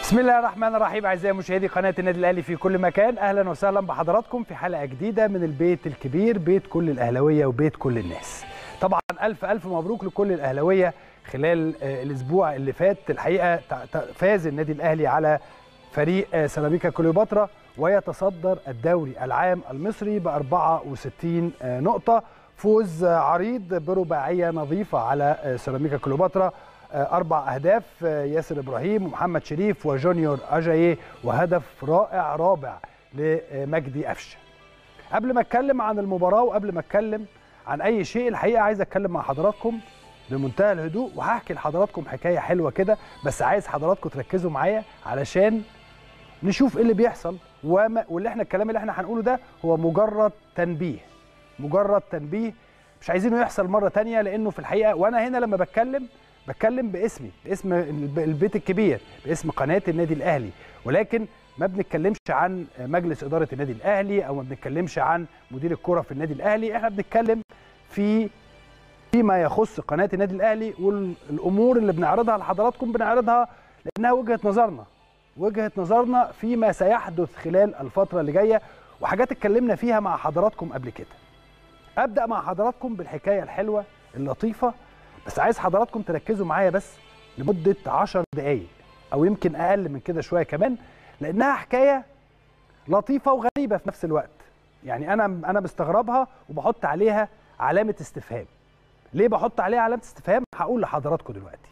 بسم الله الرحمن الرحيم اعزائي مشاهدي قناه النادي الاهلي في كل مكان اهلا وسهلا بحضراتكم في حلقه جديده من البيت الكبير بيت كل الاهلاويه وبيت كل الناس طبعا الف الف مبروك لكل الاهلاويه خلال آه، الاسبوع اللي فات الحقيقه تع- تع- فاز النادي الاهلي على فريق آه، سيراميكا كليوباترا ويتصدر الدوري العام المصري ب 64 آه، نقطه فوز آه، عريض برباعيه نظيفه على آه، سيراميكا كليوباترا آه، اربع اهداف آه، ياسر ابراهيم ومحمد شريف وجونيور اجاييه وهدف رائع رابع لمجدي قفشه قبل ما اتكلم عن المباراه وقبل ما اتكلم عن اي شيء الحقيقه عايز اتكلم مع حضراتكم بمنتهى الهدوء وهحكي لحضراتكم حكايه حلوه كده بس عايز حضراتكم تركزوا معايا علشان نشوف ايه اللي بيحصل وما واللي احنا الكلام اللي احنا هنقوله ده هو مجرد تنبيه مجرد تنبيه مش عايزينه يحصل مره تانية لانه في الحقيقه وانا هنا لما بتكلم بتكلم باسمي باسم الب- البيت الكبير باسم قناه النادي الاهلي ولكن ما بنتكلمش عن مجلس اداره النادي الاهلي او ما بنتكلمش عن مدير الكره في النادي الاهلي احنا بنتكلم في فيما يخص قناه النادي الاهلي والامور اللي بنعرضها لحضراتكم بنعرضها لانها وجهه نظرنا وجهه نظرنا فيما سيحدث خلال الفتره اللي جايه وحاجات اتكلمنا فيها مع حضراتكم قبل كده ابدا مع حضراتكم بالحكايه الحلوه اللطيفه بس عايز حضراتكم تركزوا معايا بس لمده 10 دقائق او يمكن اقل من كده شويه كمان لانها حكايه لطيفه وغريبه في نفس الوقت يعني انا انا مستغربها وبحط عليها علامه استفهام ليه بحط عليها علامه استفهام هقول لحضراتكم دلوقتي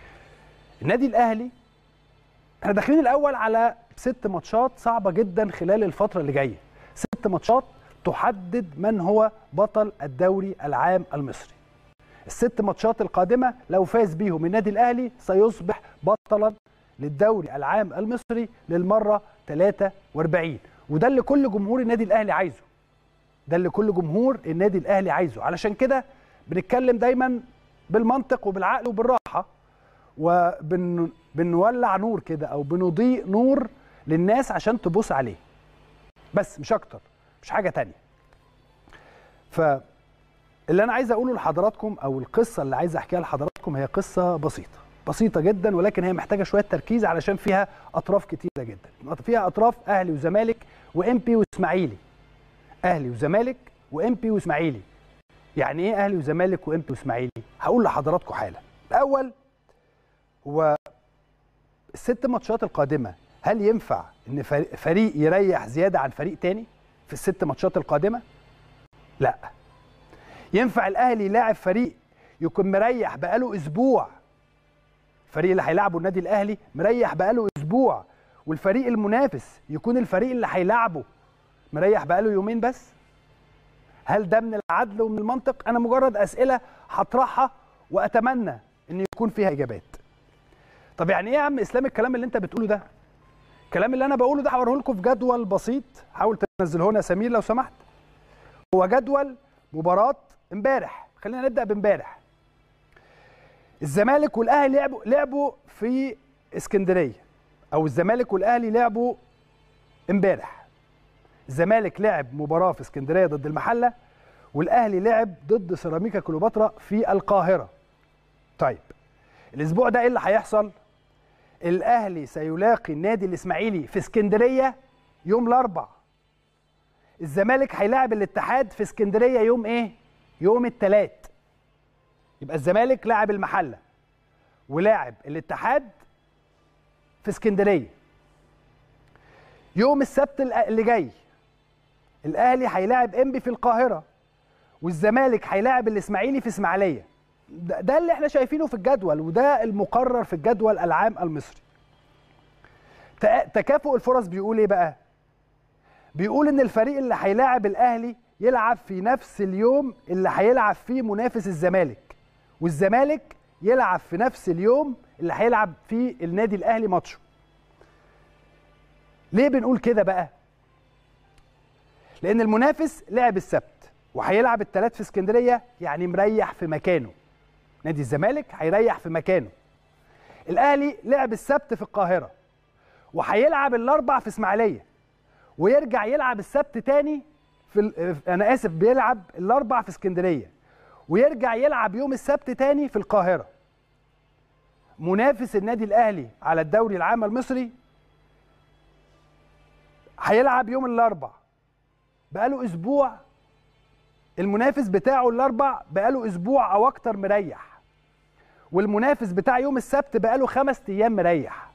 النادي الاهلي احنا داخلين الاول على ست ماتشات صعبه جدا خلال الفتره اللي جايه ست ماتشات تحدد من هو بطل الدوري العام المصري الست ماتشات القادمه لو فاز بيهم النادي الاهلي سيصبح بطلا للدوري العام المصري للمره 43 وده اللي كل جمهور النادي الاهلي عايزه ده اللي كل جمهور النادي الاهلي عايزه علشان كده بنتكلم دايما بالمنطق وبالعقل وبالراحه وبنولع نور كده او بنضيء نور للناس عشان تبص عليه بس مش اكتر مش حاجه تانية فاللي انا عايز اقوله لحضراتكم او القصه اللي عايز احكيها لحضراتكم هي قصه بسيطه بسيطه جدا ولكن هي محتاجه شويه تركيز علشان فيها اطراف كتيره جدا فيها اطراف اهلي وزمالك وام بي واسماعيلي اهلي وزمالك وام بي واسماعيلي يعني ايه اهلي وزمالك وام بي واسماعيلي هقول لحضراتكم حالا الاول هو الست ماتشات القادمه هل ينفع ان فريق- فريق يريح زياده عن فريق تاني في الست ماتشات القادمه لا ينفع الاهلي يلاعب فريق يكون مريح بقاله اسبوع الفريق اللي هيلاعبه النادي الاهلي مريح بقاله اسبوع والفريق المنافس يكون الفريق اللي هيلاعبه مريح بقاله يومين بس هل ده من العدل ومن المنطق انا مجرد اسئله هطرحها واتمنى ان يكون فيها اجابات طب يعني ايه يا عم اسلام الكلام اللي انت بتقوله ده الكلام اللي انا بقوله ده هوريه لكم في جدول بسيط حاول تنزله لنا يا سمير لو سمحت هو جدول مباراه امبارح خلينا نبدا بامبارح الزمالك والاهلي لعبوا لعبوا في اسكندريه او الزمالك والاهلي لعبوا امبارح الزمالك لعب مباراه في اسكندريه ضد المحله والاهلي لعب ضد سيراميكا كليوباترا في القاهره طيب الاسبوع ده ايه اللي هيحصل الاهلي سيلاقي النادي الاسماعيلي في اسكندريه يوم الاربع الزمالك هيلاعب الاتحاد في اسكندريه يوم ايه يوم الثلاث يبقى الزمالك لاعب المحله ولاعب الاتحاد في اسكندريه يوم السبت اللي جاي الاهلي هيلاعب انبي في القاهره والزمالك هيلاعب الاسماعيلي في اسماعيليه ده, ده اللي احنا شايفينه في الجدول وده المقرر في الجدول العام المصري تأ- تكافؤ الفرص بيقول ايه بقى بيقول ان الفريق اللي هيلاعب الاهلي يلعب في نفس اليوم اللي هيلعب فيه منافس الزمالك والزمالك يلعب في نفس اليوم اللي هيلعب فيه النادي الاهلي ماتشه ليه بنقول كده بقى لان المنافس لعب السبت وهيلعب الثلاث في اسكندريه يعني مريح في مكانه نادي الزمالك هيريح في مكانه الاهلي لعب السبت في القاهره وهيلعب الاربع في اسماعيليه ويرجع يلعب السبت تاني في ال... انا اسف بيلعب الاربع في اسكندريه ويرجع يلعب يوم السبت تاني في القاهره منافس النادي الاهلي على الدوري العام المصري هيلعب يوم الاربع بقاله اسبوع المنافس بتاعه الاربع بقاله اسبوع او اكتر مريح والمنافس بتاع يوم السبت بقاله خمس ايام مريح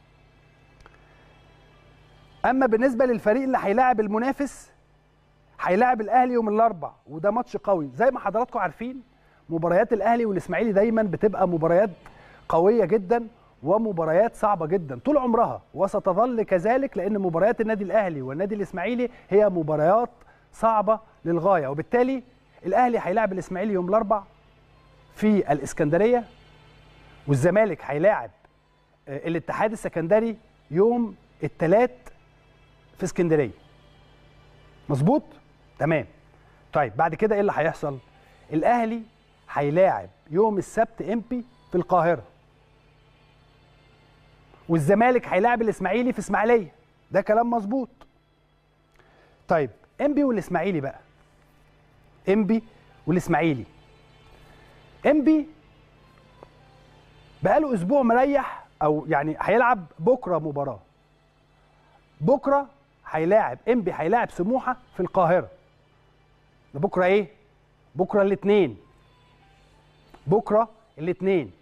اما بالنسبه للفريق اللي هيلاعب المنافس هيلاعب الاهلي يوم الاربع وده ماتش قوي زي ما حضراتكم عارفين مباريات الاهلي والاسماعيلي دايما بتبقى مباريات قويه جدا ومباريات صعبه جدا طول عمرها وستظل كذلك لان مباريات النادي الاهلي والنادي الاسماعيلي هي مباريات صعبه للغايه وبالتالي الاهلي هيلاعب الاسماعيلي يوم الاربع في الاسكندريه والزمالك هيلاعب الاتحاد السكندري يوم الثلاث في اسكندريه مظبوط تمام طيب بعد كده ايه اللي هيحصل الاهلي هيلاعب يوم السبت امبي في القاهره والزمالك هيلاعب الاسماعيلي في اسماعيليه ده كلام مظبوط طيب امبي والاسماعيلي بقى امبي والاسماعيلي امبي بقاله اسبوع مريح او يعني هيلعب بكره مباراه بكره هيلاعب انبي هيلاعب سموحه في القاهره ده بكره ايه بكره الاثنين بكره الاثنين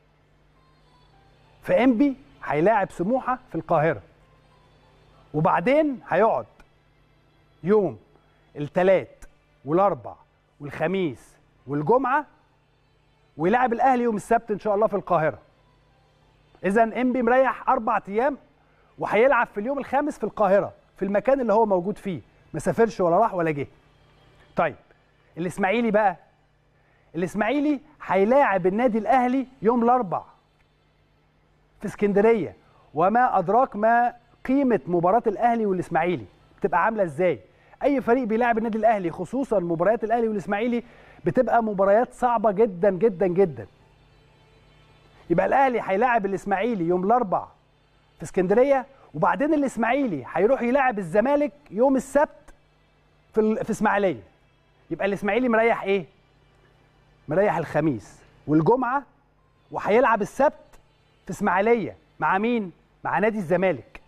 فانبي هيلاعب سموحه في القاهره وبعدين هيقعد يوم الثلاث والاربع والخميس والجمعه ويلاعب الاهلي يوم السبت ان شاء الله في القاهره اذا انبي مريح اربع ايام وهيلعب في اليوم الخامس في القاهره في المكان اللي هو موجود فيه ما سافرش ولا راح ولا جه طيب الاسماعيلي بقى الاسماعيلي هيلاعب النادي الاهلي يوم الاربع في اسكندريه وما ادراك ما قيمه مباراه الاهلي والاسماعيلي بتبقى عامله ازاي اي فريق بيلاعب النادي الاهلي خصوصا مباريات الاهلي والاسماعيلي بتبقى مباريات صعبه جدا جدا جدا يبقى الاهلي هيلاعب الاسماعيلي يوم الاربع في اسكندريه وبعدين الاسماعيلي هيروح يلاعب الزمالك يوم السبت في في اسماعيليه يبقى الاسماعيلي مريح ايه مريح الخميس والجمعه وهيلعب السبت في اسماعيليه مع مين مع نادي الزمالك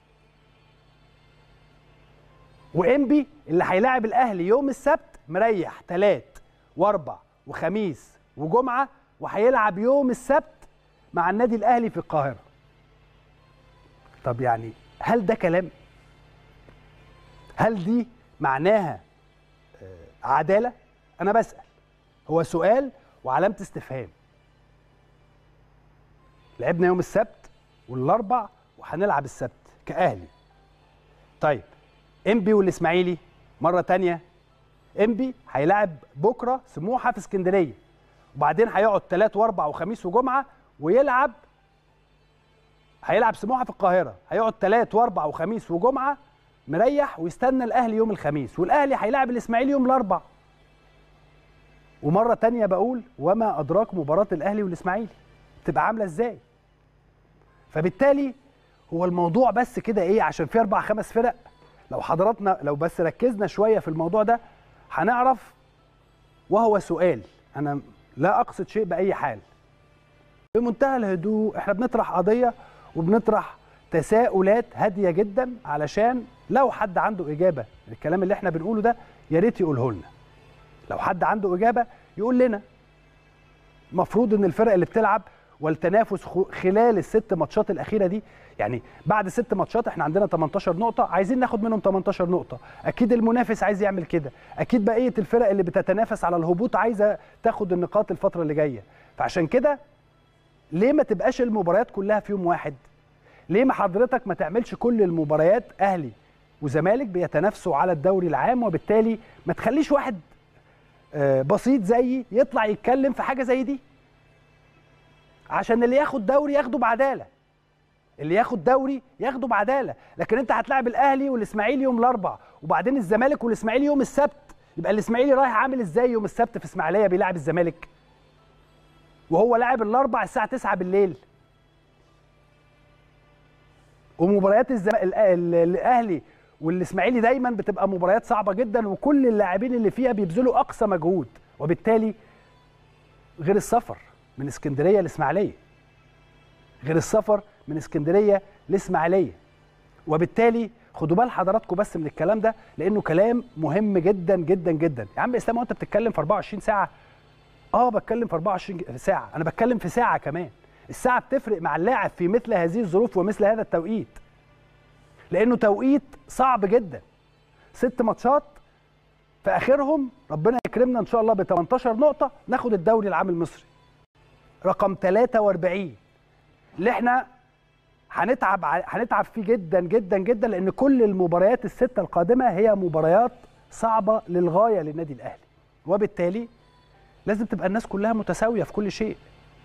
وانبي اللي هيلاعب الاهلي يوم السبت مريح ثلاث واربع وخميس وجمعه وهيلعب يوم السبت مع النادي الاهلي في القاهره طب يعني هل ده كلام هل دي معناها عداله انا بسال هو سؤال وعلامه استفهام لعبنا يوم السبت والاربع وهنلعب السبت كاهلي طيب انبي والاسماعيلي مره تانية انبي هيلاعب بكره سموحه في اسكندريه وبعدين هيقعد ثلاث واربع وخميس وجمعه ويلعب هيلعب سموحه في القاهره هيقعد ثلاث واربع وخميس وجمعه مريح ويستنى الاهلي يوم الخميس والاهلي هيلاعب الاسماعيلي يوم الاربع ومره تانية بقول وما ادراك مباراه الاهلي والاسماعيلي تبقى عامله ازاي فبالتالي هو الموضوع بس كده ايه عشان في اربع خمس فرق لو حضراتنا لو بس ركزنا شويه في الموضوع ده هنعرف وهو سؤال انا لا اقصد شيء باي حال بمنتهى الهدوء احنا بنطرح قضيه وبنطرح تساؤلات هاديه جدا علشان لو حد عنده اجابه للكلام اللي احنا بنقوله ده يا ريت يقوله لنا لو حد عنده اجابه يقول لنا المفروض ان الفرق اللي بتلعب والتنافس خلال الست ماتشات الاخيره دي يعني بعد ست ماتشات احنا عندنا 18 نقطه عايزين ناخد منهم 18 نقطه اكيد المنافس عايز يعمل كده اكيد بقيه الفرق اللي بتتنافس على الهبوط عايزه تاخد النقاط الفتره اللي جايه فعشان كده ليه ما تبقاش المباريات كلها في يوم واحد ليه ما حضرتك ما تعملش كل المباريات اهلي وزمالك بيتنافسوا على الدوري العام وبالتالي ما تخليش واحد بسيط زيي يطلع يتكلم في حاجه زي دي عشان اللي ياخد دوري ياخده بعداله اللي ياخد دوري ياخده بعداله لكن انت هتلاعب الاهلي والاسماعيلي يوم الاربع وبعدين الزمالك والاسماعيلي يوم السبت يبقى الاسماعيلي رايح عامل ازاي يوم السبت في اسماعيليه بيلاعب الزمالك وهو لاعب الاربع الساعه 9 بالليل ومباريات الزم... الاهلي والاسماعيلي دايما بتبقى مباريات صعبه جدا وكل اللاعبين اللي فيها بيبذلوا اقصى مجهود وبالتالي غير السفر من اسكندريه لاسماعيليه غير السفر من اسكندريه لاسماعيليه وبالتالي خدوا بال حضراتكم بس من الكلام ده لانه كلام مهم جدا جدا جدا يا عم اسلام وانت بتتكلم في 24 ساعه اه بتكلم في 24 ساعه انا بتكلم في ساعه كمان الساعه بتفرق مع اللاعب في مثل هذه الظروف ومثل هذا التوقيت لانه توقيت صعب جدا ست ماتشات في اخرهم ربنا يكرمنا ان شاء الله ب 18 نقطه ناخد الدوري العام المصري رقم 43 اللي احنا هنتعب هنتعب فيه جدا جدا جدا لان كل المباريات السته القادمه هي مباريات صعبه للغايه للنادي الاهلي وبالتالي لازم تبقى الناس كلها متساويه في كل شيء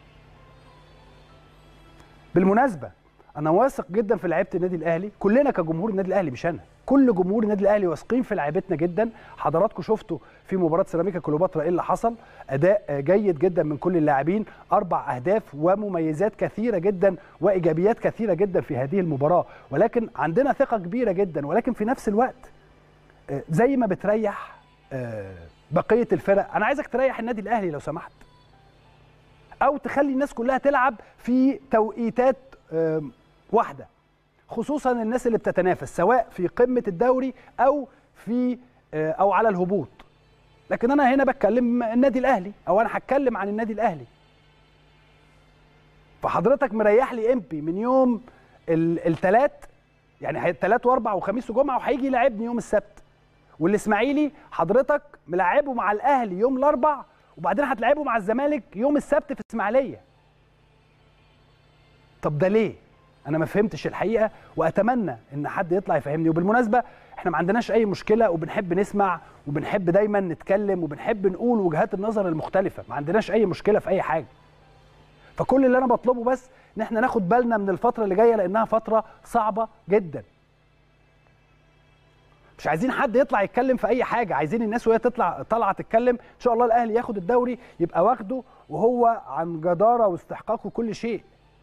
بالمناسبه انا واثق جدا في لعيبه النادي الاهلي كلنا كجمهور النادي الاهلي مش انا كل جمهور النادي الاهلي واثقين في لعيبتنا جدا حضراتكم شفتوا في مباراه سيراميكا كليوباترا ايه اللي حصل اداء جيد جدا من كل اللاعبين اربع اهداف ومميزات كثيره جدا وايجابيات كثيره جدا في هذه المباراه ولكن عندنا ثقه كبيره جدا ولكن في نفس الوقت زي ما بتريح بقيه الفرق انا عايزك تريح النادي الاهلي لو سمحت او تخلي الناس كلها تلعب في توقيتات واحده خصوصا الناس اللي بتتنافس سواء في قمه الدوري او في او على الهبوط لكن انا هنا بتكلم النادي الاهلي او انا هتكلم عن النادي الاهلي فحضرتك مريح لي امبي من يوم الثلاث يعني الثلاث واربع وخميس وجمعه وهيجي يلعبني يوم السبت والاسماعيلي حضرتك ملعبه مع الاهلي يوم الاربع وبعدين هتلعبه مع الزمالك يوم السبت في اسماعيليه طب ده ليه انا ما فهمتش الحقيقه واتمنى ان حد يطلع يفهمني وبالمناسبه احنا ما عندناش اي مشكله وبنحب نسمع وبنحب دايما نتكلم وبنحب نقول وجهات النظر المختلفه ما عندناش اي مشكله في اي حاجه فكل اللي انا بطلبه بس ان احنا ناخد بالنا من الفتره اللي جايه لانها فتره صعبه جدا مش عايزين حد يطلع يتكلم في اي حاجه عايزين الناس وهي تطلع طالعه تتكلم ان شاء الله الاهلي ياخد الدوري يبقى واخده وهو عن جداره واستحقاق وكل شيء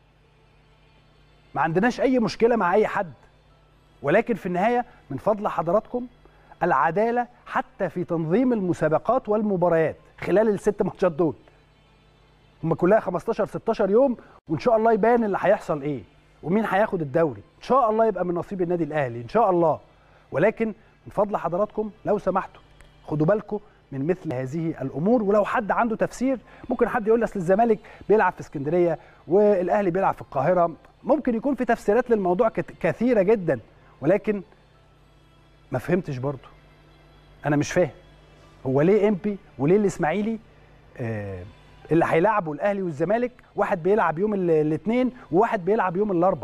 ما عندناش اي مشكله مع اي حد ولكن في النهايه من فضل حضراتكم العداله حتى في تنظيم المسابقات والمباريات خلال الست ماتشات دول هم كلها 15 16 يوم وان شاء الله يبان اللي هيحصل ايه ومين هياخد الدوري ان شاء الله يبقى من نصيب النادي الاهلي ان شاء الله ولكن من فضل حضراتكم لو سمحتوا خدوا بالكم من مثل هذه الامور ولو حد عنده تفسير ممكن حد يقول اصل الزمالك بيلعب في اسكندريه والاهلي بيلعب في القاهره ممكن يكون في تفسيرات للموضوع كثيره جدا ولكن ما فهمتش برضه انا مش فاهم هو ليه امبي وليه الاسماعيلي آه اللي هيلعبوا الاهلي والزمالك واحد بيلعب يوم الاثنين وواحد بيلعب يوم الاربع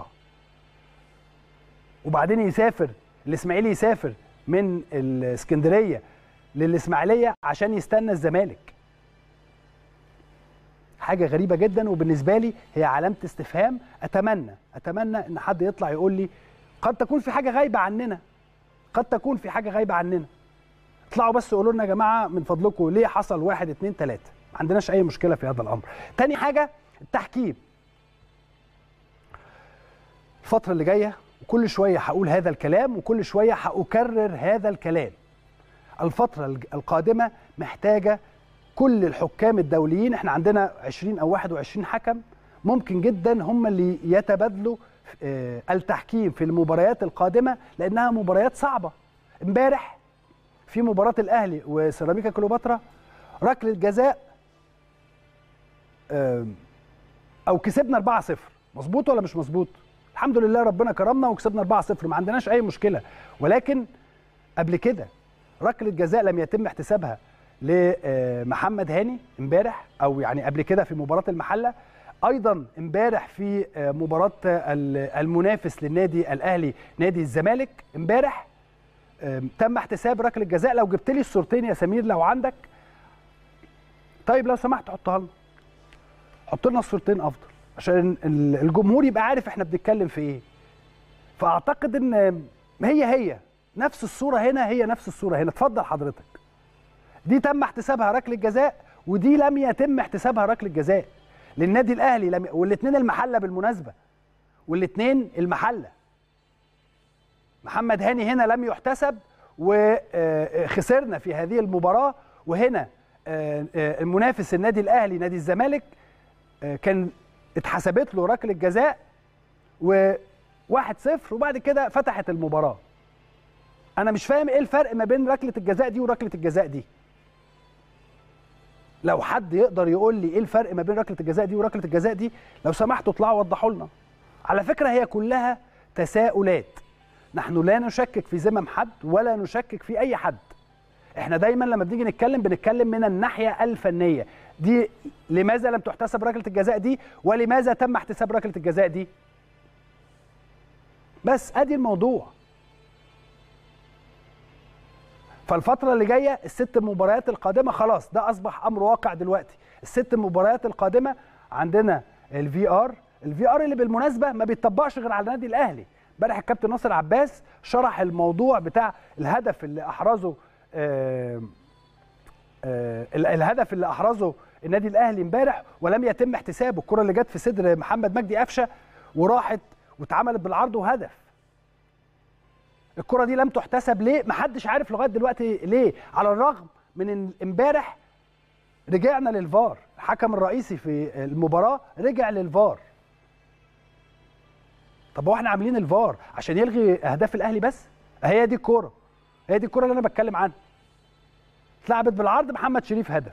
وبعدين يسافر الاسماعيلي يسافر من الاسكندريه للاسماعيليه عشان يستنى الزمالك حاجه غريبه جدا وبالنسبه لي هي علامه استفهام اتمنى اتمنى ان حد يطلع يقول لي قد تكون في حاجه غايبه عننا قد تكون في حاجه غايبه عننا اطلعوا بس قولوا لنا يا جماعه من فضلكم ليه حصل واحد اتنين تلاته ما عندناش اي مشكله في هذا الامر تاني حاجه التحكيم الفتره اللي جايه وكل شويه هقول هذا الكلام وكل شويه هأكرر هذا الكلام الفتره القادمه محتاجه كل الحكام الدوليين احنا عندنا 20 او 21 حكم ممكن جدا هم اللي يتبادلوا التحكيم في المباريات القادمه لانها مباريات صعبه امبارح في مباراه الاهلي وسيراميكا كليوباترا ركله جزاء او كسبنا 4-0 مظبوط ولا مش مظبوط الحمد لله ربنا كرمنا وكسبنا 4-0 ما عندناش اي مشكله ولكن قبل كده ركله جزاء لم يتم احتسابها لمحمد هاني امبارح او يعني قبل كده في مباراه المحله ايضا امبارح في مباراه المنافس للنادي الاهلي نادي الزمالك امبارح تم احتساب ركله جزاء لو جبت لي الصورتين يا سمير لو عندك طيب لو سمحت حطها لنا حط لنا الصورتين افضل عشان الجمهور يبقى عارف احنا بنتكلم في ايه فاعتقد ان هي هي نفس الصوره هنا هي نفس الصوره هنا اتفضل حضرتك دي تم احتسابها ركله جزاء ودي لم يتم احتسابها ركله جزاء للنادي الاهلي لم... والاثنين المحله بالمناسبه والاثنين المحله محمد هاني هنا لم يحتسب وخسرنا في هذه المباراه وهنا المنافس النادي الاهلي نادي الزمالك كان اتحسبت له ركله جزاء وواحد صفر وبعد كده فتحت المباراه انا مش فاهم ايه الفرق ما بين ركله الجزاء دي وركله الجزاء دي لو حد يقدر يقول لي ايه الفرق ما بين ركله الجزاء دي وركله الجزاء دي لو سمحتوا اطلعوا وضحوا لنا على فكره هي كلها تساؤلات نحن لا نشكك في ذمم حد ولا نشكك في اي حد احنا دايما لما بنيجي نتكلم بنتكلم من الناحيه الفنيه دي لماذا لم تحتسب ركله الجزاء دي ولماذا تم احتساب ركله الجزاء دي بس ادي الموضوع فالفتره اللي جايه الست مباريات القادمه خلاص ده اصبح امر واقع دلوقتي الست مباريات القادمه عندنا الفي ار الفي ار اللي بالمناسبه ما بيتطبقش غير على النادي الاهلي امبارح الكابتن ناصر عباس شرح الموضوع بتاع الهدف اللي احرزه آه آه الهدف اللي احرزه النادي الاهلي امبارح ولم يتم احتسابه الكره اللي جت في صدر محمد مجدي قفشه وراحت واتعملت بالعرض وهدف الكره دي لم تحتسب ليه محدش عارف لغايه دلوقتي ليه على الرغم من ان امبارح رجعنا للفار الحكم الرئيسي في المباراه رجع للفار طب هو احنا عاملين الفار عشان يلغي اهداف الاهلي بس هي دي الكوره هي دي الكوره اللي انا بتكلم عنها اتلعبت بالعرض محمد شريف هدف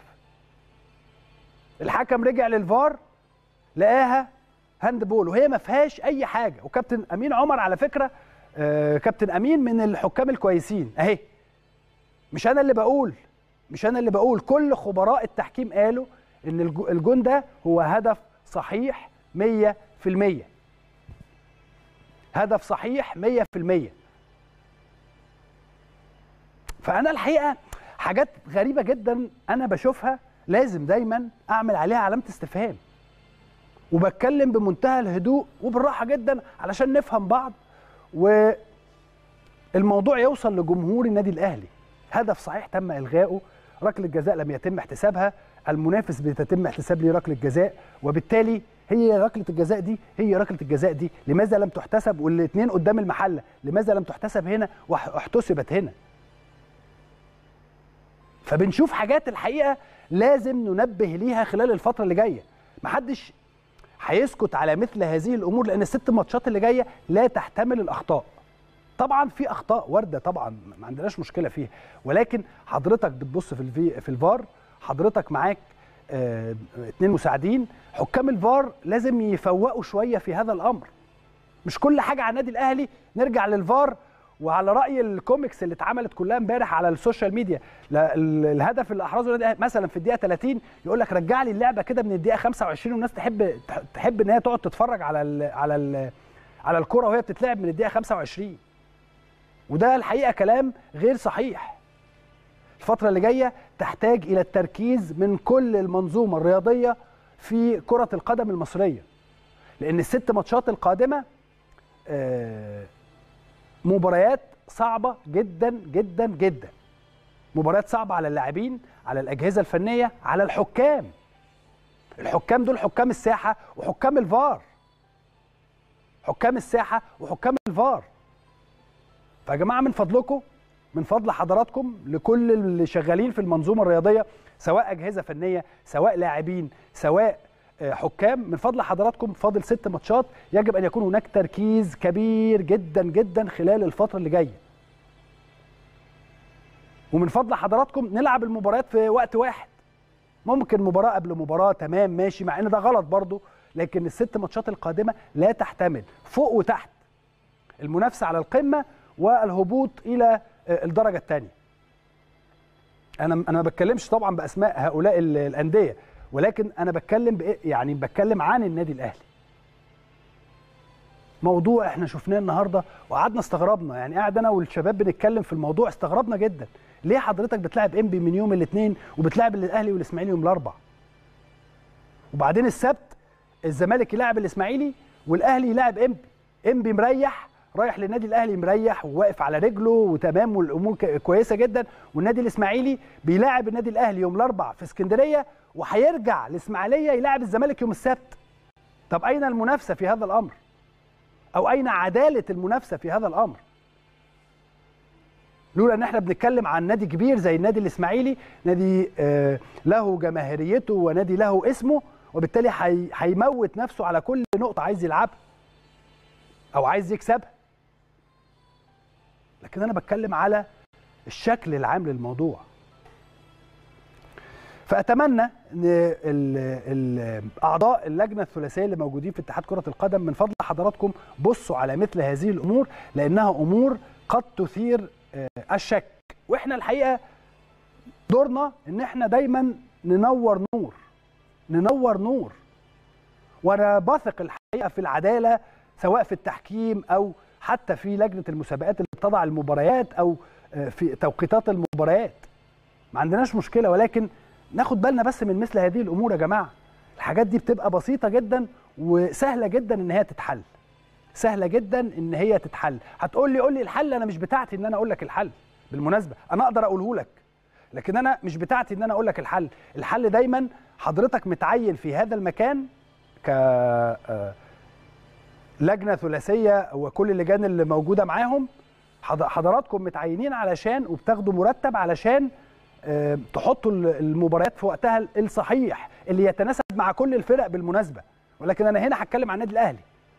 الحكم رجع للفار لقاها هاند بول وهي ما فيهاش اي حاجه وكابتن امين عمر على فكره آه كابتن امين من الحكام الكويسين اهي مش انا اللي بقول مش انا اللي بقول كل خبراء التحكيم قالوا ان الجون ده هو هدف صحيح 100% هدف صحيح 100% فانا الحقيقه حاجات غريبه جدا انا بشوفها لازم دايما اعمل عليها علامه استفهام وبتكلم بمنتهى الهدوء وبالراحه جدا علشان نفهم بعض والموضوع يوصل لجمهور النادي الاهلي هدف صحيح تم الغائه ركله جزاء لم يتم احتسابها المنافس بتتم احتساب ليه ركله جزاء وبالتالي هي ركله الجزاء دي هي ركله الجزاء دي لماذا لم تحتسب والاثنين قدام المحله لماذا لم تحتسب هنا واحتسبت هنا فبنشوف حاجات الحقيقه لازم ننبه ليها خلال الفتره اللي جايه محدش هيسكت على مثل هذه الامور لان الست ماتشات اللي جايه لا تحتمل الاخطاء طبعا في اخطاء وارده طبعا ما عندناش مشكله فيها ولكن حضرتك بتبص في الفي في الفار حضرتك معاك اه اتنين مساعدين حكام الفار لازم يفوقوا شويه في هذا الامر مش كل حاجه على النادي الاهلي نرجع للفار وعلى راي الكوميكس اللي اتعملت كلها امبارح على السوشيال ميديا الهدف اللي احرزه النادي مثلا في الدقيقه 30 يقول لك رجع لي اللعبه كده من الدقيقه 25 والناس تحب تحب ان هي تقعد تتفرج على ال على ال على الكره وهي بتتلعب من الدقيقه 25 وده الحقيقه كلام غير صحيح الفتره اللي جايه تحتاج الى التركيز من كل المنظومه الرياضيه في كره القدم المصريه لان الست ماتشات القادمه آه مباريات صعبه جدا جدا جدا مباريات صعبه على اللاعبين على الاجهزه الفنيه على الحكام الحكام دول حكام الساحه وحكام الفار حكام الساحه وحكام الفار فيا جماعه من فضلكم من فضل حضراتكم لكل اللي شغالين في المنظومه الرياضيه سواء اجهزه فنيه سواء لاعبين سواء حكام من فضل حضراتكم فاضل ست ماتشات يجب ان يكون هناك تركيز كبير جدا جدا خلال الفتره اللي جايه ومن فضل حضراتكم نلعب المباريات في وقت واحد ممكن مباراه قبل مباراه تمام ماشي مع ان ده غلط برضو لكن الست ماتشات القادمه لا تحتمل فوق وتحت المنافسه على القمه والهبوط الى الدرجه الثانيه انا انا ما بتكلمش طبعا باسماء هؤلاء الانديه ولكن انا بتكلم بإيه يعني بتكلم عن النادي الاهلي موضوع احنا شفناه النهارده وقعدنا استغربنا يعني قاعد انا والشباب بنتكلم في الموضوع استغربنا جدا ليه حضرتك بتلعب انبي من يوم الاثنين وبتلعب الاهلي والاسماعيلي يوم الاربع وبعدين السبت الزمالك يلعب الاسماعيلي والاهلي يلعب انبي انبي مريح رايح للنادي الاهلي مريح وواقف على رجله وتمام والامور كويسه جدا والنادي الاسماعيلي بيلاعب النادي الاهلي يوم الاربع في اسكندريه وهيرجع الاسماعيليه يلاعب الزمالك يوم السبت طب اين المنافسه في هذا الامر او اين عداله المنافسه في هذا الامر لولا ان احنا بنتكلم عن نادي كبير زي النادي الاسماعيلي نادي آه له جماهيريته ونادي له اسمه وبالتالي هي- هيموت نفسه على كل نقطه عايز يلعبها او عايز يكسبها لكن انا بتكلم على الشكل العام للموضوع فاتمنى ان ال- ال- اعضاء اللجنه الثلاثيه اللي موجودين في اتحاد كره القدم من فضل حضراتكم بصوا على مثل هذه الامور لانها امور قد تثير آه، الشك واحنا الحقيقه دورنا ان احنا دايما ننور نور ننور نور وانا بثق الحقيقه في العداله سواء في التحكيم او حتى في لجنه المسابقات اللي بتضع المباريات او آه، في توقيتات المباريات ما عندناش مشكله ولكن ناخد بالنا بس من مثل هذه الامور يا جماعه الحاجات دي بتبقى بسيطه جدا وسهله جدا ان هي تتحل سهله جدا ان هي تتحل هتقول لي قول لي الحل انا مش بتاعتي ان انا اقول لك الحل بالمناسبه انا اقدر اقوله لك لكن انا مش بتاعتي ان انا اقول لك الحل الحل دايما حضرتك متعين في هذا المكان ك آه، لجنه ثلاثيه وكل اللجان اللي موجوده معاهم حض- حضراتكم متعينين علشان وبتاخدوا مرتب علشان آه، تحطوا ال- المباريات في وقتها الصحيح اللي يتناسب مع كل الفرق بالمناسبه ولكن انا هنا هتكلم عن النادي الاهلي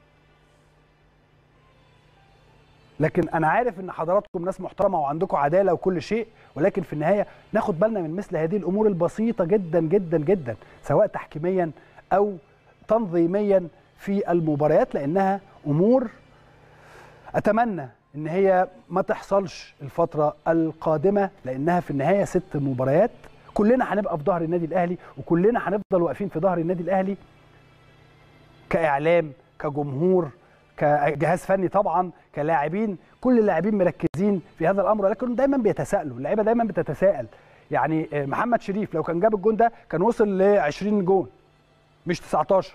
لكن انا عارف ان حضراتكم ناس محترمه وعندكم عداله وكل شيء ولكن في النهايه ناخد بالنا من مثل هذه الامور البسيطه جدا جدا جدا سواء تحكيميا او تنظيميا في المباريات لانها امور اتمنى ان هي ما تحصلش الفتره القادمه لانها في النهايه ست مباريات كلنا هنبقى في ظهر النادي الاهلي وكلنا هنفضل واقفين في ظهر النادي الاهلي كاعلام كجمهور كجهاز فني طبعا كلاعبين كل اللاعبين مركزين في هذا الامر ولكن دايما بيتساءلوا اللعيبه دايما بتتساءل يعني آه، محمد شريف لو كان جاب الجون ده كان وصل ل 20 جون مش 19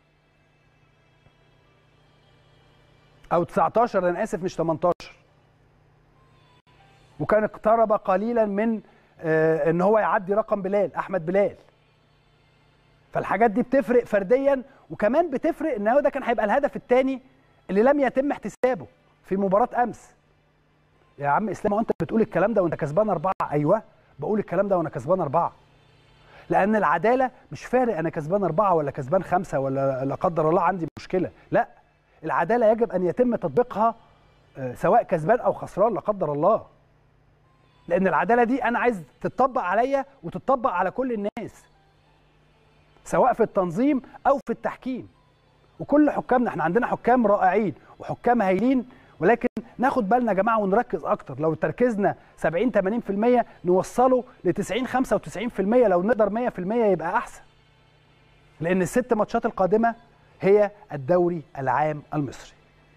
او 19 انا اسف مش 18 وكان اقترب قليلا من آه، ان هو يعدي رقم بلال احمد بلال فالحاجات دي بتفرق فرديا وكمان بتفرق ان هو ده كان هيبقى الهدف الثاني اللي لم يتم احتسابه في مباراه امس يا عم اسلام وانت بتقول الكلام ده وانت كسبان اربعه ايوه بقول الكلام ده وانا كسبان اربعه لان العداله مش فارق انا كسبان اربعه ولا كسبان خمسه ولا لا قدر الله عندي مشكله لا العداله يجب ان يتم تطبيقها آه، سواء كسبان او خسران لا قدر الله لان العداله دي انا عايز تطبق عليا وتطبق على كل الناس سواء في التنظيم او في التحكيم وكل حكامنا احنا عندنا حكام رائعين وحكام هايلين ولكن ناخد بالنا يا جماعه ونركز اكتر لو تركيزنا 70 80% نوصله ل 90 95% لو نقدر 100% يبقى احسن لان الست ماتشات القادمه هي الدوري العام المصري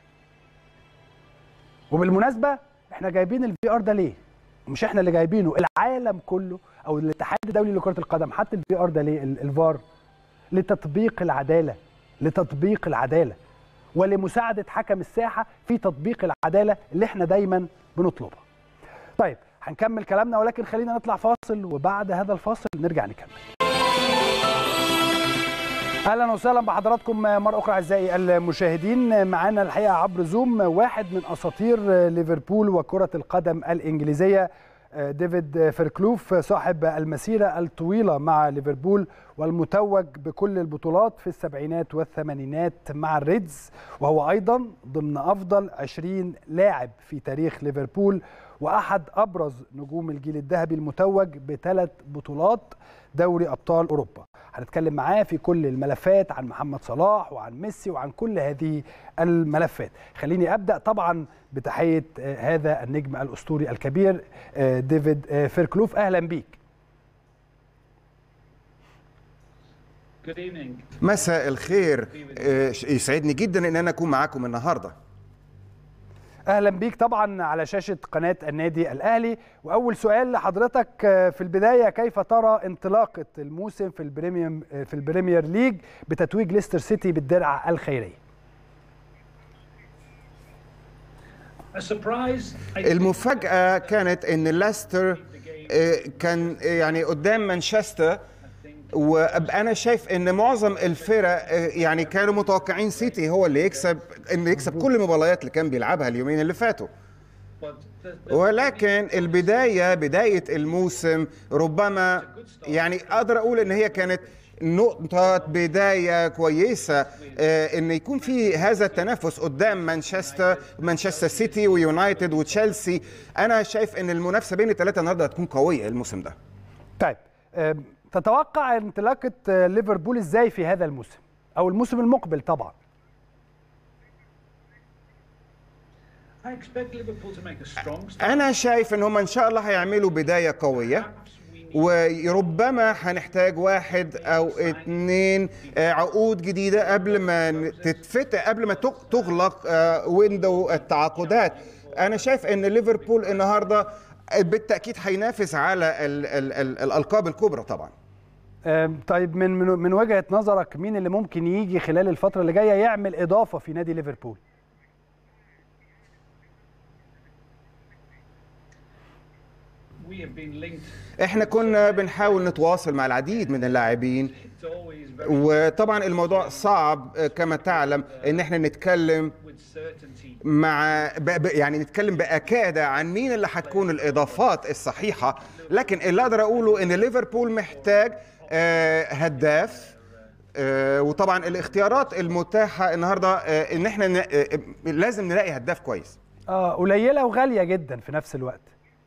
وبالمناسبه احنا جايبين الفي ار ده ليه مش احنا اللي جايبينه العالم كله او الاتحاد الدولي لكره القدم حتى الفي ار ده ليه ال- الفار لتطبيق العداله لتطبيق العداله ولمساعده حكم الساحه في تطبيق العداله اللي احنا دايما بنطلبها. طيب هنكمل كلامنا ولكن خلينا نطلع فاصل وبعد هذا الفاصل نرجع نكمل. اهلا وسهلا بحضراتكم مره اخرى اعزائي المشاهدين معانا الحقيقه عبر زوم واحد من اساطير ليفربول وكره القدم الانجليزيه ديفيد فيركلوف صاحب المسيره الطويله مع ليفربول والمتوج بكل البطولات في السبعينات والثمانينات مع الريدز وهو ايضا ضمن افضل 20 لاعب في تاريخ ليفربول واحد ابرز نجوم الجيل الذهبي المتوج بثلاث بطولات دوري ابطال اوروبا هنتكلم معاه في كل الملفات عن محمد صلاح وعن ميسي وعن كل هذه الملفات خليني ابدا طبعا بتحيه آه، هذا النجم الاسطوري الكبير آه، ديفيد آه، فيركلوف اهلا بيك Good evening. مساء الخير آه، يسعدني جدا ان انا اكون معاكم النهارده اهلا بيك طبعا على شاشه قناه النادي الاهلي واول سؤال لحضرتك آه، في البدايه كيف ترى انطلاقه الموسم في البريميوم آه، في البريمير ليج بتتويج ليستر سيتي بالدرع الخيريه A surprise. I think, المفاجاه كانت ان ليستر آه، كان آه، يعني قدام مانشستر وانا شايف ان معظم الفرق آه، يعني كانوا متوقعين سيتي هو اللي يكسب انه يكسب كل المباريات اللي كان بيلعبها اليومين اللي فاتوا but the, the, ولكن البدايه بدايه الموسم ربما يعني اقدر اقول ان هي كانت نقطة بداية كويسة آه، ان يكون في هذا التنافس قدام مانشستر مانشستر سيتي ويونايتد وتشيلسي انا شايف ان المنافسة بين الثلاثة النهارده هتكون قوية الموسم ده طيب آم، تتوقع انطلاقه آه، ليفربول ازاي في هذا الموسم او الموسم المقبل طبعا I expect Liverpool to make a strong start. انا شايف ان هم ان شاء الله هيعملوا بداية قوية Perhaps we need وربما هنحتاج واحد او اتنين آه، عقود جديده قبل ما ن- تتفتح قبل ما تغ- تغلق آه، ويندو التعاقدات انا شايف ان ليفربول النهارده بالتاكيد هينافس على ال ال ال الالقاب الكبرى طبعا آم، طيب من من من وجهه نظرك مين اللي ممكن يجي خلال الفتره اللي جايه يعمل اضافه في نادي ليفربول we have been linked. احنا كنا بنحاول نتواصل مع العديد من اللاعبين It's always very وطبعا الموضوع صعب آه، كما تعلم ان احنا نتكلم with certainty. مع ب... ب... يعني نتكلم باكاده عن مين اللي هتكون الاضافات الصحيحه لكن اللي اقدر اقوله ان ليفربول محتاج آه، هداف آه، وطبعا الاختيارات المتاحه النهارده آه، ان احنا ن... آه، لازم نلاقي هداف كويس اه قليله وغاليه جدا في نفس الوقت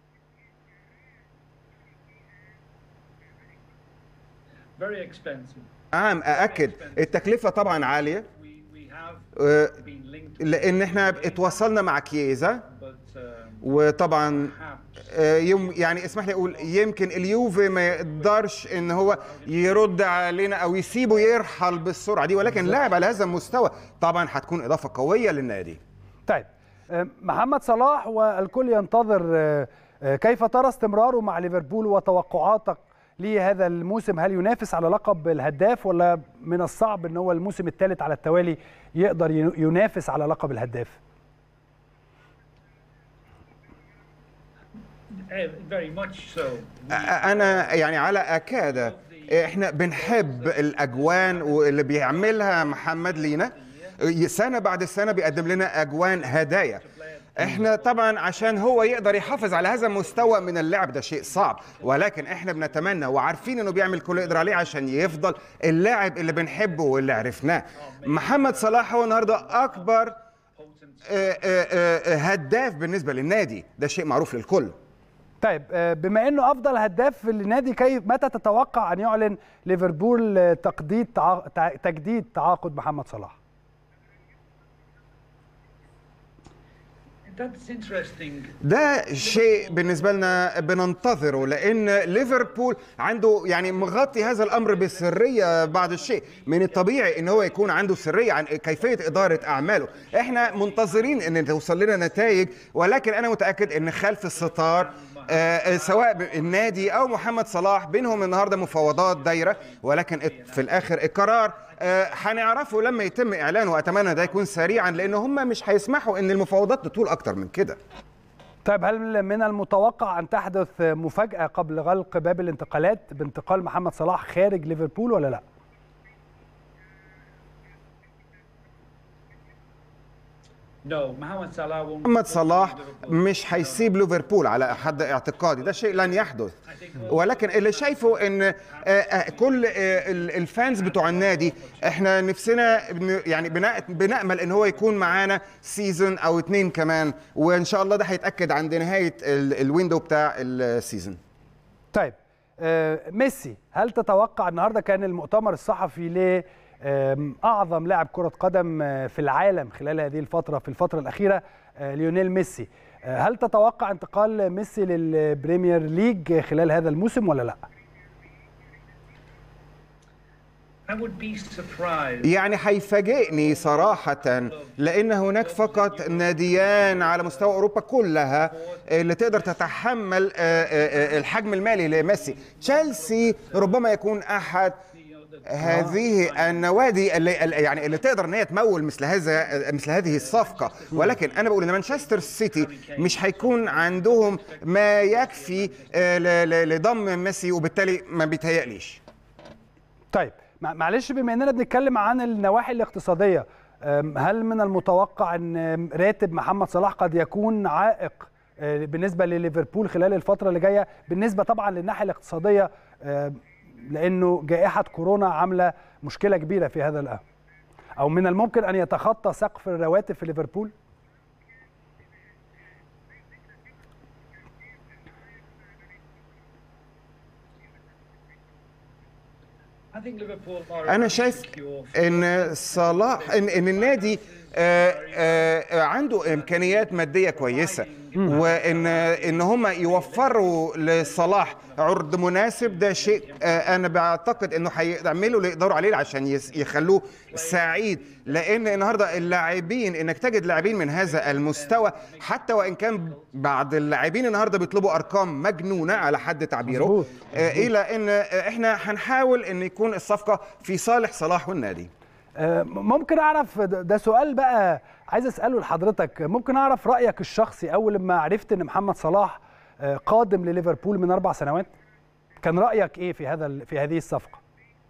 Very expensive. عام ااكد التكلفه طبعا عاليه We we have آه، been linked, لان احنا اتواصلنا مع كييزا but um, وطبعا perhaps آه، يم يعني اسمح لي اقول يمكن اليوفي ما يقدرش ان هو يرد علينا او يسيبه يرحل بالسرعه دي ولكن لاعب على هذا المستوى طبعا هتكون اضافه قويه للنادي طيب آه، محمد صلاح والكل ينتظر آه، آه، كيف ترى استمراره مع ليفربول وتوقعاتك لهذا الموسم هل ينافس على لقب الهداف ولا من الصعب ان هو الموسم الثالث على التوالي يقدر ين- ينافس على لقب الهداف eh, very much so. أ- انا يعني على اكاد احنا بنحب الاجوان واللي بيعملها محمد لينا سنه بعد سنه بيقدم لنا اجوان هدايا احنا طبعا عشان هو يقدر يحافظ على هذا المستوى من اللعب ده شيء صعب ولكن احنا بنتمنى وعارفين انه بيعمل كل اللي يقدر عليه عشان يفضل اللاعب اللي بنحبه واللي عرفناه محمد صلاح هو النهارده اكبر Potent. آه، آه، آه، هداف بالنسبه للنادي ده شيء معروف للكل طيب آه، بما انه افضل هداف في النادي كيف متى تتوقع ان يعلن ليفربول آه، تقديد تع- تع- تجديد تعاقد محمد صلاح That's interesting. ده شيء بالنسبة لنا بننتظره لأن ليفربول عنده يعني مغطي هذا الأمر بسرية بعض الشيء من الطبيعي أن هو يكون عنده سرية عن كيفية إدارة أعماله إحنا منتظرين أن توصل لنا نتائج ولكن أنا متأكد أن خلف الستار آه، سواء النادي أو محمد صلاح بينهم النهاردة مفاوضات دايرة ولكن في الآخر القرار آه، هنعرفه لما يتم إعلانه وأتمنى ده يكون سريعا لأن هم مش هيسمحوا أن المفاوضات تطول أكتر من كده طيب هل من المتوقع ان تحدث مفاجاه قبل غلق باب الانتقالات بانتقال محمد صلاح خارج ليفربول ولا لا No, Mohamed Salah won't. محمد صلاح مش هيسيب ليفربول على حد اعتقادي ده شيء لن يحدث ولكن اللي شايفه ان آه، آه، كل آه، ال- الفانز بتوع النادي احنا نفسنا بن- يعني بنا- بنامل ان هو يكون معانا سيزون او اتنين كمان وان شاء الله ده هيتاكد عند نهايه ال- الويندو بتاع السيزون طيب آه، ميسي هل تتوقع النهارده كان المؤتمر الصحفي ل آم، اعظم لاعب كره قدم آه، في العالم خلال هذه الفتره في الفتره الاخيره آه، ليونيل ميسي آه، هل تتوقع انتقال ميسي للبريمير ليج خلال هذا الموسم ولا لا I would be surprised. يعني هيفاجئني صراحة لأن هناك فقط ناديان على مستوى أوروبا كلها اللي تقدر تتحمل آه، آه، آه، الحجم المالي لميسي تشيلسي ربما يكون أحد هذه النوادي اللي اللي- يعني اللي تقدر ان هي تمول مثل هذا مثل هذه الصفقه ولكن انا بقول ان مانشستر سيتي مش هيكون عندهم ما يكفي آه، ل- ل- لضم ميسي وبالتالي ما بيتهيأليش طيب مع- معلش بما اننا بنتكلم عن النواحي الاقتصاديه أم، هل من المتوقع ان راتب محمد صلاح قد يكون عائق آه، بالنسبه لليفربول خلال الفتره اللي جايه بالنسبه طبعا للناحيه الاقتصاديه آم، لانه جائحه كورونا عامله مشكله كبيره في هذا الامر او من الممكن ان يتخطى سقف الرواتب في ليفربول I think Liverpool are انا شايف secure ان صلاح ان, إن النادي آه، آه، عنده امكانيات ماديه كويسه وان ان هم يوفروا لصلاح عرض مناسب ده شيء آه، انا بعتقد انه هيعملوا اللي يقدروا عليه عشان يس- يخلوه سعيد لان النهارده اللاعبين انك تجد لاعبين من هذا المستوى حتى وان كان بعض اللاعبين النهارده بيطلبوا ارقام مجنونه على حد تعبيره مظبوط. آه، الى ان آه، احنا هنحاول ان يكون الصفقه في صالح صلاح والنادي آه، ممكن اعرف ده ده سؤال بقى عايز اساله لحضرتك ممكن اعرف رايك الشخصي اول لما عرفت ان محمد صلاح آه، قادم لليفربول من اربع سنوات كان رايك ايه في هذا ال- في هذه الصفقه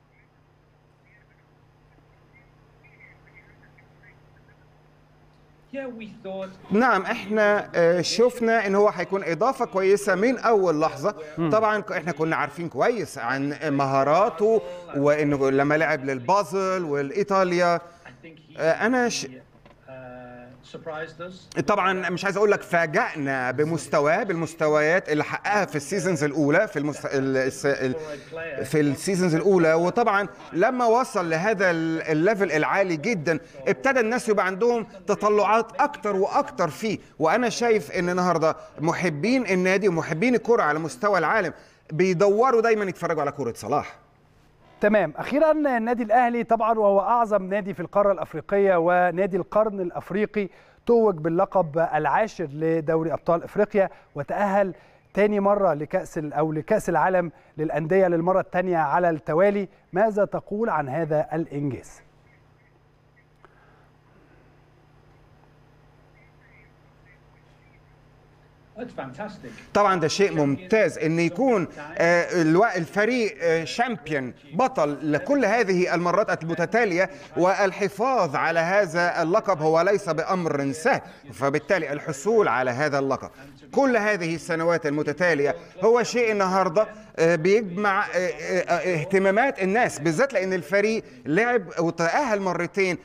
Yeah, we thought نعم احنا آه، شفنا ان هو هيكون اضافه كويسه من اول لحظه طبعا ك- احنا كنا عارفين كويس عن مهاراته وانه لما لعب للبازل والايطاليا I think he آه، انا ش... uh, surprised us. طبعا مش عايز اقول لك فاجأنا بمستواه بالمستويات اللي حققها في السيزونز الاولى في المست... ال... الس- ال... في السيزونز الاولى وطبعا لما وصل لهذا ال- الليفل العالي جدا ابتدى الناس يبقى عندهم تطلعات اكتر واكتر فيه وانا شايف ان النهارده محبين النادي ومحبين الكره على مستوى العالم بيدوروا دايما يتفرجوا على كره صلاح تمام اخيرا النادي الاهلي طبعا وهو اعظم نادي في القاره الافريقيه ونادي القرن الافريقي توج باللقب العاشر لدوري ابطال افريقيا وتاهل تاني مره لكاس ال- او لكاس العالم للانديه للمره الثانيه على التوالي ماذا تقول عن هذا الانجاز That's fantastic. طبعا ده شيء ممتاز ان يكون آه، الو- الفريق آه، شامبيون بطل لكل هذه المرات المتتاليه والحفاظ على هذا اللقب هو ليس بامر سهل فبالتالي الحصول على هذا اللقب كل هذه السنوات المتتاليه هو شيء النهارده آه، بيجمع آه، آه، اهتمامات الناس بالذات لان الفريق لعب وتاهل مرتين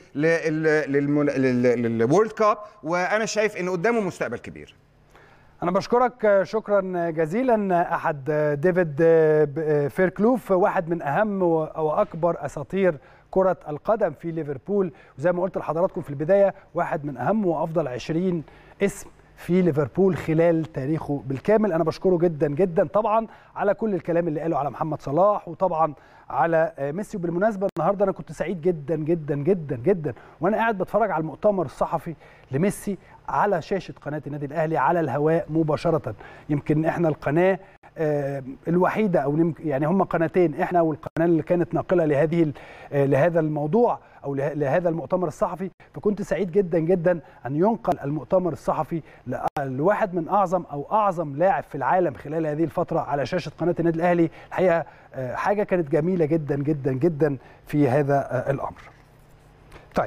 للورلد كاب وانا شايف ان قدامه مستقبل كبير أنا بشكرك شكرا جزيلا أحد ديفيد فيركلوف واحد من أهم وأكبر أساطير كرة القدم في ليفربول وزي ما قلت لحضراتكم في البداية واحد من أهم وأفضل 20 اسم في ليفربول خلال تاريخه بالكامل أنا بشكره جدا جدا طبعا على كل الكلام اللي قاله على محمد صلاح وطبعا على ميسي وبالمناسبة النهاردة أنا كنت سعيد جدا جدا جدا جدا وأنا قاعد بتفرج على المؤتمر الصحفي لميسي على شاشة قناة النادي الأهلي على الهواء مباشرة يمكن إحنا القناة آه، الوحيدة أو نم- يعني هم قناتين إحنا والقناة اللي كانت ناقلة لهذه ال- آه، لهذا الموضوع أو له- لهذا المؤتمر الصحفي فكنت سعيد جدا جدا أن ينقل المؤتمر الصحفي ل- لواحد من أعظم أو أعظم لاعب في العالم خلال هذه الفترة على شاشة قناة النادي الأهلي الحقيقة آه، حاجة كانت جميلة جدا جدا جدا في هذا آه، الأمر طيب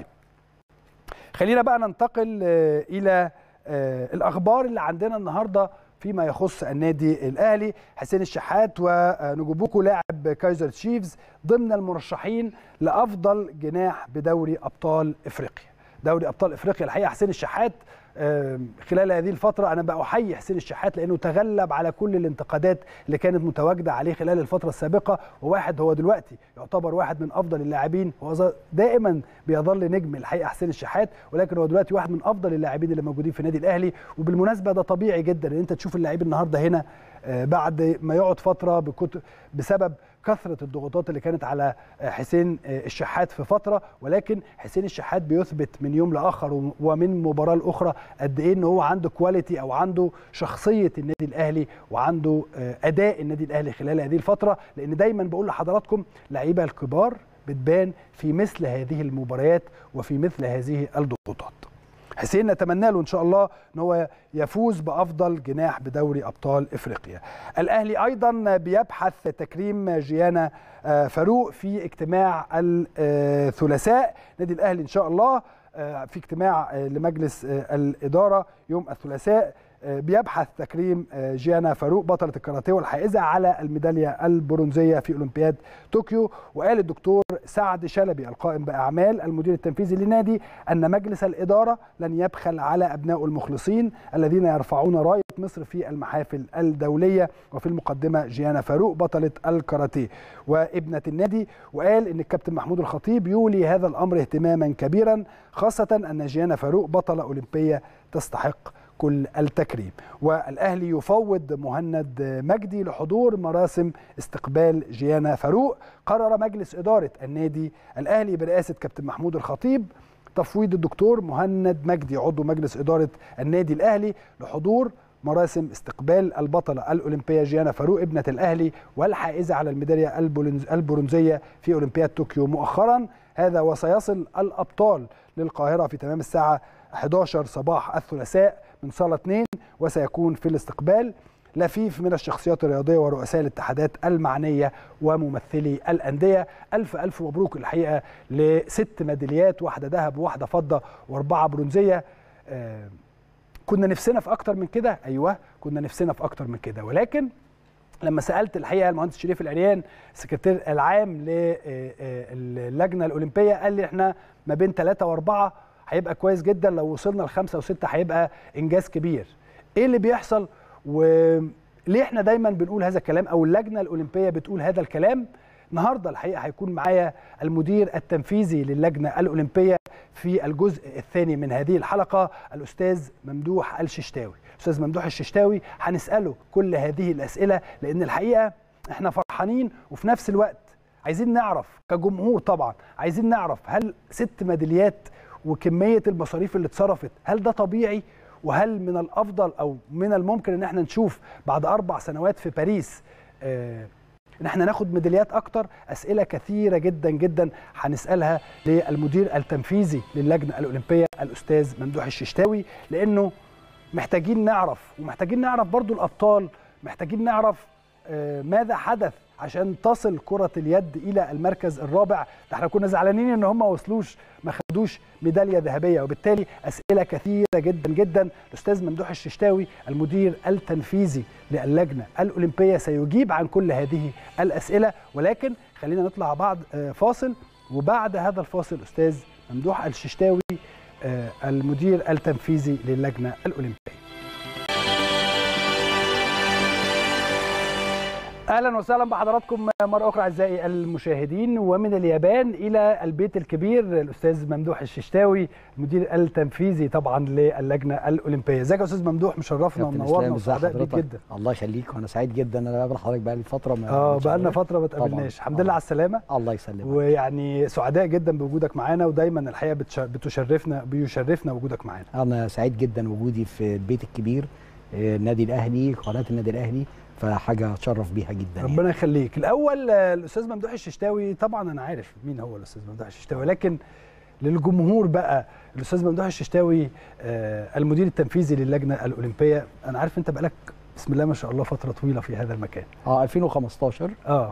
خلينا بقى ننتقل آه، الى آه، الاخبار اللي عندنا النهارده فيما يخص النادي الاهلي حسين الشحات ونجوبوكو لاعب كايزر تشيفز ضمن المرشحين لافضل جناح بدوري ابطال افريقيا دوري ابطال افريقيا الحقيقه حسين الشحات آم، خلال هذه الفترة أنا بأحيي حسين الشحات لأنه تغلب على كل الانتقادات اللي كانت متواجدة عليه خلال الفترة السابقة وواحد هو دلوقتي يعتبر واحد من أفضل اللاعبين هو ظ- دائما بيظل نجم الحقيقة حسين الشحات ولكن هو دلوقتي واحد من أفضل اللاعبين اللي موجودين في النادي الأهلي وبالمناسبة ده طبيعي جدا إن أنت تشوف اللاعب النهاردة هنا آه، بعد ما يقعد فترة بكت- بسبب كثرة الضغوطات اللي كانت على آه، حسين آه، الشحات في فترة ولكن حسين الشحات بيثبت من يوم لآخر و- ومن مباراة لأخرى قد إيه إن هو عنده كواليتي أو عنده شخصية النادي الأهلي وعنده آه، أداء النادي الأهلي خلال هذه الفترة لأن دايما بقول لحضراتكم لعيبة الكبار بتبان في مثل هذه المباريات وفي مثل هذه الضغوطات حسين نتمنى له ان شاء الله ان هو يفوز بافضل جناح بدوري ابطال افريقيا. الاهلي ايضا بيبحث تكريم جيانا آه، فاروق في اجتماع الثلاثاء، نادي الاهلي ان شاء الله آه، في اجتماع آه، لمجلس آه، الاداره يوم الثلاثاء بيبحث تكريم جيانا فاروق بطلة الكاراتيه والحائزة على الميدالية البرونزية في أولمبياد طوكيو وقال الدكتور سعد شلبي القائم بأعمال المدير التنفيذي للنادي أن مجلس الإدارة لن يبخل على أبناء المخلصين الذين يرفعون راية مصر في المحافل الدولية وفي المقدمة جيانا فاروق بطلة الكاراتيه وابنة النادي وقال أن الكابتن محمود الخطيب يولي هذا الأمر اهتماما كبيرا خاصة أن جيانا فاروق بطلة أولمبية تستحق كل التكريم والأهلي يفوض مهند مجدي لحضور مراسم استقبال جيانا فاروق قرر مجلس إدارة النادي الأهلي برئاسة كابتن محمود الخطيب تفويض الدكتور مهند مجدي عضو مجلس إدارة النادي الأهلي لحضور مراسم استقبال البطلة الأولمبية جيانا فاروق ابنة الأهلي والحائزة على الميدالية البرونزية في أولمبياد طوكيو مؤخرا هذا وسيصل الأبطال للقاهرة في تمام الساعة 11 صباح الثلاثاء من صالة 2 وسيكون في الاستقبال لفيف من الشخصيات الرياضية ورؤساء الاتحادات المعنية وممثلي الأندية ألف ألف مبروك الحقيقة لست ميداليات واحدة ذهب وواحدة فضة وأربعة برونزية آه كنا نفسنا في أكتر من كده أيوه كنا نفسنا في أكتر من كده ولكن لما سالت الحقيقه المهندس شريف العريان السكرتير العام للجنه الاولمبيه قال لي احنا ما بين ثلاثه واربعه هيبقى كويس جدا لو وصلنا لخمسه وسته هيبقى انجاز كبير. ايه اللي بيحصل وليه احنا دايما بنقول هذا الكلام او اللجنه الاولمبيه بتقول هذا الكلام؟ النهارده الحقيقه هيكون معايا المدير التنفيذي للجنه الاولمبيه في الجزء الثاني من هذه الحلقه الاستاذ ممدوح الششتاوي. استاذ ممدوح الششتاوي هنساله كل هذه الاسئله لان الحقيقه احنا فرحانين وفي نفس الوقت عايزين نعرف كجمهور طبعا عايزين نعرف هل ست ميداليات وكميه المصاريف اللي اتصرفت هل ده طبيعي وهل من الافضل او من الممكن ان احنا نشوف بعد اربع سنوات في باريس آه ان احنا ناخد ميداليات اكتر اسئله كثيره جدا جدا هنسالها للمدير التنفيذي للجنه الاولمبيه الاستاذ ممدوح الششتاوي لانه محتاجين نعرف ومحتاجين نعرف برضو الابطال محتاجين نعرف آه ماذا حدث عشان تصل كرة اليد إلى المركز الرابع ده احنا كنا زعلانين إن هم ما وصلوش ما خدوش ميدالية ذهبية وبالتالي أسئلة كثيرة جدا جدا الأستاذ ممدوح الششتاوي المدير التنفيذي للجنة الأولمبية سيجيب عن كل هذه الأسئلة ولكن خلينا نطلع بعد فاصل وبعد هذا الفاصل أستاذ ممدوح الششتاوي المدير التنفيذي للجنة الأولمبية اهلا وسهلا بحضراتكم مره اخرى اعزائي المشاهدين ومن اليابان الى البيت الكبير الاستاذ ممدوح الششتاوي المدير التنفيذي طبعا للجنه الاولمبيه ازيك يا استاذ ممدوح مشرفنا ومنورنا وسعداء بيك جدا الله يخليك وانا سعيد جدا انا بقابل حضرتك بقى لي فتره ما اه بقى لنا فتره ما اتقابلناش الحمد لله على السلامه الله يسلمك ويعني سعداء جدا بوجودك معانا ودايما الحقيقه بتشرفنا بيشرفنا وجودك معانا انا سعيد جدا وجودي في البيت الكبير النادي الاهلي قناه النادي الاهلي فحاجه اتشرف بيها جدا ربنا يعني. يخليك الاول الاستاذ ممدوح الششتاوي طبعا انا عارف مين هو الاستاذ ممدوح الششتاوي لكن للجمهور بقى الاستاذ ممدوح الششتاوي المدير التنفيذي للجنه الاولمبيه انا عارف انت بقالك بسم الله ما شاء الله فتره طويله في هذا المكان اه 2015 اه,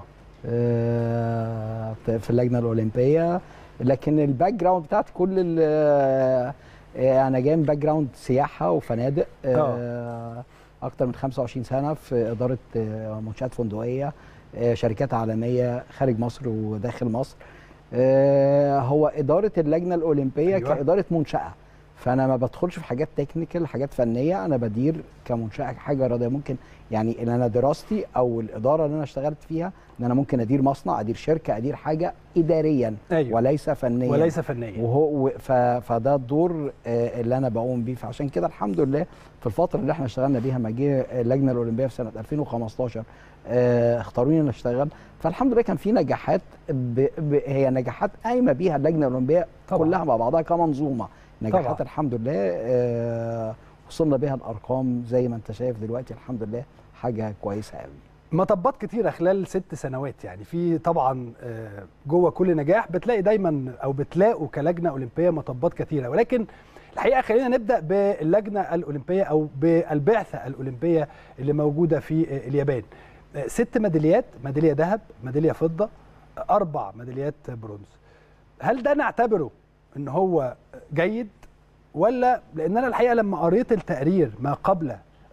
آه في اللجنه الاولمبيه لكن الباك جراوند بتاعتي كل انا جاي من باك جراوند سياحه وفنادق آه اكتر من 25 سنه في اداره منشات فندقيه شركات عالميه خارج مصر وداخل مصر هو اداره اللجنه الاولمبيه أيوة. كاداره منشاه فانا ما بدخلش في حاجات تكنيكال حاجات فنيه انا بدير كمنشاه حاجه رياضيه ممكن يعني ان انا دراستي او الاداره اللي انا اشتغلت فيها ان انا ممكن ادير مصنع ادير شركه ادير حاجه اداريا أيوة. وليس فنيا وليس فنيا وهو ف... فده الدور اللي انا بقوم بيه فعشان كده الحمد لله في الفتره اللي احنا اشتغلنا بيها ما جه اللجنه الاولمبيه في سنه 2015 اختاروني ان اشتغل فالحمد لله كان في نجاحات ب... ب... هي نجاحات قايمه بيها اللجنه الاولمبيه طبعا. كلها مع بعضها كمنظومه نجاحات طبعا. الحمد لله آه وصلنا بيها الارقام زي ما انت شايف دلوقتي الحمد لله حاجه كويسه قوي مطبات كتيره خلال ست سنوات يعني في طبعا جوه كل نجاح بتلاقي دايما او بتلاقوا كلجنه اولمبيه مطبات كثيره ولكن الحقيقه خلينا نبدا باللجنه الاولمبيه او بالبعثه الاولمبيه اللي موجوده في اليابان ست ميداليات ميداليه ذهب ميداليه فضه اربع ميداليات برونز هل ده نعتبره ان هو جيد ولا لان انا الحقيقه لما قريت التقرير ما قبل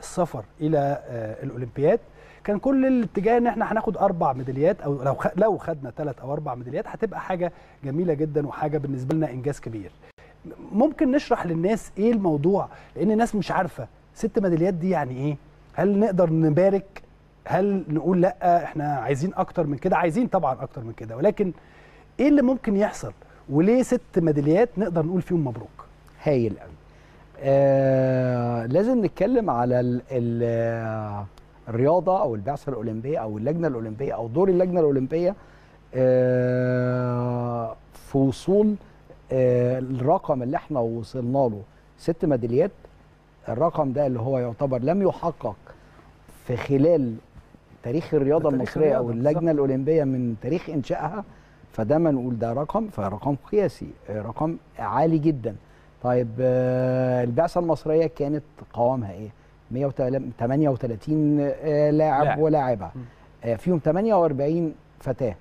السفر الى آه، الاولمبياد كان كل الاتجاه ان احنا هناخد اربع ميداليات او لو خ- لو خدنا ثلاث او اربع ميداليات هتبقى حاجه جميله جدا وحاجه بالنسبه لنا انجاز كبير ممكن نشرح للناس ايه الموضوع لان الناس مش عارفه ست ميداليات دي يعني ايه هل نقدر نبارك هل نقول لا احنا عايزين اكتر من كده عايزين طبعا اكتر من كده ولكن ايه اللي ممكن يحصل وليه ست ميداليات نقدر نقول فيهم مبروك هايل قوي آه لازم نتكلم على ال ال آه، الرياضه او البعثه الاولمبيه او اللجنه الاولمبيه او دور اللجنه الاولمبيه آه في وصول آه الرقم اللي احنا وصلنا له ست ميداليات الرقم ده اللي هو يعتبر لم يحقق في خلال تاريخ الرياضه تاريخ المصريه او الرياضة، اللجنه بالظبط. الاولمبيه من تاريخ انشائها فده ما نقول ده رقم فرقم قياسي آه، رقم عالي جدا طيب آه، البعثه المصريه كانت قوامها ايه 138 آه، لاعب لاعب. ولاعبه م. آه، فيهم 48 فتاه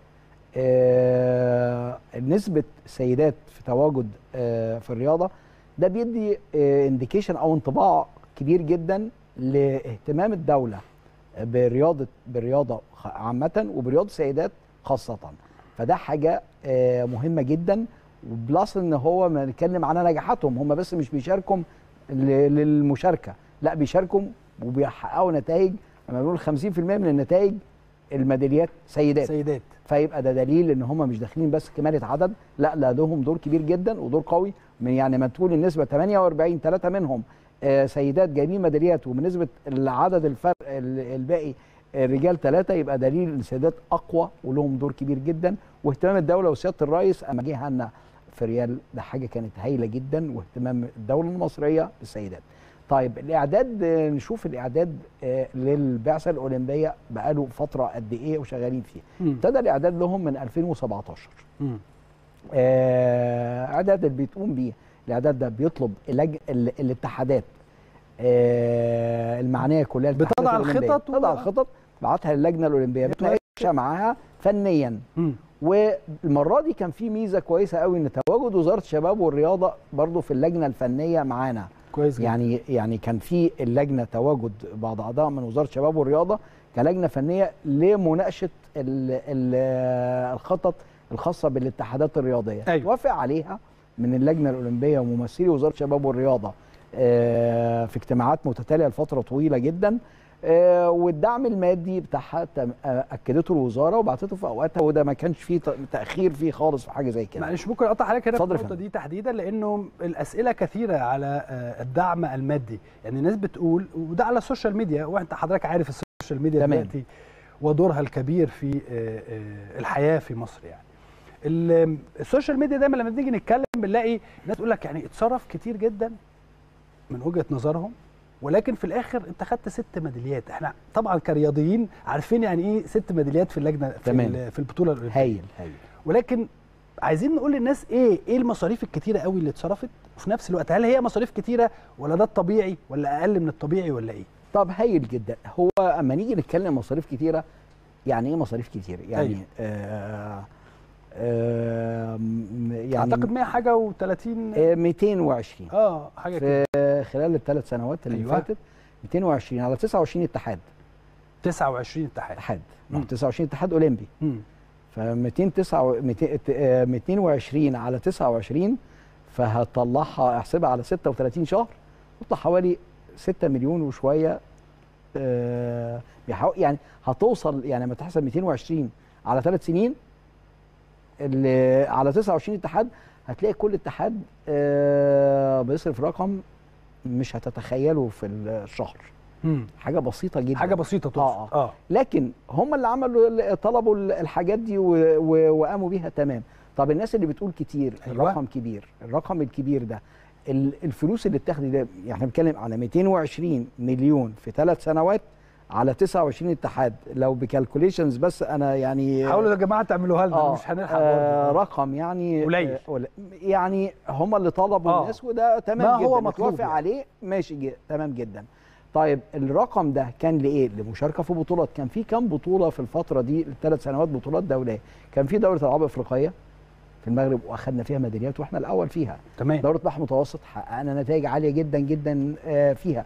آه، نسبه سيدات في تواجد آه، في الرياضه ده بيدي انديكيشن او انطباع كبير جدا لاهتمام الدوله برياضه بالرياضه خ- عامه وبرياضه السيدات خاصه فده حاجه آه، مهمه جدا وبلس ان هو ما نتكلم على نجاحاتهم هم بس مش بيشاركوا ل- للمشاركه لا بيشاركوا وبيحققوا نتائج لما بنقول 50% من النتائج الميداليات سيدات سيدات فيبقى ده دليل ان هم مش داخلين بس كمالة عدد لا لا لهم دور كبير جدا ودور قوي من يعني ما تقول النسبه 48 ثلاثه منهم آه، سيدات جايبين ميداليات وبنسبه العدد الفرق ال- الباقي الرجال ثلاثه يبقى دليل ان السيدات اقوى ولهم دور كبير جدا واهتمام الدوله وسياده الرئيس اما جه لنا في ريال ده حاجه كانت هايله جدا واهتمام الدوله المصريه بالسيدات. طيب الاعداد آه، نشوف الاعداد آه، للبعثه الاولمبيه بقاله فتره قد ايه وشغالين فيه. مم. ابتدى الاعداد لهم من 2017 مم. آه، اعداد اللي بتقوم بيه الاعداد ده بيطلب اللج... ال... الاتحادات آه، المعنيه كلها الاتحادات بتضع الأولمبية. الخطط و- بتضع الخطط بعتها للجنه الاولمبيه بتناقشها معاها فنيا مم. والمره دي كان في ميزه كويسه قوي ان تواجد وزاره الشباب والرياضه برضو في اللجنه الفنيه معانا كويس جدا يعني يعني كان في اللجنه تواجد بعض اعضاء من وزاره الشباب والرياضه كلجنه فنيه لمناقشه ال ال الخطط الخاصه بالاتحادات الرياضيه أيوة. وافق عليها من اللجنه الاولمبيه وممثلي وزاره الشباب والرياضه آه، في اجتماعات متتاليه لفتره طويله جدا آه، والدعم المادي بتاعها تم- آه، اكدته الوزاره وبعتته في اوقاتها وده ما كانش فيه ت- تاخير فيه خالص في حاجه زي كده معلش ممكن اقطع حضرتك هنا في اتفضل يا النقطه فندم. دي تحديدا لانه الاسئله كثيره على آه، الدعم المادي يعني الناس بتقول وده على السوشيال ميديا وانت حضرتك عارف السوشيال ميديا تمام. دلوقتي ودورها الكبير في آه، آه، الحياه في مصر يعني ال- السوشيال ميديا دايما لما بنيجي نتكلم بنلاقي ناس تقول لك يعني اتصرف كتير جدا من وجهه نظرهم ولكن في الاخر انت خدت ست ميداليات احنا طبعا كرياضيين عارفين يعني ايه ست ميداليات في اللجنه في, تمام. ال- في البطوله الاولمبيه هايل هايل ولكن عايزين نقول للناس ايه ايه المصاريف الكتيره قوي اللي اتصرفت وفي نفس الوقت هل هي مصاريف كتيره ولا ده الطبيعي ولا اقل من الطبيعي ولا ايه طب هايل جدا هو اما نيجي نتكلم مصاريف كتيره يعني ايه مصاريف كتير يعني أيوة. آه آه م- يعني اعتقد 100 حاجه و30 آه 220 اه حاجه كده في خلال الثلاث سنوات اللي أيوة. أيوة. فاتت 220 على 29 اتحاد 29 اتحاد اتحاد مم. ما هو 29 اتحاد اولمبي مم. ف 220 على 29 فهتطلعها احسبها على 36 شهر تطلع حوالي 6 مليون وشويه آه، بيحاول يعني هتوصل يعني لما تحسب 220 على ثلاث سنين اللي على 29 اتحاد هتلاقي كل اتحاد آه، بيصرف رقم مش هتتخيله في الشهر مم. حاجه بسيطه جدا حاجه بسيطه تقصد آه، اه لكن هم اللي عملوا طلبوا الحاجات دي و- و- وقاموا بيها تمام طب الناس اللي بتقول كتير أيوة. أيوة. الرقم كبير الرقم الكبير ده ال- الفلوس اللي بتاخد ده يعني احنا بنتكلم على 220 مليون في ثلاث سنوات على 29 اتحاد لو بكالكوليشنز بس انا يعني حاولوا يا جماعه تعملوها لنا آه مش هنلحق آه برضه. رقم يعني قليل. آه قل- يعني هم اللي طلبوا آه. الناس وده تمام ما جدا هو مطلوب متوافق يعني. عليه ماشي ج- تمام جدا طيب الرقم ده كان لايه لمشاركه في بطولات كان في كام بطوله في الفتره دي الثلاث سنوات بطولات دوليه كان في دوره العاب افريقيه في المغرب واخدنا فيها ميداليات واحنا الاول فيها تمام دوره بحر متوسط حققنا نتائج عاليه جدا جدا آه، فيها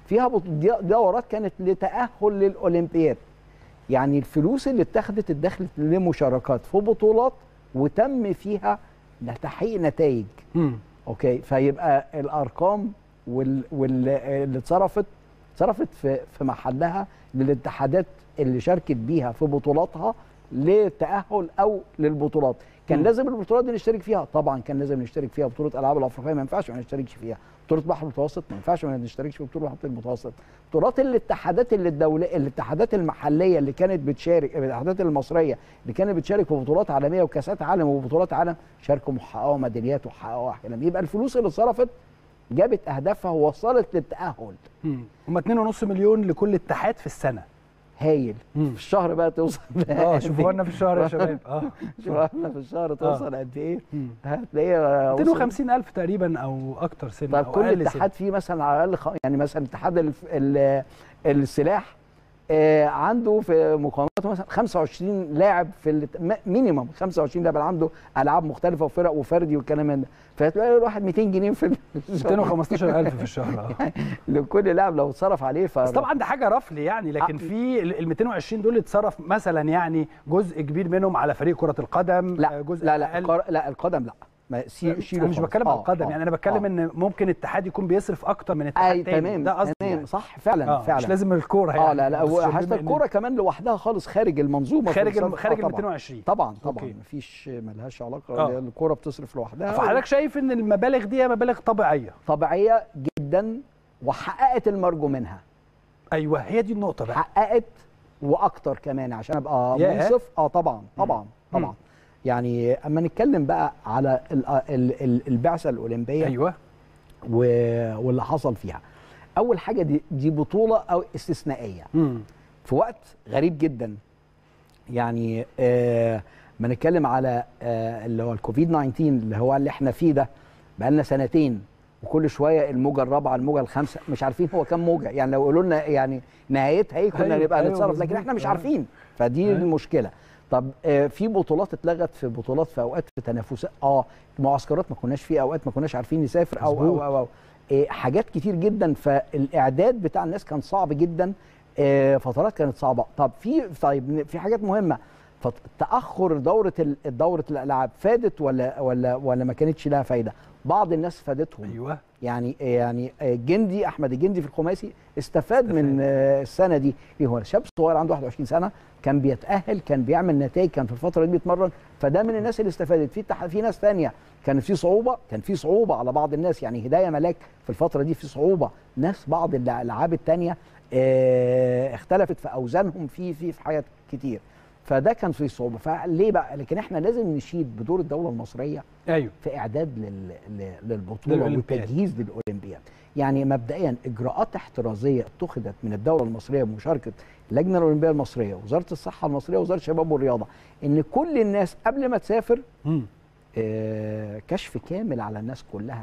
فيها بط- دي- دورات كانت لتاهل للاولمبياد يعني الفلوس اللي اتخذت اتدخلت لمشاركات في بطولات وتم فيها تحقيق نتائج مم. اوكي فيبقى الارقام وال واللي اتصرفت اتصرفت في في محلها للاتحادات اللي شاركت بيها في بطولاتها لتاهل او للبطولات كان مم. لازم البطولات دي نشترك فيها طبعا كان لازم نشترك فيها بطوله العاب الافريقيه ما ينفعش ما نشتركش فيها بطوله بحر المتوسط ما ينفعش ما نشتركش في بطوله بحر المتوسط بطولات الاتحادات اللي الدوليه الاتحادات المحليه اللي كانت بتشارك الاتحادات المصريه اللي كانت بتشارك في بطولات عالميه وكاسات عالم وبطولات عالم شاركوا وحققوا ميداليات وحققوا احلام يبقى الفلوس اللي اتصرفت جابت اهدافها ووصلت للتاهل مم. هم 2.5 مليون لكل اتحاد في السنه هايل مم. في الشهر بقى توصل اه شوفوا لنا في الشهر يا شباب اه شوفوا لنا في الشهر توصل قد ايه مم. هتلاقيها وصلت 250 الف تقريبا او اكتر سنه طب أو كل أقل اتحاد فيه مثلا على الاقل خ... يعني مثلا اتحاد الف... ال... السلاح آه عنده في مقاوماته مثلا 25 لاعب في ال... مينيمم 25 لاعب عنده العاب مختلفه وفرق وفردي والكلام من ده فتلاقي الواحد 200 جنيه في ال- 215 الف في الشهر اه لكل لاعب لو اتصرف عليه ف بس طبعا ده حاجه رفل يعني لكن آه. في ال 220 دول اتصرف مثلا يعني جزء كبير منهم على فريق كره القدم لا آه، جزء لا لا أقل. القر... لا القدم لا ما سي... شيله انا مش خالص. بتكلم على آه، القدم آه، يعني انا بتكلم آه. ان ممكن اتحاد يكون بيصرف اكتر من اتحاد اي تاني تمام ده قصدي تمام يعني. صح فعلا آه فعلا مش لازم الكوره يعني اه لا لا بس هو بما حتى إن- الكوره كمان لوحدها خالص خارج المنظومه خارج في الم- الصرف. خارج آه ال طبعا 220 طبعا طبعا أوكي. مفيش ملهاش علاقه آه. الكوره بتصرف لوحدها فحضرتك شايف ان المبالغ دي هي مبالغ طبيعيه طبيعيه جدا وحققت المرجو منها ايوه هي دي النقطه بقى حققت واكتر كمان عشان ابقى ياه. منصف اه طبعا طبعا مم. طبعا يعني اما نتكلم بقى على ال- ال- ال- البعثه الاولمبيه ايوه و- واللي حصل فيها اول حاجه دي دي بطوله او استثنائيه مم. في وقت غريب جدا يعني آه ما نتكلم على آه اللي هو الكوفيد 19 اللي هو اللي احنا فيه ده بقالنا سنتين وكل شويه الموجه الرابعه الموجه الخامسه مش عارفين هو كام موجه يعني لو قالوا لنا يعني نهايتها ايه كنا أيوة، نبقى أيوة، نتصرف لكن مظبوط. احنا مش آه. عارفين فدي أيوة. المشكله طب آه في بطولات اتلغت في بطولات في اوقات في تنافسات اه معسكرات ما كناش في اوقات ما كناش عارفين نسافر او مظبوط. او او, أو. آه حاجات كتير جدا فالاعداد بتاع الناس كان صعب جدا آه، فترات كانت صعبه طب في طيب في حاجات مهمه فت- تاخر دوره ال- دوره الالعاب فادت ولا ولا ولا ما كانتش لها فايده بعض الناس فادتهم ايوه يعني يعني الجندي احمد الجندي في الخماسي استفاد, استفاد. من آه، السنه دي إيه هو شاب صغير عنده 21 سنه كان بيتاهل كان بيعمل نتائج كان في الفتره دي بيتمرن فده من الناس اللي استفادت في تح- في ناس ثانيه كان في صعوبه كان في صعوبه على بعض الناس يعني هدايه ملاك في الفتره دي في صعوبه ناس بعض الالعاب الثانيه اختلفت في اوزانهم في في في حاجات كتير فده كان في صعوبه فليه بقى لكن احنا لازم نشيد بدور الدوله المصريه ايوه في اعداد لل... ل- للبطوله للأولمبياد. والتجهيز للاولمبياد يعني مبدئيا اجراءات احترازيه اتخذت من الدوله المصريه بمشاركه اللجنه الاولمبيه المصريه وزاره الصحه المصريه وزاره الشباب والرياضه ان كل الناس قبل ما تسافر مم. آه، كشف كامل على الناس كلها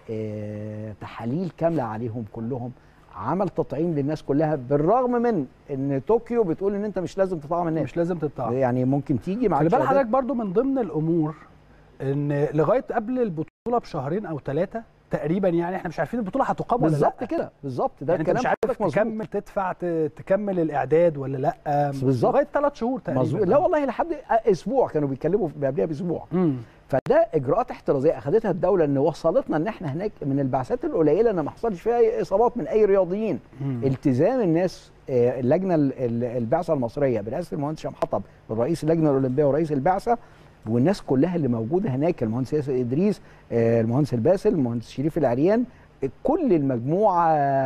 آه، تحاليل كامله عليهم كلهم عمل تطعيم للناس كلها بالرغم من ان طوكيو بتقول ان انت مش لازم تطعم الناس مش لازم تطلع يعني ممكن تيجي مع خلي بال حضرتك برضو من ضمن الامور ان لغايه قبل البطوله بشهرين او ثلاثه تقريبا يعني احنا مش عارفين البطوله هتقام ولا لا بالظبط كده بالظبط ده يعني انت الكلام مش عارف حضرتك مظبوط. تكمل تدفع ت- تكمل الاعداد ولا لا بالظبط. لغايه ثلاث شهور تقريبا مظبوط لا والله لحد اسبوع كانوا بيتكلموا قبلها باسبوع مم. فده اجراءات احترازيه اخذتها الدوله ان وصلتنا ان احنا هناك من البعثات القليله ان ما حصلش فيها أي اصابات من اي رياضيين مم. التزام الناس آه، اللجنه ال- ال- البعثه المصريه برئاسه المهندس هشام حطب رئيس اللجنه الاولمبيه ورئيس البعثه والناس كلها اللي موجوده هناك المهندس ياسر ادريس آه، المهندس الباسل المهندس شريف العريان آه، كل المجموعه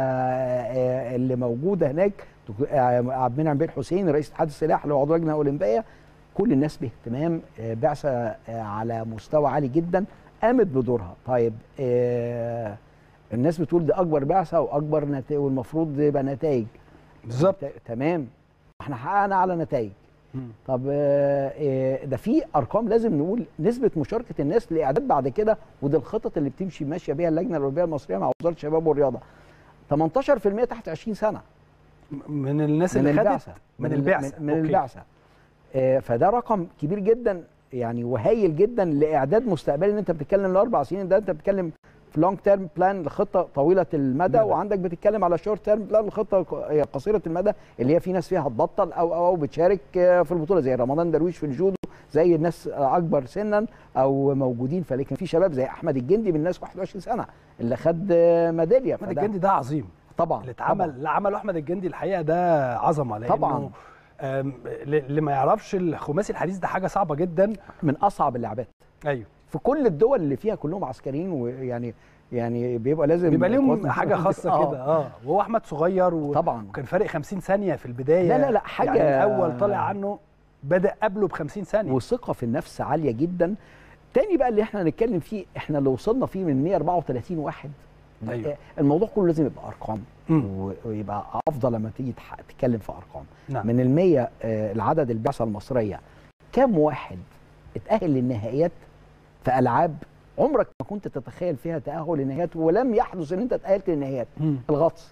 آه، اللي موجوده هناك دكتور- آه، عبد المنعم بن حسين رئيس اتحاد السلاح اللي هو عضو لجنه اولمبيه كل الناس باهتمام آه، بعثه آه، على مستوى عالي جدا قامت بدورها طيب آه، الناس بتقول دي اكبر بعثه واكبر نتائج والمفروض يبقى نتائج بالظبط ت- تمام احنا حققنا على نتائج مم. طب آه، آه، ده في ارقام لازم نقول نسبه مشاركه الناس لاعداد بعد كده ودي الخطط اللي بتمشي ماشيه بيها اللجنه الاولمبيه المصريه مع وزاره الشباب والرياضه 18% تحت 20 سنه من الناس من اللي خدت البعثه من ال- البعثه من, من أوكي. البعثه آه، فده رقم كبير جدا يعني وهايل جدا لاعداد مستقبلي ان انت بتتكلم لاربع سنين ده انت بتتكلم في لونج تيرم بلان لخطه طويله المدى مدى. وعندك بتتكلم على شورت تيرم بلان لخطه ق- قصيره المدى اللي هي في ناس فيها هتبطل او او, أو بتشارك آه، في البطوله زي رمضان درويش في الجودو زي الناس آه، اكبر سنا او موجودين فلكن في شباب زي احمد الجندي من الناس 21 سنه اللي خد آه، ميداليه احمد فده- الجندي ده عظيم طبعا اللي طبعاً. اتعمل اللي عمله احمد الجندي الحقيقه ده عظمه لانه طبعاً. آم، اللي ما يعرفش الخماسي الحديث ده حاجه صعبه جدا من اصعب اللعبات ايوه في كل الدول اللي فيها كلهم عسكريين ويعني يعني بيبقى لازم بيبقى ليهم قوات حاجه خاصه آه. كده اه وهو احمد صغير و... طبعا وكان فارق 50 ثانيه في البدايه لا لا لا، حاجة- يعني الاول طالع عنه بدا قبله ب 50 ثانيه وثقه في النفس عاليه جدا تاني بقى اللي احنا هنتكلم فيه احنا اللي وصلنا فيه من 134 واحد أيوة. الموضوع كله لازم يبقى ارقام مم. و- ويبقى افضل لما تيجي تح- تتكلم في ارقام نعم. من ال 100 آه، العدد البعثه المصريه كم واحد اتاهل للنهائيات في العاب عمرك ما كنت تتخيل فيها تاهل للنهائيات ولم يحدث ان انت تاهلت للنهائيات مم. الغطس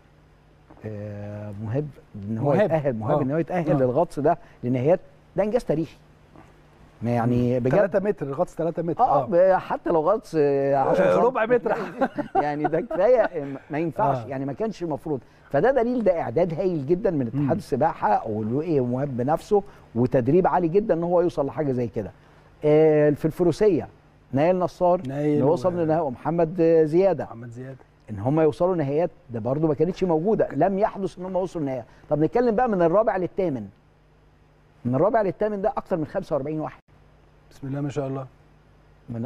آه، مهب ان هو مهاب. يتاهل مهاب آه. ان هو يتاهل آه. للغطس ده لنهائيات ده انجاز تاريخي ما يعني بجد 3 متر الغطس 3 متر اه ب- حتى لو غطس آه، 10 آه، سم. ربع متر. يعني ده كفايه آه، ما ينفعش آه. يعني ما كانش المفروض فده دليل ده اعداد هايل جدا من اتحاد السباحه والوقي ومهاب بنفسه وتدريب عالي جدا ان هو يوصل لحاجه زي كده آه، في الفروسيه نايل نصار نايل اللي وصل و- للنهائي ومحمد آه، زياده محمد زياد ان هم يوصلوا نهائيات ده برضو ما كانتش موجوده لم يحدث ان هم وصلوا النهائي طب نتكلم بقى من الرابع للثامن من الرابع للثامن ده اكتر من 45 واحد بسم الله ما شاء الله من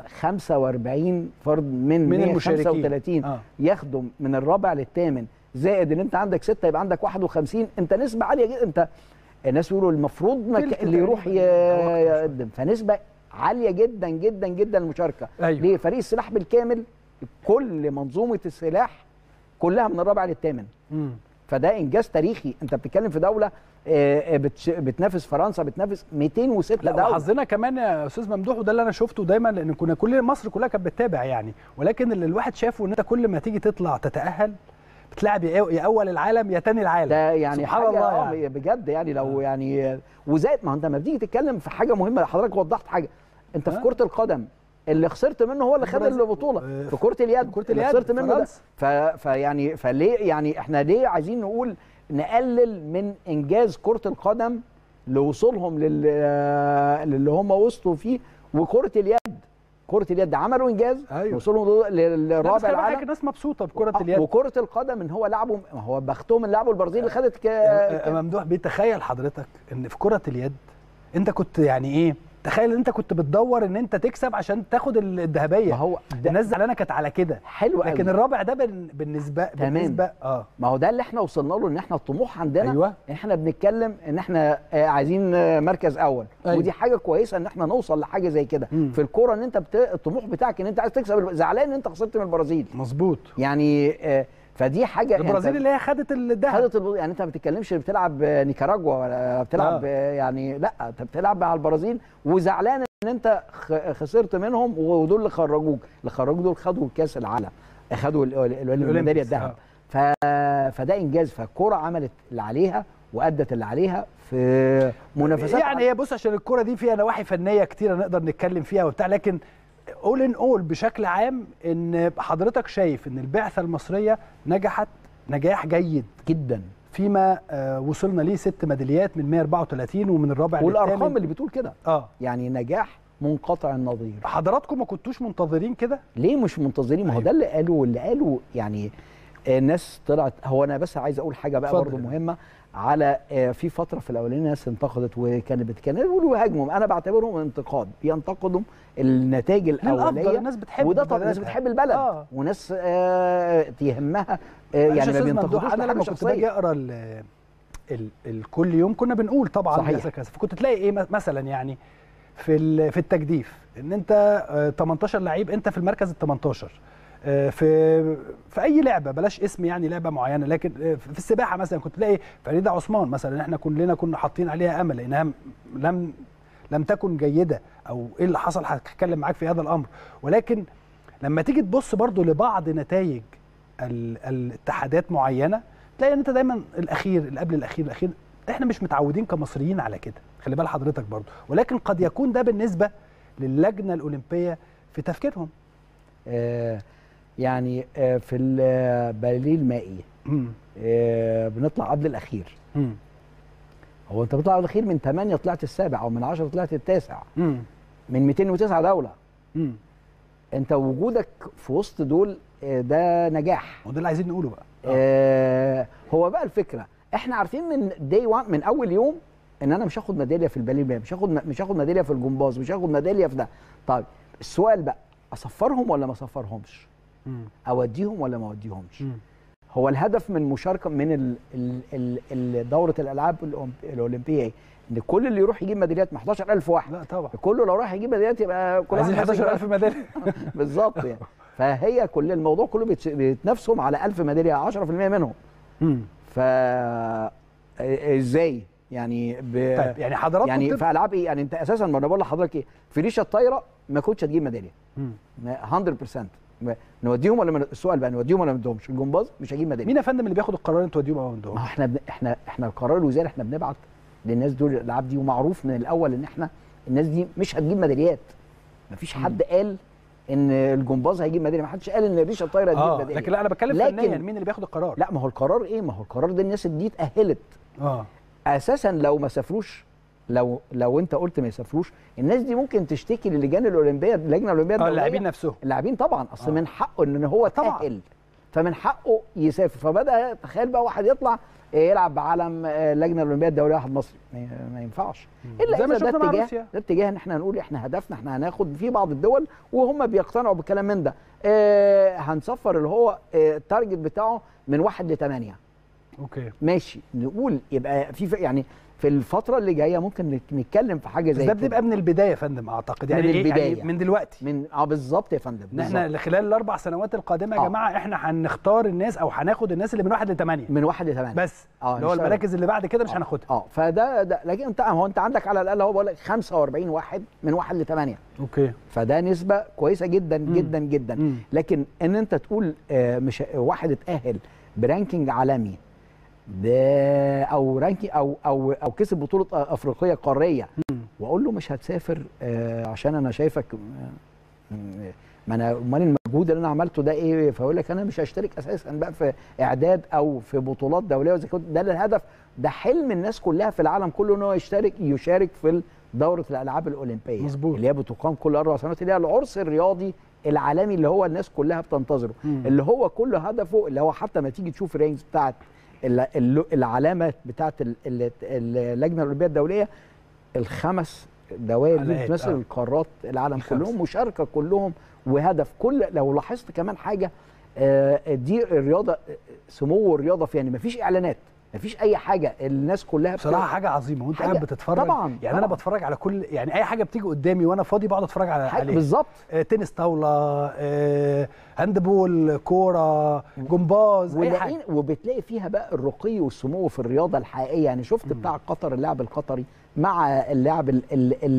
45 فرد من, من 135 آه. ياخدوا من الرابع للثامن زائد ان انت عندك سته يبقى عندك 51 انت نسبه عاليه جدا انت الناس بيقولوا المفروض ما تلت ك- اللي يروح ي- تقريباً أو أكتر شوية. يقدم فنسبه عاليه جدا جدا جدا المشاركه أيوة. ليه فريق السلاح بالكامل كل منظومه السلاح كلها من الرابع للثامن مم. فده انجاز تاريخي انت بتتكلم في دوله آه، آه، بتش- بتنافس فرنسا بتنافس 206 لا دوله وحظنا كمان يا استاذ ممدوح وده اللي انا شفته دايما لان كنا كل مصر كلها كانت بتتابع يعني ولكن اللي الواحد شافه ان انت كل ما تيجي تطلع تتاهل بتلعب يا يا اول العالم يا تاني العالم ده يعني سبحان حاجه الله آه، يعني. بجد يعني لو يعني وزائد ما هو انت لما بتيجي تتكلم في حاجه مهمه حضرتك وضحت حاجه انت في آه. كره القدم اللي خسرت منه هو اللي خد البرازيل. البطوله آه، في كره اليد كرة اللي اليد خسرت منه ده فرنسا. ف... فيعني فليه يعني احنا ليه عايزين نقول نقلل من انجاز كره القدم لوصولهم لل... للي هم وصلوا فيه وكره اليد كره اليد عملوا انجاز أيوة. وصولهم لا، للرابع بس خلي بالك العالم الناس مبسوطه بكره آه، اليد وكره القدم ان هو لعبوا ما هو بختهم اللي لعبوا البرازيل اللي خدت ك... آه، آه، ممدوح بيتخيل حضرتك ان في كره اليد انت كنت يعني ايه تخيل ان انت كنت بتدور ان انت تكسب عشان تاخد الذهبيه ما هو ده الناس زعلانه كانت على كده حلو قوي لكن الرابع ده بال- بالنسبه تمام. بالنسبه اه ما هو ده اللي احنا وصلنا له ان احنا الطموح عندنا أيوة. احنا بنتكلم ان احنا آه، عايزين آه، مركز اول أيوة. ودي حاجه كويسه ان احنا نوصل لحاجه زي كده مم. في الكوره ان انت بت... الطموح بتاعك ان انت عايز تكسب الب- زعلان ان انت خسرت من البرازيل مظبوط يعني آه، فدي حاجه البرازيل يعني اللي هي خدت الذهب خدت الب... يعني انت ما بتتكلمش بتلعب آه، نيكاراجوا ولا بتلعب آه. آه. يعني لا انت بتلعب مع البرازيل وزعلان ان انت خ- خسرت منهم ودول اللي خرجوك اللي خرجوك دول خدوا كاس العالم خدوا ال- ال- ال- الميداليه الأولمبيكس، الذهب آه. ف... فده انجاز فالكوره عملت اللي عليها وادت اللي عليها في منافسات يعني هي بص عشان الكرة دي فيها نواحي فنية كتيرة نقدر نتكلم فيها وبتاع لكن اول ان اول بشكل عام ان حضرتك شايف ان البعثة المصرية نجحت نجاح جيد جدا فيما آه وصلنا ليه ست ميداليات من 134 ومن الرابع والارقام للثامن. اللي بتقول كده اه يعني نجاح منقطع النظير حضراتكم ما كنتوش منتظرين كده ليه مش منتظرين ما هو أيوة. ده اللي قاله واللي قاله يعني الناس طلعت هو انا بس عايز اقول حاجه بقى اتفضل. برضو مهمه على آه، في فتره في الاولانيه ناس انتقدت وكانت بتتكلم يقولوا هاجموا انا بعتبرهم انتقاد بينتقدوا النتائج للأفضل، الاوليه الناس بتحب وده طبعا الناس بلدها. بتحب البلد آه. وناس آه يهمها آه معلش يا يعني ما أستاذ ممدوح، بينتقدوش انا لحاجه لما كنت باجي شخصيه اقرا ال ال ال كل يوم كنا بنقول طبعا صحيح. كذا كذا فكنت تلاقي ايه م- مثلا يعني في ال- في التجديف ان انت آه، 18 لعيب انت في المركز ال 18 آه، في في اي لعبه بلاش اسم يعني لعبه معينه لكن آه، في السباحه مثلا كنت تلاقي فريده عثمان مثلا احنا كلنا كنا حاطين عليها امل لانها م- لم لم تكن جيده او ايه اللي حصل هتكلم معاك في هذا الامر ولكن لما تيجي تبص برضو لبعض نتائج ال- الاتحادات معينه تلاقي ان انت دايما الاخير اللي قبل الاخير الاخير احنا مش متعودين كمصريين على كده خلي بال حضرتك برضو ولكن قد يكون ده بالنسبه للجنه الاولمبيه في تفكيرهم آه يعني آه، في البليل المائي مم. آه، بنطلع قبل الاخير مم. هو انت بتطلع قبل الاخير من 8 طلعت السابع او من 10 طلعت التاسع مم. من 209 دوله مم. انت وجودك في وسط دول آه، ده نجاح وده اللي عايزين نقوله بقى آه هو بقى الفكره احنا عارفين من داي 1 من اول يوم ان انا مش هاخد ميداليه في الباليه مش هاخد مش هاخد ميداليه في الجمباز مش هاخد ميداليه في ده طيب السؤال بقى اصفرهم ولا ما اصفرهمش مم. اوديهم ولا ما اوديهمش مم. هو الهدف من مشاركه من ال ال ال ال دوره الالعاب الأولمب- الاولمبيه ايه ان كل اللي يروح يجيب ميداليات ما 11000 واحد لا طبعا كله لو راح يجيب ميداليات يبقى كل عايزين واحد ماسك 11000 ميداليه بالظبط يعني فهي كل الموضوع كله بيتس- بيتنافسوا على 1000 ميداليه 10% منهم مم. ف ازاي يعني ب... طيب يعني حضراتكم يعني بتبقى- في العاب ايه يعني انت اساسا ما انا بقول لحضرتك ايه في ريشه الطايره ما كنتش هتجيب ميداليه مم. ما- 100% ما- نوديهم ولا ما... السؤال بقى نوديهم ولا ما ندهمش الجمباز مش هجيب ميداليه مين يا فندم اللي بياخد القرار انتوا توديهم او ما ما توديهم؟ هو احنا بن... احنا احنا القرار الوزاري احنا بنبعت للناس دول الالعاب دي ومعروف من الاول ان احنا الناس دي مش هتجيب ميداليات مفيش حد قال ان الجمباز هيجيب ميداليه ما حدش قال ان ريشه الطايره هتجيب اه ميداليه لكن لا انا بتكلم لكن- فنيا مين اللي بياخد القرار؟ لا ما هو القرار ايه ما هو القرار ده الناس دي اتاهلت اه اساسا لو ما سافروش لو لو انت قلت ما يسافروش الناس دي ممكن تشتكي للجان الاولمبيه اللجنه الاولمبيه اه الدولية. اللاعبين نفسهم اللاعبين طبعا اصل آه. من حقه ان هو طبعاً. تاهل فمن حقه يسافر فبدا تخيل بقى واحد يطلع آه، يلعب بعلم آه، اللجنه الاولمبيه الدوليه واحد مصري ما- ما ينفعش الا زي ما اذا ده شفنا مع اتجاه روسيا. ده اتجاه ان احنا هنقول احنا هدفنا احنا هناخد في بعض الدول وهم بيقتنعوا بالكلام من ده آه هنصفر اللي هو آه، التارجت بتاعه من واحد لثمانيه اوكي ماشي نقول يبقى في ف- يعني في الفتره اللي جايه ممكن نت- نتكلم في حاجه بس زي ده كده. بتبقى من البدايه يا فندم اعتقد يعني من إيه؟ البداية. يعني من دلوقتي من اه بالظبط يا فندم ان احنا بالظبط. خلال الاربع سنوات القادمه يا آه. جماعه احنا هنختار الناس او هناخد الناس اللي من واحد لثمانيه من واحد لثمانيه بس آه، اللي هو نشتغل. المراكز اللي بعد كده مش هناخدها اه فده ده لكن انت هو انت عندك على الاقل هو بقول لك 45 واحد من واحد لثمانيه اوكي فده نسبه كويسه جدا مم. جدا جدا مم. لكن ان انت تقول آه، مش واحد اتاهل برانكينج عالمي ب او رانكينج او او او كسب بطوله افريقيه قاريه مم. واقول له مش هتسافر آه، عشان انا شايفك آه، ما انا امال المجهود اللي انا عملته ده ايه فاقول لك انا مش هشترك اساسا بقى في اعداد او في بطولات دوليه وزي كده ده الهدف ده حلم الناس كلها في العالم كله ان هو يشترك يشارك في دوره الالعاب الاولمبيه مظبوط. اللي هي بتقام كل اربع سنوات اللي هي العرس الرياضي العالمي اللي هو الناس كلها بتنتظره مم. اللي هو كل هدفه اللي هو حتى ما تيجي تشوف الرينجز بتاعت ال- ال- العلامه بتاعت ال- ال- اللجنه الاولمبيه الدوليه الخمس دوائر دي حلقات، بتمثل آه. القارات العالم الخمسة. كلهم مشاركه كلهم وهدف كل لو لاحظت كمان حاجه آه، دي الرياضه آه، سمو الرياضه فيها يعني مفيش اعلانات مفيش اي حاجه الناس كلها بصراحه بت- حاجه عظيمه وانت حاجة- قاعد بتتفرج طبعاً، يعني انا طبعاً. بتفرج على كل يعني اي حاجه بتيجي قدامي وانا فاضي بقعد اتفرج على حاجه عليها بالظبط آه، تنس طاوله آه، هاندبول كوره جمباز اي حاجه ولاقين وبتلاقي فيها بقى الرقي والسمو في الرياضه الحقيقيه يعني شفت بتاع قطر اللاعب القطري مع اللاعب ال ال ال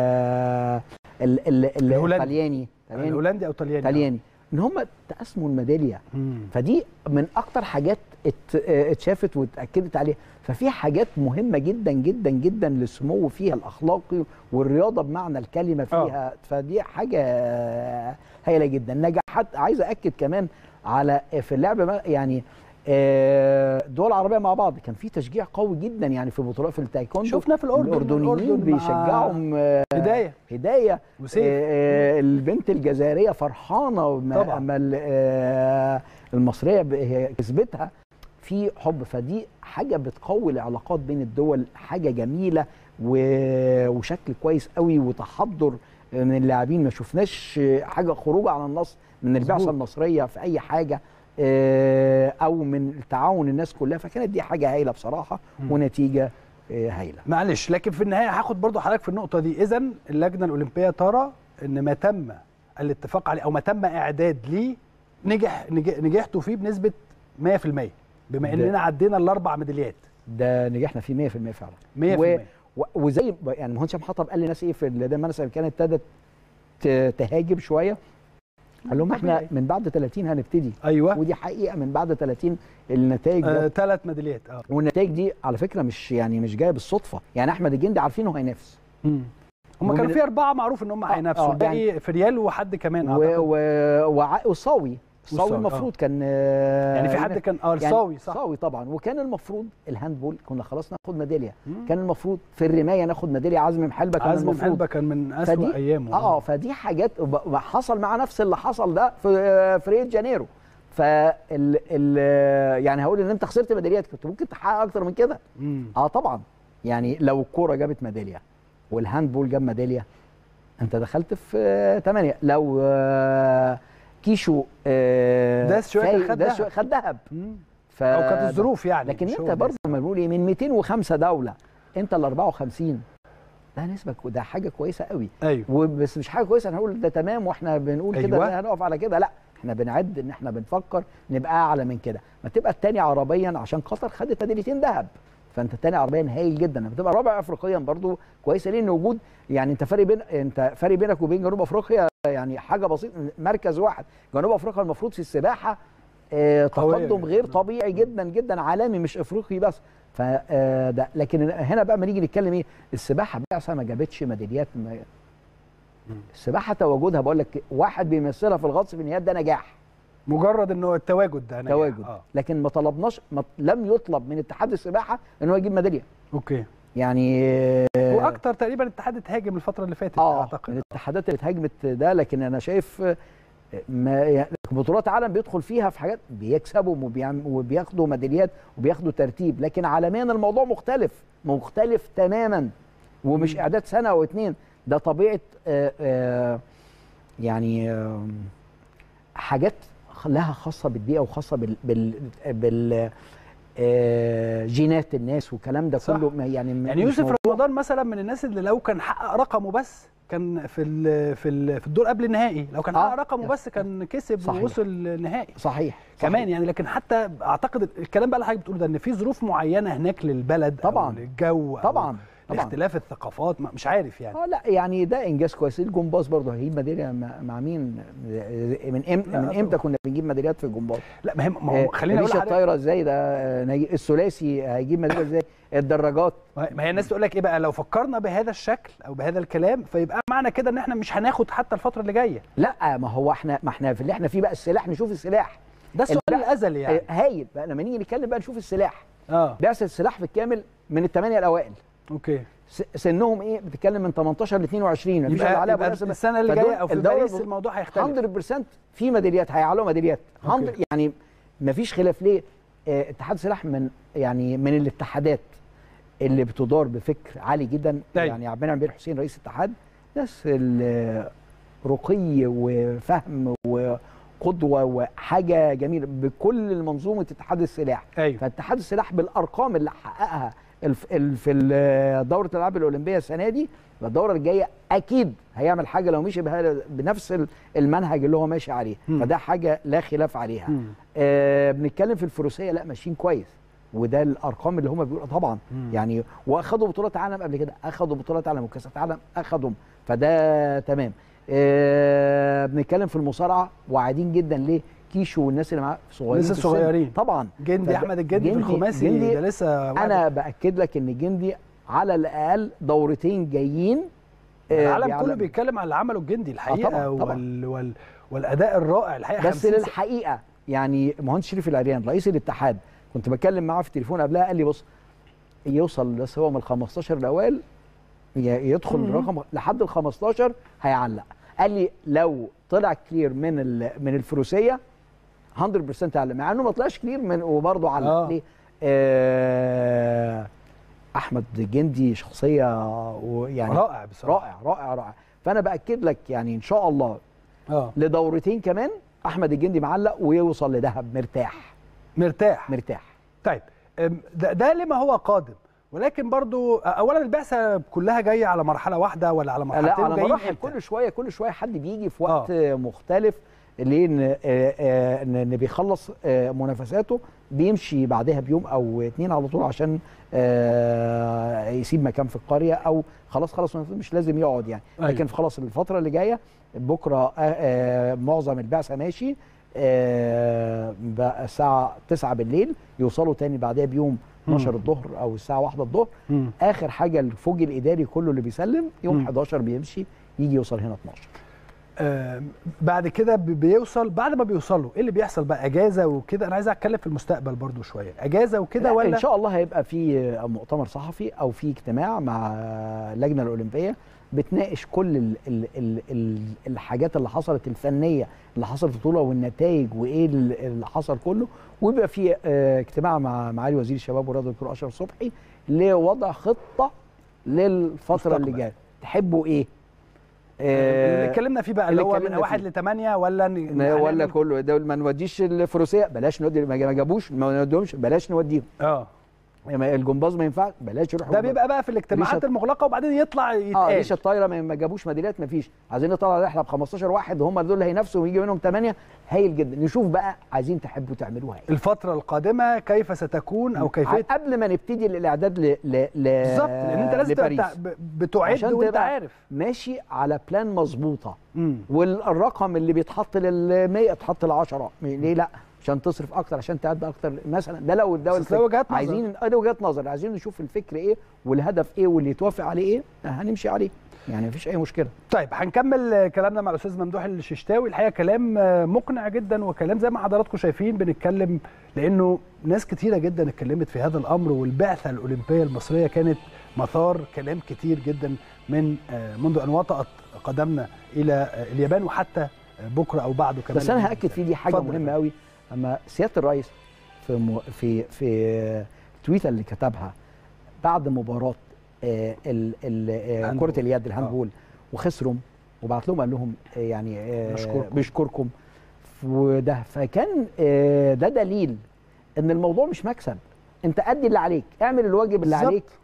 ال ال ال الهولندي. الطلياني طلياني الهولندي او طلياني طلياني ان هم تقسموا الميداليه مم. فدي من اكتر حاجات ات- اه اتشافت واتاكدت عليها ففي حاجات مهمه جدا جدا جدا للسمو فيها الاخلاقي والرياضه بمعنى الكلمه فيها فدي حاجه هايله جدا نجاحات عايز اكد كمان على في اللعب ما- يعني آه، الدول العربيه مع بعض كان في تشجيع قوي جدا يعني في بطولات في التايكوندو شفنا في الأردن، الاردنيين الأردن مع بيشجعهم آه، هدايه هدايه وسيف. آه، آه، البنت الجزائريه فرحانه ما طبعاً. اما ال- آه، المصريه ب- هي كسبتها في حب فدي حاجه بتقوي العلاقات بين الدول حاجه جميله و- وشكل كويس قوي وتحضر من اللاعبين ما شفناش حاجه خروج عن النص من البعثه مظبوط. المصريه في اي حاجه آه، او من تعاون الناس كلها فكانت دي حاجه هايله بصراحه ونتيجه آه، هايله معلش لكن في النهايه هاخد برضو حضرتك في النقطه دي اذا اللجنه الاولمبيه ترى ان ما تم الاتفاق عليه او ما تم اعداد ليه نجح نج- نجحتوا فيه بنسبه 100% بما ده- اننا عدينا الاربع ميداليات ده نجحنا فيه 100% فعلا 100% و... و... وزي ب- يعني المهندس محطب قال للناس ايه في ال- لما انا كانت ابتدت ت- تهاجم شويه قال لهم احنا طبيعي. من بعد 30 هنبتدي ايوه ودي حقيقه من بعد 30 النتائج آه، ده ثلاث ميداليات اه والنتائج دي على فكره مش يعني مش جايه بالصدفه يعني احمد الجندي عارفين انه هينافس هم ومن- كانوا في اربعه معروف ان هم آه، هينافسوا آه، الباقي يعني- في ريال وحد كمان و... أعتقد. و... وع- وصاوي الصاوي والصاوي، المفروض كان آه، يعني في حد كان اه الصاوي صح صاوي طبعا وكان المفروض الهاندبول كنا خلاص ناخد ميداليه مم. كان المفرود في الرمايه ناخد ميداليه عزمي محلبه كان عزم المفروض محلبة كان من اسوء فدي- ايامه اه فدي حاجات وب- حصل مع نفس اللي حصل ده في في ريو دي جانيرو فال ال يعني هقول ان انت خسرت ميداليات كنت ممكن تحقق اكتر من كده مم. اه طبعا يعني لو الكوره جابت ميداليه والهاندبول جاب ميداليه انت دخلت في 8 لو آه، كيشو آه، داس شوية فايق- خد داس دهب. شوية خد ذهب مم. ف... او كانت الظروف يعني لكن مش انت هو برضه بس. لما بنقول ايه من 205 دوله انت ال 54 ده نسبه ده حاجه كويسه قوي ايوه وبس مش حاجه كويسه هنقول ده تمام واحنا بنقول كده أيوة. لا هنقف على كده لا احنا بنعد ان احنا بنفكر نبقى اعلى من كده ما تبقى التاني عربيا عشان قطر خدت ميداليتين ذهب فانت تاني عربيا هايل جدا لما تبقى رابع افريقيا برضو كويسه ليه ان وجود يعني انت فرق بين انت فرق بينك وبين جنوب افريقيا يعني حاجه بسيطه مركز واحد جنوب افريقيا المفروض في السباحه آه، قوية تقدم جداً. غير طبيعي جدا جدا عالمي مش افريقي بس فده لكن هنا بقى ما نيجي نتكلم ايه السباحه بعثه ما جابتش ميداليات ما- السباحه تواجدها بقول لك واحد بيمثلها في الغطس في النهايات ده نجاح مجرد انه التواجد ده نجاح. تواجد اه لكن ما طلبناش ما لم يطلب من اتحاد السباحه ان هو يجيب ميداليه اوكي يعني آه، واكتر تقريبا اتحاد اتهاجم الفتره اللي فاتت اه اعتقد من الاتحادات اللي اتهاجمت ده لكن انا شايف آه، ما يعني بطولات عالم بيدخل فيها في حاجات بيكسبوا وبيعم- وبياخدوا ميداليات وبياخدوا ترتيب لكن عالميا الموضوع مختلف مختلف تماما ومش اعداد سنه او اتنين ده طبيعه آه، آه، يعني آه، حاجات لها خاصه بالبيئه وخاصه بال بال, بال آه، جينات الناس والكلام ده صح. كله ما- يعني م- يعني مش يوسف موضوع- رمضان مثلا من الناس اللي لو كان حقق رقمه بس كان في ال في ال في الدور قبل النهائي لو كان آه. حقق رقمه بس كان كسب صحيح. ووصل النهائي صحيح كمان صحيح. يعني لكن حتى اعتقد الكلام بقى اللي حضرتك بتقوله ده ان في ظروف معينه هناك للبلد طبعا. أو للجو أو طبعا طبعا لاختلاف الثقافات ما- مش عارف يعني اه لا يعني ده انجاز كويس الجمباز برضه هيجيب ميداليه مع مع مين من إم لا، من امتى كنا بنجيب ميداليات في الجمباز لا ما هي ما هو خليني اقول ريشه لحضرتك- الطايره ازاي ده آه، نجي- الثلاثي هيجيب ميداليه ازاي الدراجات ما هي الناس تقول لك ايه بقى لو فكرنا بهذا الشكل او بهذا الكلام فيبقى معنى كده ان احنا مش هناخد حتى الفتره اللي جايه لا ما هو احنا ما احنا في اللي احنا فيه بقى السلاح نشوف السلاح ده السؤال البقى- الازلي يعني آه، هايل بقى لما نيجي نتكلم بقى نشوف السلاح اه بعثه السلاح في الكامل من الثمانيه الاوائل اوكي س- سنهم ايه بتتكلم من 18 ل 22 مفيش يبقى, إلا عليها يبقى مناسبة. السنه اللي فدول جايه او في الدورة باريس الب- الموضوع هيختلف 100% في ميداليات هيعلوا ميداليات أوكي. 100 يعني مفيش خلاف ليه آه، اتحاد السلاح من يعني من الاتحادات اللي بتدار بفكر عالي جدا أيوة. يعني عبد المنعم بن حسين رئيس الاتحاد ناس ال- رقي وفهم وقدوه وحاجه جميله بكل منظومه اتحاد السلاح ايوه فاتحاد السلاح بالارقام اللي حققها الف- ال- في ال- دوره الالعاب الاولمبيه السنه دي الدوره الجايه اكيد هيعمل حاجه لو مشي بها- بنفس ال- المنهج اللي هو ماشي عليه مم. فده حاجه لا خلاف عليها مم. آه بنتكلم في الفروسيه لا ماشيين كويس وده الارقام اللي هم بيقولوا طبعا مم. يعني واخدوا بطولات عالم قبل كده اخدوا بطولات عالم وكاسات عالم اخدهم فده تمام آه بنتكلم في المصارعه واعدين جدا ليه كيشو والناس اللي معاه صغيرين لسه في السن. صغيرين. طبعا جندي فده- احمد الجندي في جندي- الخماسي جندي ده لسه واحد. انا باكد لك ان الجندي على الاقل دورتين جايين آه، العالم بيعلم- كله بيتكلم على اللي عمله الجندي الحقيقه طبعاً، طبعاً. وال... وال... والاداء الرائع الحقيقه بس 50 س- للحقيقه يعني مهندس شريف العريان رئيس الاتحاد كنت بتكلم معاه في التليفون قبلها قال لي بص يوصل بس هو من ال 15 الاوائل ي- يدخل مم. الرقم لحد ال 15 هيعلق قال لي لو طلع كلير من ال- من الفروسيه 100% علق مع انه ما طلعش كلير من وبرضه علق آه. ليه؟ آه احمد جندي شخصيه ويعني رائع بصراحه رائع رائع رائع فانا باكد لك يعني ان شاء الله اه لدورتين كمان احمد الجندي معلق ويوصل لدهب مرتاح مرتاح مرتاح طيب أم، ده, ده لما هو قادم ولكن برضو اولا البعثه كلها جايه على مرحله واحده ولا على مرحلتين لا على وجايين مراحل إمتى؟ كل شويه كل شويه حد بيجي في وقت آه. مختلف ليه ان آه، آه، ان إن بيخلص آه، منافساته بيمشي بعدها بيوم او اتنين على طول عشان آه، يسيب مكان في القريه او خلاص خلاص مش لازم يقعد يعني أيوة. لكن خلاص الفتره اللي جايه بكره آه، آه، معظم البعثه ماشي آه، بقى الساعه 9 بالليل يوصلوا تاني بعدها بيوم 12 مم. الظهر او الساعه 1 الظهر مم. اخر حاجه الفوج الاداري كله اللي بيسلم يوم مم. 11 بيمشي يجي يوصل هنا 12 آه، بعد كده بي- بيوصل بعد ما بيوصلوا ايه اللي بيحصل بقى اجازه وكده انا عايز اتكلم في المستقبل برضو شويه اجازه وكده لا، ولا ان شاء الله هيبقى في مؤتمر صحفي او في اجتماع مع اللجنه الاولمبيه بتناقش كل ال ال ال ال الحاجات اللي حصلت الفنيه اللي حصلت في البطوله والنتائج وايه ال- اللي حصل كله ويبقى في آه، اجتماع مع معالي وزير الشباب والرياضه الدكتور اشرف صبحي لوضع خطه للفتره اللي مستقبل. جايه تحبوا ايه؟ اللي اتكلمنا فيه بقى اللي اللي هو من اتكلمنا واحد فيه. لثمانيه ولا ن- ما- ولا هنعمل- كله ده ما نوديش الفروسيه بلاش نودي ما جابوش ما نوديهمش بلاش نوديهم اه يعني الجمباز ما ينفعش بلاش يروحوا ده جمباز. بيبقى بقى في الاجتماعات ريشة- المغلقه وبعدين يطلع اه يتقال ريشه الطايره ما ما جابوش ميداليات ما فيش عايزين نطلع رحله ب 15 واحد هم دول هينافسوا ويجي منهم 8 هايل جدا نشوف بقى عايزين تحبوا تعملوها ايه الفتره القادمه كيف ستكون او كيفيه قبل ما نبتدي الاعداد ل ل ل بالظبط لان انت لازم تبقى لباريس. بتع- ب- بتعد عشان وانت تبقى عارف ماشي على بلان مظبوطه مم. والرقم اللي بيتحط لل 100 اتحط ل 10 ليه لا عشان تصرف اكتر عشان تعد اكتر مثلا ده لو ده بس الفكر. ده وجهات نظر. عايزين اه ده وجهات نظر عايزين نشوف الفكر ايه والهدف ايه واللي يتوافق عليه ايه هنمشي عليه يعني مفيش اي مشكله طيب هنكمل كلامنا مع الاستاذ ممدوح الششتاوي الحقيقه كلام مقنع جدا وكلام زي ما حضراتكم شايفين بنتكلم لانه ناس كتيره جدا اتكلمت في هذا الامر والبعثه الاولمبيه المصريه كانت مثار كلام كتير جدا من آه، منذ ان وطأت قدمنا الى آه، اليابان وحتى بكره او بعده كمان بس انا هاكد في دي حاجه اتفضل. مهمه قوي اما سياده الرئيس في مو في في تويتر اللي كتبها بعد مباراه آه، ال- ال- آه، الهاندبول. كره اليد الهاندبول وخسروا وبعت لهم قال لهم آه، يعني آه، بشكركم. بشكركم وده فكان آه، ده دليل ان الموضوع مش مكسب انت ادي اللي عليك اعمل الواجب اللي بالظبط. عليك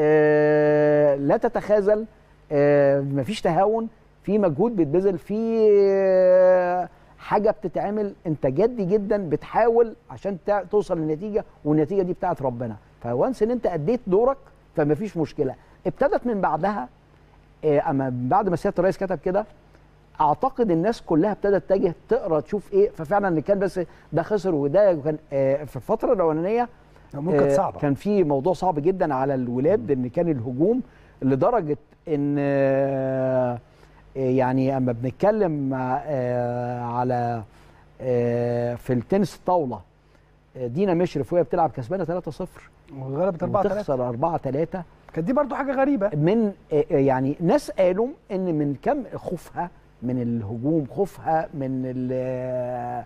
آه، لا تتخاذل آه، مفيش تهاون في مجهود بيتبذل في آه، حاجه بتتعمل انت جدي جدا بتحاول عشان تع- توصل للنتيجه والنتيجه دي بتاعت ربنا فوانس ان انت اديت دورك فمفيش مشكله ابتدت من بعدها آه، اما بعد ما سياده الرئيس كتب كده اعتقد الناس كلها ابتدت تتجه تقرا تشوف ايه ففعلا اللي كان بس ده خسر وده كان آه، في الفتره الاولانيه ممكن آه، صعبه كان في موضوع صعب جدا على الولاد ان كان الهجوم لدرجه ان آه، آه، يعني اما بنتكلم مع- آه، على آه، في التنس الطاوله آه، دينا مشرف وهي بتلعب كسبانه 3-0 وغلبت 4 3 وتخسر 4-3 كانت دي برضو حاجه غريبه من آه، آه، يعني ناس قالوا ان من كم خوفها من الهجوم خوفها من ال- آه،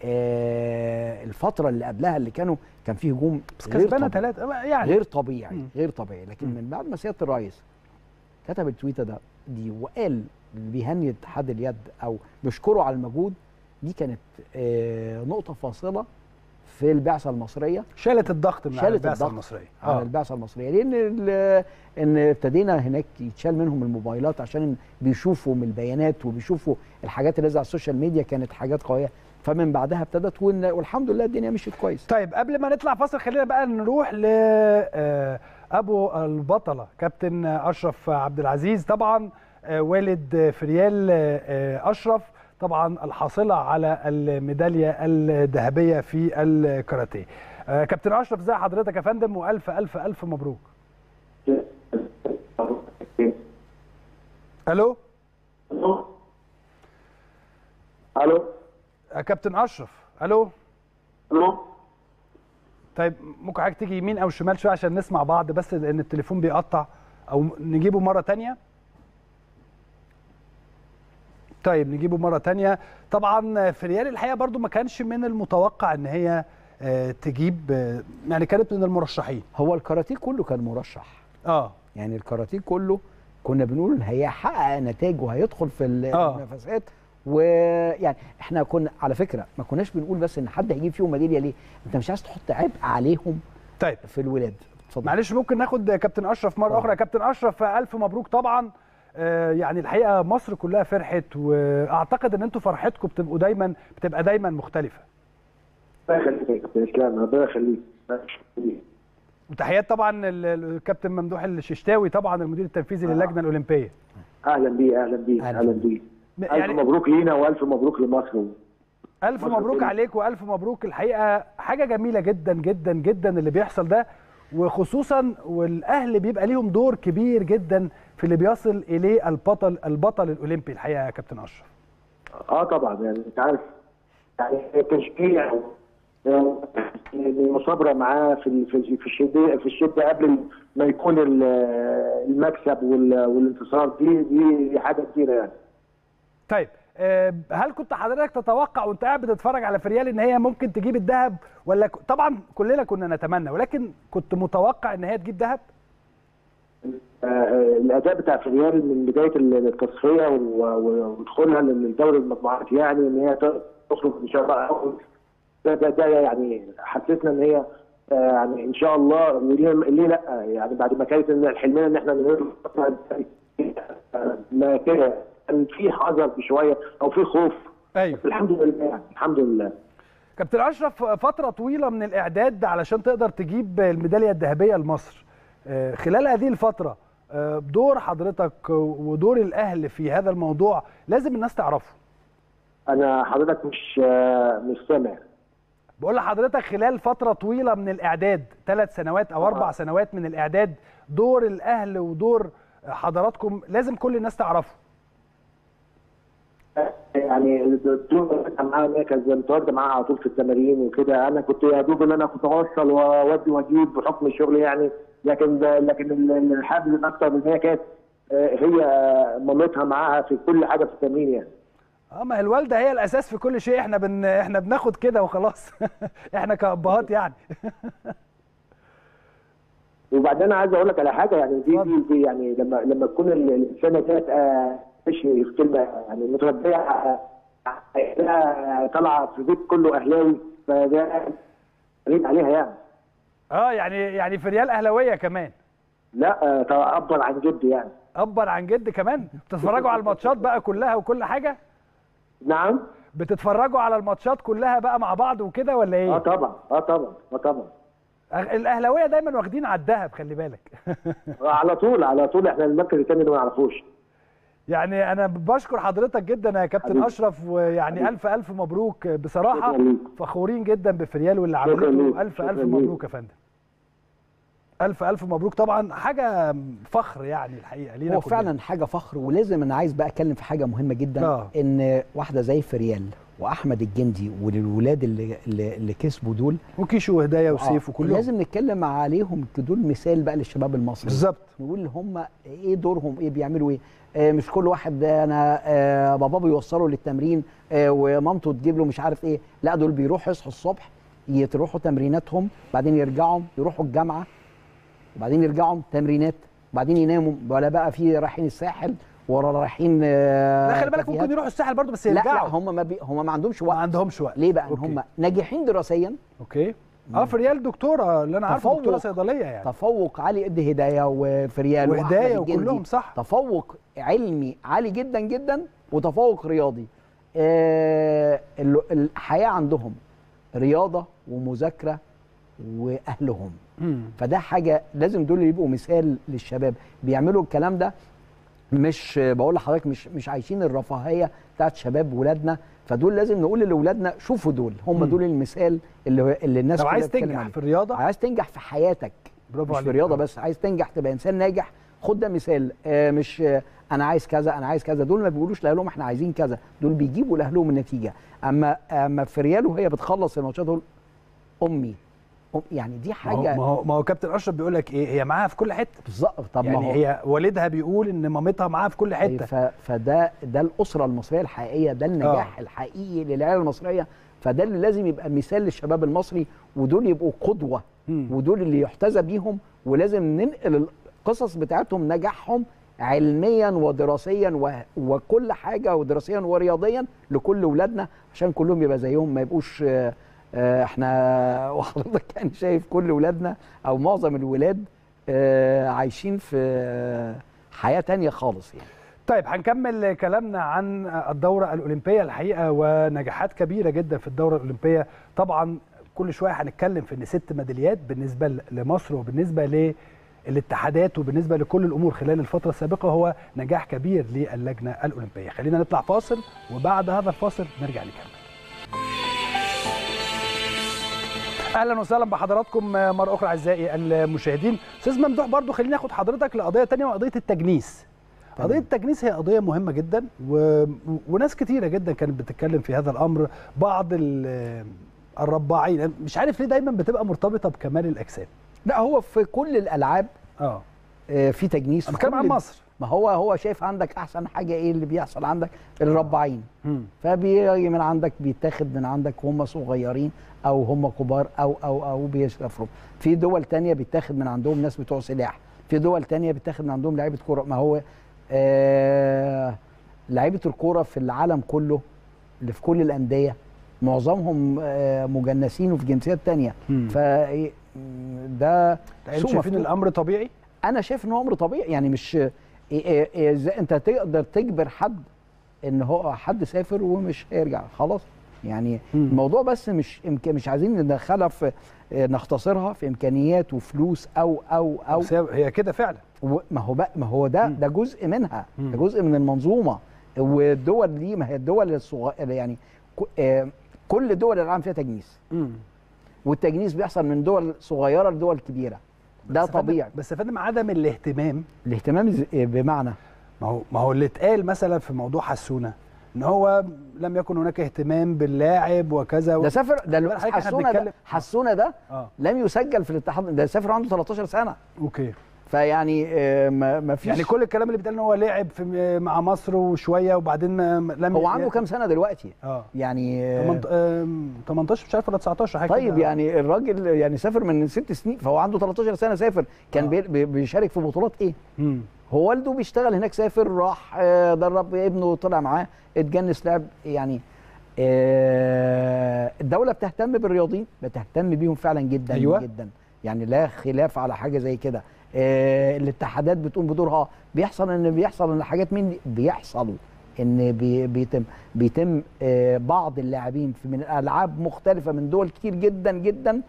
آه، الفتره اللي قبلها اللي كانوا كان في هجوم بس غير كسبانه طبيعي. 3 يعني غير طبيعي مم. غير طبيعي لكن مم. من بعد ما سياده الرئيس كتب التويته ده دي وقال بيهني اتحاد اليد او بيشكره على المجهود دي كانت آه، نقطه فاصله في البعثه المصريه شالت الضغط من على شالت البعثه الضغط المصريه على اه البعثه المصريه لان ال- ان ابتدينا هناك يتشال منهم الموبايلات عشان بيشوفوا من البيانات وبيشوفوا الحاجات اللي نازله على السوشيال ميديا كانت حاجات قويه فمن بعدها ابتدت وإن- والحمد لله الدنيا مشيت كويس طيب قبل ما نطلع فاصل خلينا بقى نروح ل آه، ابو البطله كابتن اشرف عبد العزيز طبعا آه، والد آه، فريال آه، اشرف طبعا الحاصله على الميداليه الذهبيه في الكاراتيه آه، كابتن اشرف ازي حضرتك يا فندم والف الف الف مبروك الو الو آه، كابتن اشرف الو الو طيب ممكن حضرتك تيجي يمين او شمال شويه عشان نسمع بعض بس لان التليفون بيقطع او نجيبه مره تانية طيب نجيبه مره تانية طبعا فريال الحقيقه برضو ما كانش من المتوقع ان هي آه، تجيب آه، يعني كانت من المرشحين هو الكاراتيه كله كان مرشح اه يعني الكاراتيه كله كنا بنقول هيحقق نتائج وهيدخل في آه. المنافسات ويعني احنا كنا على فكره ما كناش بنقول بس ان حد هيجيب فيهم ميداليه ليه انت مش عايز تحط عبء عليهم طيب في الولاد اتفضل معلش ممكن ناخد كابتن اشرف مره طبعا. اخرى كابتن اشرف الف مبروك طبعا آه، يعني الحقيقه مصر كلها فرحت واعتقد ان انتوا فرحتكم بتبقوا دايما بتبقى دايما مختلفه الله يخليك يا كابتن اسلام ربنا يخليك وتحيات طبعا ال- الكابتن ممدوح الششتاوي طبعا المدير التنفيذي للجنه الاولمبيه اهلا بيه اهلا بيه أهلا اهلا بيك. بيه الف يعني مبروك لينا والف مبروك لمصر الف مصر مبروك كلها. عليك والف مبروك الحقيقه حاجه جميله جدا جدا جدا اللي بيحصل ده وخصوصا والاهل بيبقى ليهم دور كبير جدا في اللي بيصل اليه البطل البطل الاولمبي الحقيقه يا كابتن اشرف اه طبعا يعني انت عارف يعني تشجيع آه، المصابره معاه في ال- في ال- في الشده في الشده قبل ما يكون ال- المكسب وال- والانتصار دي دي دي حاجه كبيره يعني طيب آه، هل كنت حضرتك تتوقع وانت قاعد بتتفرج على فريال ان هي ممكن تجيب الذهب ولا ك- طبعا كلنا كنا نتمنى ولكن كنت متوقع ان هي تجيب ذهب آه، آه، الاداء بتاع فريال من بدايه التصفيه و- و- ودخولها للدوري المجموعات يعني ان هي تخرج ان شاء الله أول. ده ده, ده يعني حسسنا ان هي آه، يعني ان شاء الله وليه ليه لا يعني بعد ما كانت إن الحلمين ان احنا نروح ما كده كان في حذر بشويه او في خوف ايوه الحمد لله يعني الحمد لله كابتن اشرف فتره طويله من الاعداد علشان تقدر تجيب الميداليه الذهبيه لمصر آه، خلال هذه الفتره آه، دور حضرتك ودور الاهل في هذا الموضوع لازم الناس تعرفه انا حضرتك مش آه، مش سامع بقول لحضرتك خلال فتره طويله من الاعداد ثلاث سنوات او اربع آه. سنوات من الاعداد دور الاهل ودور حضراتكم لازم كل الناس تعرفه يعني الدكتور كان معايا مركز متواجد معاه على طول في التمارين وكده انا كنت يا دوب ان انا كنت اوصل واودي واجيب بحكم الشغل يعني لكن لكن ال- الحافز الاكثر من هي كانت آه، هي مامتها معاها في كل حاجه في التمرين يعني اه ما هي الوالده هي الاساس في كل شيء احنا بن احنا بناخد كده وخلاص احنا كابهات يعني وبعدين انا عايز اقول لك على حاجه يعني دي, دي, اتفضل. دي يعني لما لما تكون ال- الانسانه ديت آه، مش في كلمه يعني متربيه آه، آه، طالعه في بيت كله اهلاوي فده غريب عليها يعني اه يعني يعني في ريال اهلاويه كمان لا آه، طبعاً افضل عن جد يعني ابر عن جد كمان بتتفرجوا على الماتشات بقى كلها وكل حاجه نعم بتتفرجوا على الماتشات كلها بقى مع بعض وكده ولا اه ايه طبعا اه طبعا اه طبعا أغ- الاهلاويه دايما واخدين على الذهب خلي بالك على طول على طول احنا المركز الثاني اللي ما نعرفوش يعني انا بشكر حضرتك جدا يا كابتن حبيبي. اشرف ويعني حبيبي. الف الف مبروك بصراحه شكراً ليك. فخورين جدا بفريال واللي شكراً عملته ليك. الف شكراً الف ليك. مبروك يا فندم الف الف مبروك طبعا حاجه فخر يعني الحقيقه لينا هو كلنا. فعلا حاجه فخر ولازم انا عايز بقى اتكلم في حاجه مهمه جدا آه. ان واحده زي فريال واحمد الجندي والولاد اللي اللي, اللي كسبوا دول وكيشو وهدايا وسيف آه، وكلهم لازم نتكلم عليهم دول مثال بقى للشباب المصري بالظبط نقول هم ايه دورهم ايه بيعملوا ايه آه مش كل واحد ده انا آه باباه بيوصله للتمرين آه ومامته تجيب له مش عارف ايه لا دول بيروحوا يصحوا الصبح يروحوا تمريناتهم بعدين يرجعوا يروحوا الجامعه وبعدين يرجعوا تمرينات وبعدين يناموا ولا بقى في رايحين الساحل ولا رايحين آه لا خلي بالك كافيهات. ممكن يروحوا الساحل برضه بس لا يرجعوا لا هم ما بي هم ما عندهمش ما وقت عندهمش وقت ليه بقى ان أوكي. هم ناجحين دراسيا اوكي اه في ريال دكتوره اللي انا عارفه تفوق. دكتوره صيدليه يعني تفوق علي قد هدايه وفريال وهدايا وأحمد الجندي. وكلهم صح تفوق علمي عالي جدا جدا وتفوق رياضي آه ال- الحياه عندهم رياضه ومذاكره واهلهم مم. فده حاجه لازم دول يبقوا مثال للشباب بيعملوا الكلام ده مش بقول لحضرتك مش مش عايشين الرفاهيه بتاعت شباب ولادنا فدول لازم نقول لاولادنا شوفوا دول هم مم. دول المثال اللي اللي الناس طب كلها عايز بتتكلم تنجح عليه. في الرياضه عايز تنجح في حياتك برافو مش عليك في الرياضه آه. بس عايز تنجح تبقى انسان ناجح خد ده مثال آه مش آه انا عايز كذا انا عايز كذا دول ما بيقولوش لاهلهم احنا عايزين كذا دول بيجيبوا لاهلهم النتيجه اما اما في ريال وهي بتخلص الماتشات تقول امي أم يعني دي ما هو حاجه ما هو, ما هو كابتن اشرف بيقول لك ايه هي معاها في كل حته بالظبط طب ما يعني هو هي والدها بيقول ان مامتها معاها في كل حته ف... فده ده الاسره المصريه الحقيقيه ده النجاح آه. الحقيقي للعيله المصريه فده اللي لازم يبقى مثال للشباب المصري ودول يبقوا قدوه مم. ودول اللي يحتذى بيهم ولازم ننقل القصص بتاعتهم نجاحهم علميا ودراسيا و... وكل حاجه ودراسيا ورياضيا لكل ولادنا عشان كلهم يبقى زيهم ما يبقوش آه، آه، احنا وحضرتك يعني شايف كل ولادنا او معظم الولاد آه، عايشين في آه، حياه تانية خالص يعني طيب هنكمل كلامنا عن الدورة الأولمبية الحقيقة ونجاحات كبيرة جدا في الدورة الأولمبية طبعا كل شوية هنتكلم في إن ست ميداليات بالنسبة ل- لمصر وبالنسبة للاتحادات وبالنسبة لكل الأمور خلال الفترة السابقة هو نجاح كبير للجنة الأولمبية خلينا نطلع فاصل وبعد هذا الفاصل نرجع نكمل اهلا وسهلا بحضراتكم مره اخرى اعزائي المشاهدين استاذ ممدوح برضو خليني اخد حضرتك لقضيه تانية وقضيه التجنيس قضيه التجنيس هي قضيه مهمه جدا و... وناس كتيره جدا كانت بتتكلم في هذا الامر بعض ال- الرباعين مش عارف ليه دايما بتبقى مرتبطه بكمال الاجسام لا هو في كل الالعاب اه آه، في تجنيس انا في بتكلم عن كل- مصر ما هو هو شايف عندك احسن حاجه ايه اللي بيحصل عندك الرباعين مم. فبيجي من عندك بيتاخد من عندك هم صغيرين او هم كبار او او او بيسافروا في دول تانية بيتاخد من عندهم ناس بتوع سلاح في دول تانية بيتاخد من عندهم لعيبه كوره ما هو آه لعيبه الكوره في العالم كله اللي في كل الانديه معظمهم آه مجنسين وفي جنسيات تانية مم. ف ده انتوا سوق شايفين مفتوح. الامر طبيعي انا شايف ان هو امر طبيعي يعني مش إيه إيه إيه ازاي انت تقدر تجبر حد ان هو حد سافر ومش هيرجع خلاص يعني مم. الموضوع بس مش إمكان مش عايزين ندخلها في إيه، نختصرها في امكانيات وفلوس او او او بس هي هي كده فعلا و- ما هو بقى ما هو ده مم. ده جزء منها مم. ده جزء من المنظومه والدول دي ما هي الدول الصغيره يعني ك- آه، كل دول العالم فيها تجنيس مم. والتجنيس بيحصل من دول صغيره لدول كبيره ده بس يا فندم- طبيعي بس يا فندم عدم الاهتمام الاهتمام ز- بمعنى ما هو ما هو اللي اتقال مثلا في موضوع حسونه ان هو لم يكن هناك اهتمام باللاعب وكذا و... ده سافر ده خلي بالك حضرتك احنا حسونه بنتكلم- ده حسونه ده اه لم يسجل في الاتحاد ده سافر عنده 13 سنه اوكي فيعني آه، ما ما فيش يعني كل الكلام اللي بيتقال ان هو لعب في مع مصر وشويه وبعدين ما- لم هو عنده كام سنه دلوقتي اه يعني آه، 18 آم، 18 مش عارف ولا 19 حاجه طيب كده. يعني الراجل يعني سافر من ست سنين فهو عنده 13 سنه سافر كان آه. بي- بي- بيشارك في بطولات ايه مم. هو والده بيشتغل هناك سافر راح آه، درب ابنه طلع معاه اتجنس لعب يعني آه، الدوله بتهتم بالرياضيين بتهتم بيهم فعلا جدا أيوة. جدا يعني لا خلاف على حاجه زي كده آه، الاتحادات بتقوم بدورها بيحصل ان بيحصل ان حاجات من دي بيحصلوا ان بي بيتم بيتم آه، بعض اللاعبين في من العاب مختلفه من دول كتير جدا جدا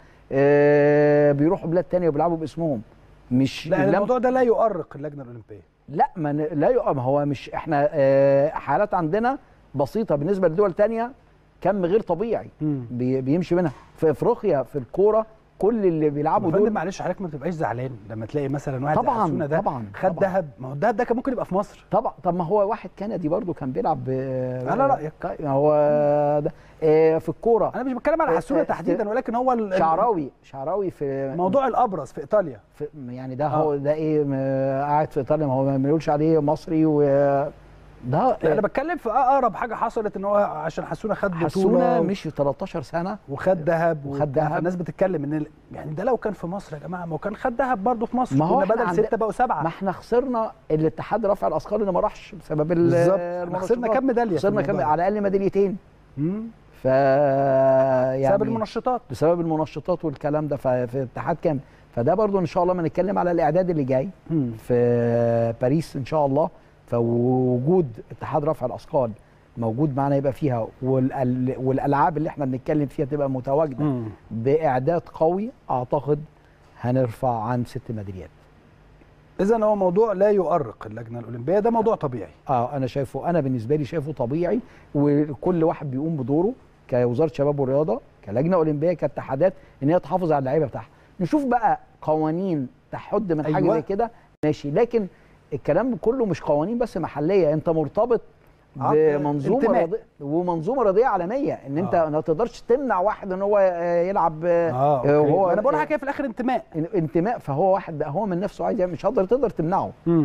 آه، بيروحوا بلاد تانية وبيلعبوا باسمهم مش لا لم- الموضوع ده لا يؤرق اللجنه الاولمبيه لا ما ن- لا يق- ما هو مش احنا آه، حالات عندنا بسيطه بالنسبه لدول تانية كم غير طبيعي مم. بي- بيمشي منها في افريقيا في الكوره كل اللي بيلعبوا يا فندم دول معلش حضرتك ما بتبقاش زعلان لما تلاقي مثلا واحد طبعاً، زي حسونة ده طبعاً، خد طبعاً. ذهب ما هو الذهب ده كان ممكن يبقى في مصر طبعا طب ما هو واحد كندي برضو كان بيلعب ب- على رأيك. ك- هو ده آه، في الكوره انا مش بتكلم على آه، حسونه آه، تحديدا ولكن هو ال- شعراوي شعراوي في موضوع الابرز في ايطاليا في يعني ده هو ده ايه م- قاعد في ايطاليا ما هو ما بنقولش عليه مصري و ده لا انا بتكلم في اقرب حاجه حصلت ان هو عشان حسونه خد بطوله حسونه مشي 13 سنه وخد ذهب وخد وبتاع، ذهب. فالناس بتتكلم ان ال- يعني ده لو كان في مصر يا جماعه ما هو كان خد ذهب برضه في مصر ما هو كنا إحنا بدل عند- سته بقوا سبعه ما احنا خسرنا الاتحاد رفع الاثقال اللي ما راحش بسبب ال- بالظبط احنا المنشطات. خسرنا كام ميداليه في خسرنا كام الموضوع ده؟ على الاقل ميداليتين مم. ف يعني بسبب المنشطات بسبب المنشطات والكلام ده ففي الاتحاد كام فده برضو ان شاء الله ما نتكلم على الاعداد اللي جاي مم. في باريس ان شاء الله فوجود اتحاد رفع الاثقال موجود معانا يبقى فيها والأل- والالعاب اللي احنا بنتكلم فيها تبقى متواجده مم. باعداد قوي اعتقد هنرفع عن ست ميداليات اذا هو موضوع لا يؤرق اللجنه الاولمبيه ده موضوع طبيعي اه انا شايفه انا بالنسبه لي شايفه طبيعي وكل واحد بيقوم بدوره كوزاره شباب والرياضه كلجنه اولمبيه كاتحادات ان هي تحافظ على اللعيبه بتاعها نشوف بقى قوانين تحد من حاجه أيوة. زي كده ماشي لكن الكلام كله مش قوانين بس محليه انت مرتبط عقد بمنظومه انتماء. رياضيه ومنظومه رياضيه عالميه ان انت آه. ما تقدرش تمنع واحد ان هو آه، يلعب آه، اه آه، أوكي. وهو ما انا بقول حاجه في الاخر انتماء انتماء فهو واحد بقى هو من نفسه عايز يعمل- مش هتقدر تقدر تمنعه مم.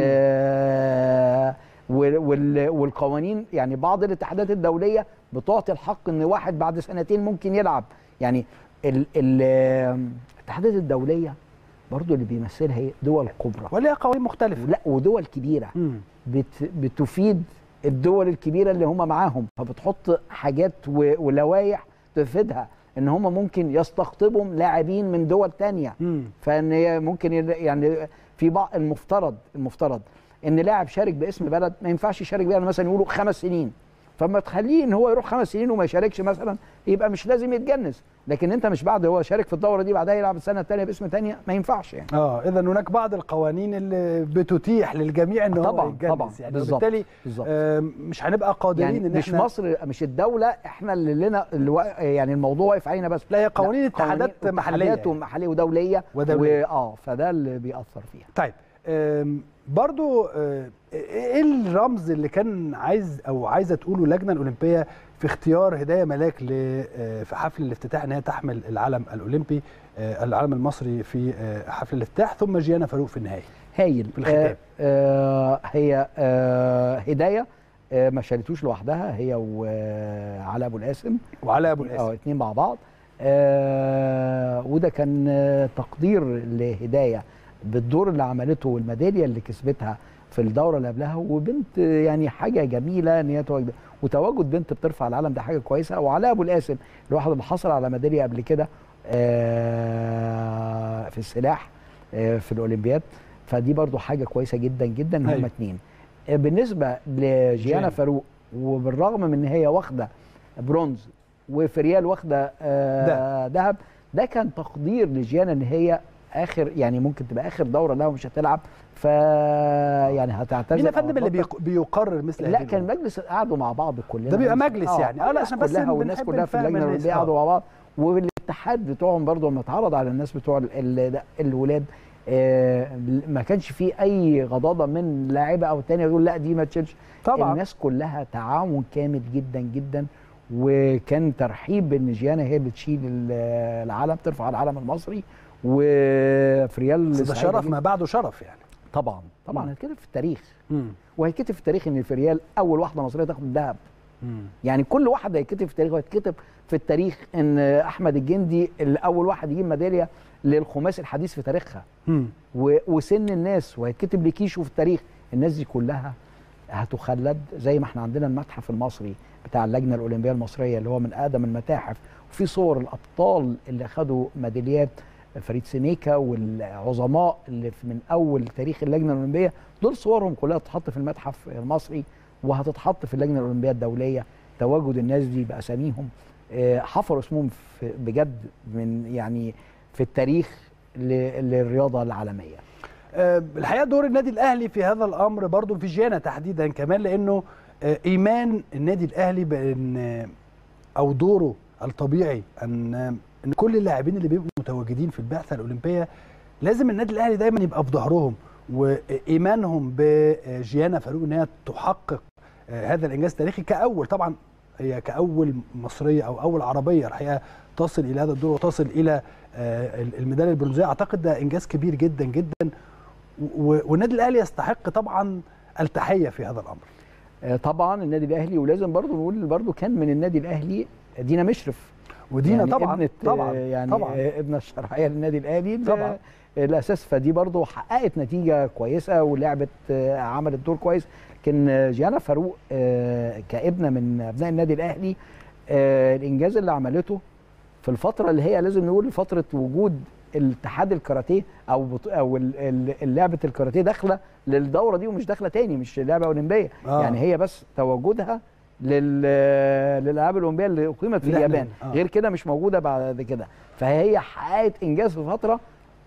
آه، وال- وال- والقوانين يعني بعض الاتحادات الدوليه بتعطي الحق ان واحد بعد سنتين ممكن يلعب يعني ال- ال- الاتحادات الدوليه برضو اللي بيمثلها هي دول كبرى وليها قوانين مختلفه لا ودول كبيره مم. بت بتفيد الدول الكبيره اللي هم معاهم فبتحط حاجات و- ولوائح تفيدها ان هم ممكن يستقطبوا لاعبين من دول تانية مم. فان هي ممكن يل- يعني في بعض المفترض المفترض ان لاعب شارك باسم بلد ما ينفعش يشارك بيها مثلا يقولوا خمس سنين فما تخليه ان هو يروح خمس سنين وما يشاركش مثلا يبقى مش لازم يتجنس لكن انت مش بعد هو شارك في الدوره دي بعدها يلعب السنه الثانيه باسم ثانيه ما ينفعش يعني اه اذا هناك بعض القوانين اللي بتتيح للجميع ان هو طبعاً، يتجنس طبعاً، يعني بالظبط، وبالتالي بالظبط. آه مش هنبقى قادرين يعني ان مش احنا مصر مش الدوله احنا اللي لنا اللي وا- يعني الموضوع واقف علينا بس لا، هي قوانين اتحادات محلية اتحادات يعني. ومحليه ودوليه ودولية. و- اه فده اللي بيأثر فيها طيب آم، برضو آه، ايه الرمز اللي كان عايز او عايزه تقوله اللجنه الاولمبيه في اختيار هدايه ملاك ل- آه، في حفل الافتتاح ان هي تحمل العلم الاولمبي آه، العلم المصري في آه، حفل الافتتاح ثم جيانا فاروق في النهايه هايل في الختام. آه آه هي آه هدايه آه ما شالتوش لوحدها هي وعلى ابو القاسم وعلى ابو اه القاسم اتنين مع بعض آه وده كان آه، تقدير لهدايه بالدور اللي عملته والميداليه اللي كسبتها في الدوره اللي قبلها وبنت آه، يعني حاجه جميله ان هي تواجد وتواجد بنت بترفع العلم ده حاجه كويسه وعلاء ابو القاسم الواحد اللي حصل على ميداليه قبل كده آه في السلاح آه في الاولمبياد فدي برضو حاجه كويسه جدا جدا ان أيوة. هم اتنين آه، بالنسبه لجيانا جيانا. فاروق وبالرغم من ان هي واخده برونز وفريال واخده آه ذهب ده كان تقدير لجيانا ان هي اخر يعني ممكن تبقى اخر دوره لها ومش هتلعب ف يعني هتعتزل مين يا أو فندم اللي هتبطل. بيق- بيقرر مثل لا هذه كان الأمور؟ مجلس قعدوا مع بعض كلنا ده بيبقى مجلس يعني. اه، لا، الناس عشان بس كلها والناس بنحب كلها في نفهم اللجنه الناس. الاولمبيه اه. قعدوا مع بعض والاتحاد بتوعهم برضه لما اتعرض على الناس بتوع ال- ال- ده- الولاد آه، ما كانش فيه اي غضاضه من لاعيبه او تانية يقول لا دي ما تشيلش طبعا الناس كلها تعاون كامل جدا جدا وكان ترحيب بان جيانا هي اللي تشيل ال- العلم ترفع العلم المصري وفريال بس ده سعيدة شرف جداً. ما بعده شرف يعني طبعا مم. طبعا هيتكتب في التاريخ مم. وهيتكتب في التاريخ ان فريال اول واحده مصريه تاخد الذهب مم. يعني كل واحد هيتكتب في التاريخ وهيتكتب في التاريخ ان احمد الجندي اللي اول واحد يجيب ميداليه للخماسي الحديث في تاريخها مم. و- وسن الناس وهيتكتب لكيشو في التاريخ الناس دي كلها هتخلد زي ما احنا عندنا المتحف المصري بتاع اللجنه الاولمبيه المصريه اللي هو من اقدم المتاحف وفي صور الابطال اللي خدوا ميداليات فريد سينيكا والعظماء اللي في- من اول تاريخ اللجنه الاولمبيه دول صورهم كلها تتحط في المتحف المصري وهتتحط في اللجنه الاولمبيه الدوليه تواجد الناس دي باساميهم آه، حفروا اسمهم في- بجد من يعني في التاريخ ل- للرياضه العالميه آه، الحقيقه دور النادي الاهلي في هذا الامر برضو في جيانا تحديدا كمان لانه آه، ايمان النادي الاهلي بان آه، او دوره الطبيعي ان آه، ان كل اللاعبين اللي بيبقوا متواجدين في البعثه الاولمبيه لازم النادي الاهلي دايما يبقى في ظهرهم وايمانهم بجيانا فاروق ان هي تحقق آه، هذا الانجاز التاريخي كاول طبعا هي كاول مصريه او اول عربيه الحقيقه تصل الى هذا الدور وتصل الى آه، الميداليه البرونزيه اعتقد ده انجاز كبير جدا جدا و- والنادي الاهلي يستحق طبعا التحيه في هذا الامر آه، طبعا النادي الاهلي ولازم برضو نقول برضو كان من النادي الاهلي دينا مشرف ودينا يعني طبعا ابنة طبعا يعني طبعا آه، ابنه الشرعيه للنادي الاهلي طبعا. آه، الاساس فدي برضو حققت نتيجه كويسه ولعبت آه، عملت دور كويس لكن آه، جيانا فاروق آه، كابنه من ابناء النادي الاهلي آه، الانجاز اللي عملته في الفتره اللي هي لازم نقول فتره وجود الاتحاد الكاراتيه او بط... او ال- ال- لعبه الكاراتيه داخله للدوره دي ومش داخله تاني مش لعبه اولمبيه آه. آه. يعني هي بس تواجدها لل للالعاب الاولمبيه اللي اقيمت في لا، لا، اليابان آه. غير كده مش موجوده بعد كده فهي حققت انجاز في فتره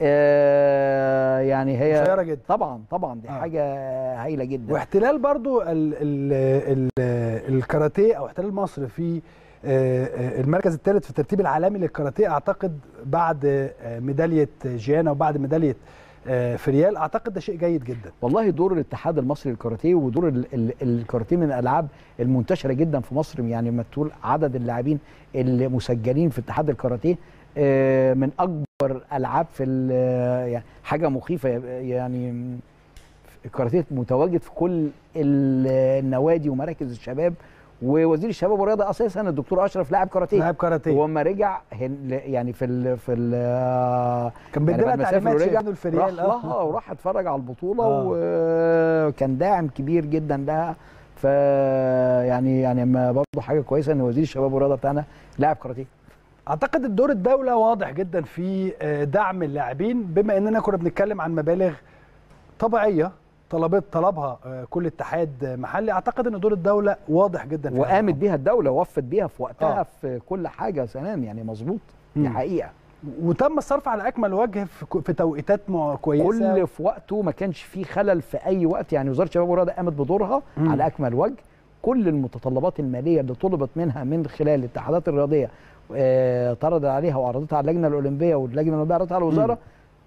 آه يعني هي قصيرة جدا. طبعا طبعا دي آه. آه. حاجه هايله جدا واحتلال برضو ال ال ال الكاراتيه او احتلال مصر في آه، آه، المركز الثالث في الترتيب العالمي للكاراتيه اعتقد بعد آه، ميداليه جيانا وبعد ميداليه آه، فريال اعتقد ده شيء جيد جدا والله دور الاتحاد المصري للكاراتيه ودور ال- ال- الكاراتيه من الالعاب المنتشره جدا في مصر يعني لما تقول عدد اللاعبين اللي مسجلين في اتحاد الكاراتيه آه، من اكبر العاب في ال- يعني حاجه مخيفه يعني الكاراتيه متواجد في كل ال- النوادي ومراكز الشباب ووزير الشباب والرياضه اساسا الدكتور اشرف لاعب كاراتيه لاعب كاراتيه وما رجع هن- يعني في ال في ال كان يعني بيدينا بعد ما سافر تعليمات ورجع شايفينه الفريال راح لها آه. وراح اتفرج على البطوله آه. وكان داعم كبير جدا لها ف يعني يعني ما برضه حاجه كويسه ان وزير الشباب والرياضه بتاعنا لاعب كاراتيه اعتقد الدور الدوله واضح جدا في آه، دعم اللاعبين بما اننا كنا بنتكلم عن مبالغ طبيعيه طلبت طلبها آه، كل اتحاد محلي اعتقد ان دور الدوله واضح جدا في هذا وقامت الأمر. بيها الدوله وفت بيها في وقتها آه. في كل حاجه سلام يعني مظبوط دي مم. حقيقه وتم الصرف على اكمل وجه في ك- في توقيتات مع- كويسه كل في وقته ما كانش فيه خلل في اي وقت يعني وزاره الشباب والرياضه قامت بدورها مم. على اكمل وجه كل المتطلبات الماليه اللي طلبت منها من خلال الاتحادات الرياضيه آه، طرد عليها وعرضتها على اللجنه الاولمبيه واللجنه الاولمبيه عرضتها على الوزاره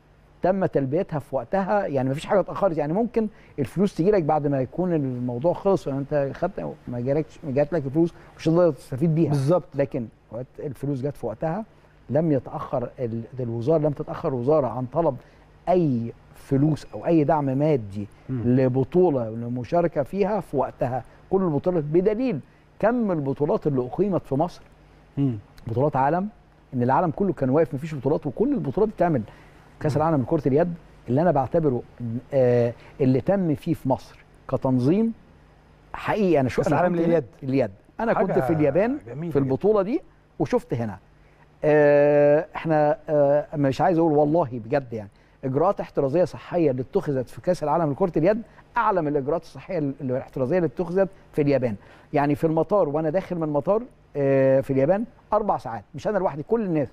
تم تلبيتها في وقتها يعني ما فيش حاجه اتاخرت يعني ممكن الفلوس تجي لك بعد ما يكون الموضوع خلص وانت خدت ما جالكش ما جات لك الفلوس مش هتقدر تستفيد بيها بالظبط لكن وقت الفلوس جت في وقتها لم يتاخر ال- الوزاره لم تتاخر الوزاره عن طلب اي فلوس او اي دعم مادي مم. لبطوله لمشاركه فيها في وقتها كل البطولات بدليل كم البطولات اللي اقيمت في مصر مم. بطولات عالم ان العالم كله كان واقف مفيش بطولات وكل البطولات بتعمل كاس العالم لكره اليد اللي انا بعتبره آه اللي تم فيه في مصر كتنظيم حقيقي انا شو كأس أنا العالم كنت هنا- لليد. اليد انا كنت حاجة في اليابان جميلة في جدا. البطوله دي وشفت هنا آه احنا آه مش عايز اقول والله بجد يعني اجراءات احترازيه صحيه اللي اتخذت في كاس العالم لكره اليد اعلى من الاجراءات الصحيه ال- الاحترازيه اللي اتخذت في اليابان يعني في المطار وانا داخل من المطار آه في اليابان اربع ساعات مش انا لوحدي كل الناس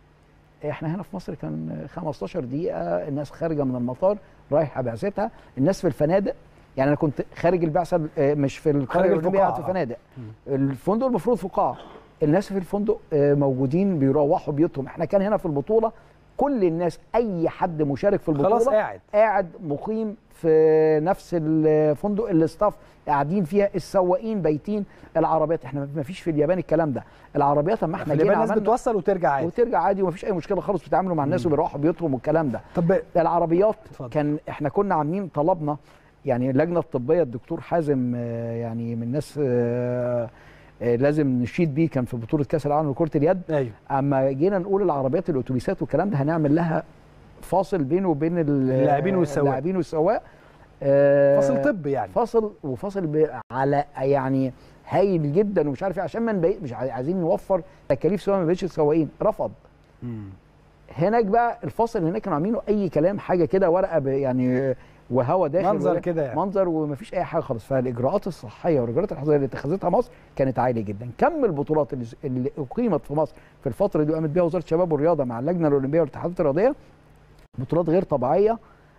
احنا هنا في مصر كان 15 دقيقه الناس خارجه من المطار رايحه بعثتها الناس في الفنادق يعني انا كنت خارج البعثه آه، مش في القريه خارج الاولمبيه قاعد في الفقاعة. فنادق الفندق المفروض في قاعه الناس في الفندق آه، موجودين بيروحوا بيوتهم احنا كان هنا في البطوله كل الناس اي حد مشارك في البطوله خلاص قاعد قاعد مقيم في نفس الفندق الاستاف قاعدين فيها السواقين بايتين العربيات احنا ما فيش في اليابان الكلام ده العربيات اما في احنا اليابان جينا الناس عملنا بتوصل وترجع عادي وترجع عادي ومفيش اي مشكله خالص بيتعاملوا مع الناس وبيروحوا بيوتهم والكلام ده طب العربيات اتفضل. كان احنا كنا عاملين طلبنا يعني اللجنه الطبيه الدكتور حازم آه، يعني من الناس آه، آه، لازم نشيد بيه كان في بطوله كاس العالم لكره اليد ايوه اما جينا نقول العربيات الاتوبيسات والكلام ده هنعمل لها فاصل بينه وبين ال- اللاعبين والسواق. اللاعبين والسواق آه، فاصل طبي يعني فاصل وفاصل ب- على يعني هايل جدا ومش عارف ايه عشان ما نبي... مش عاي- عايزين نوفر تكاليف سواء ما بقتش السواقين رفض مم. هناك بقى الفاصل اللي هناك كانوا عاملينه اي كلام حاجه كده ورقه ب- يعني وهوا داخل منظر ولا- كده يعني. منظر ومفيش اي حاجه خالص فالاجراءات الصحيه والاجراءات الحظيه اللي اتخذتها مصر كانت عاليه جدا كم البطولات اللي, اللي اقيمت في مصر في الفتره دي وقامت بيها وزاره الشباب والرياضه مع اللجنه الاولمبيه والاتحادات الرياضيه بطولات غير طبيعيه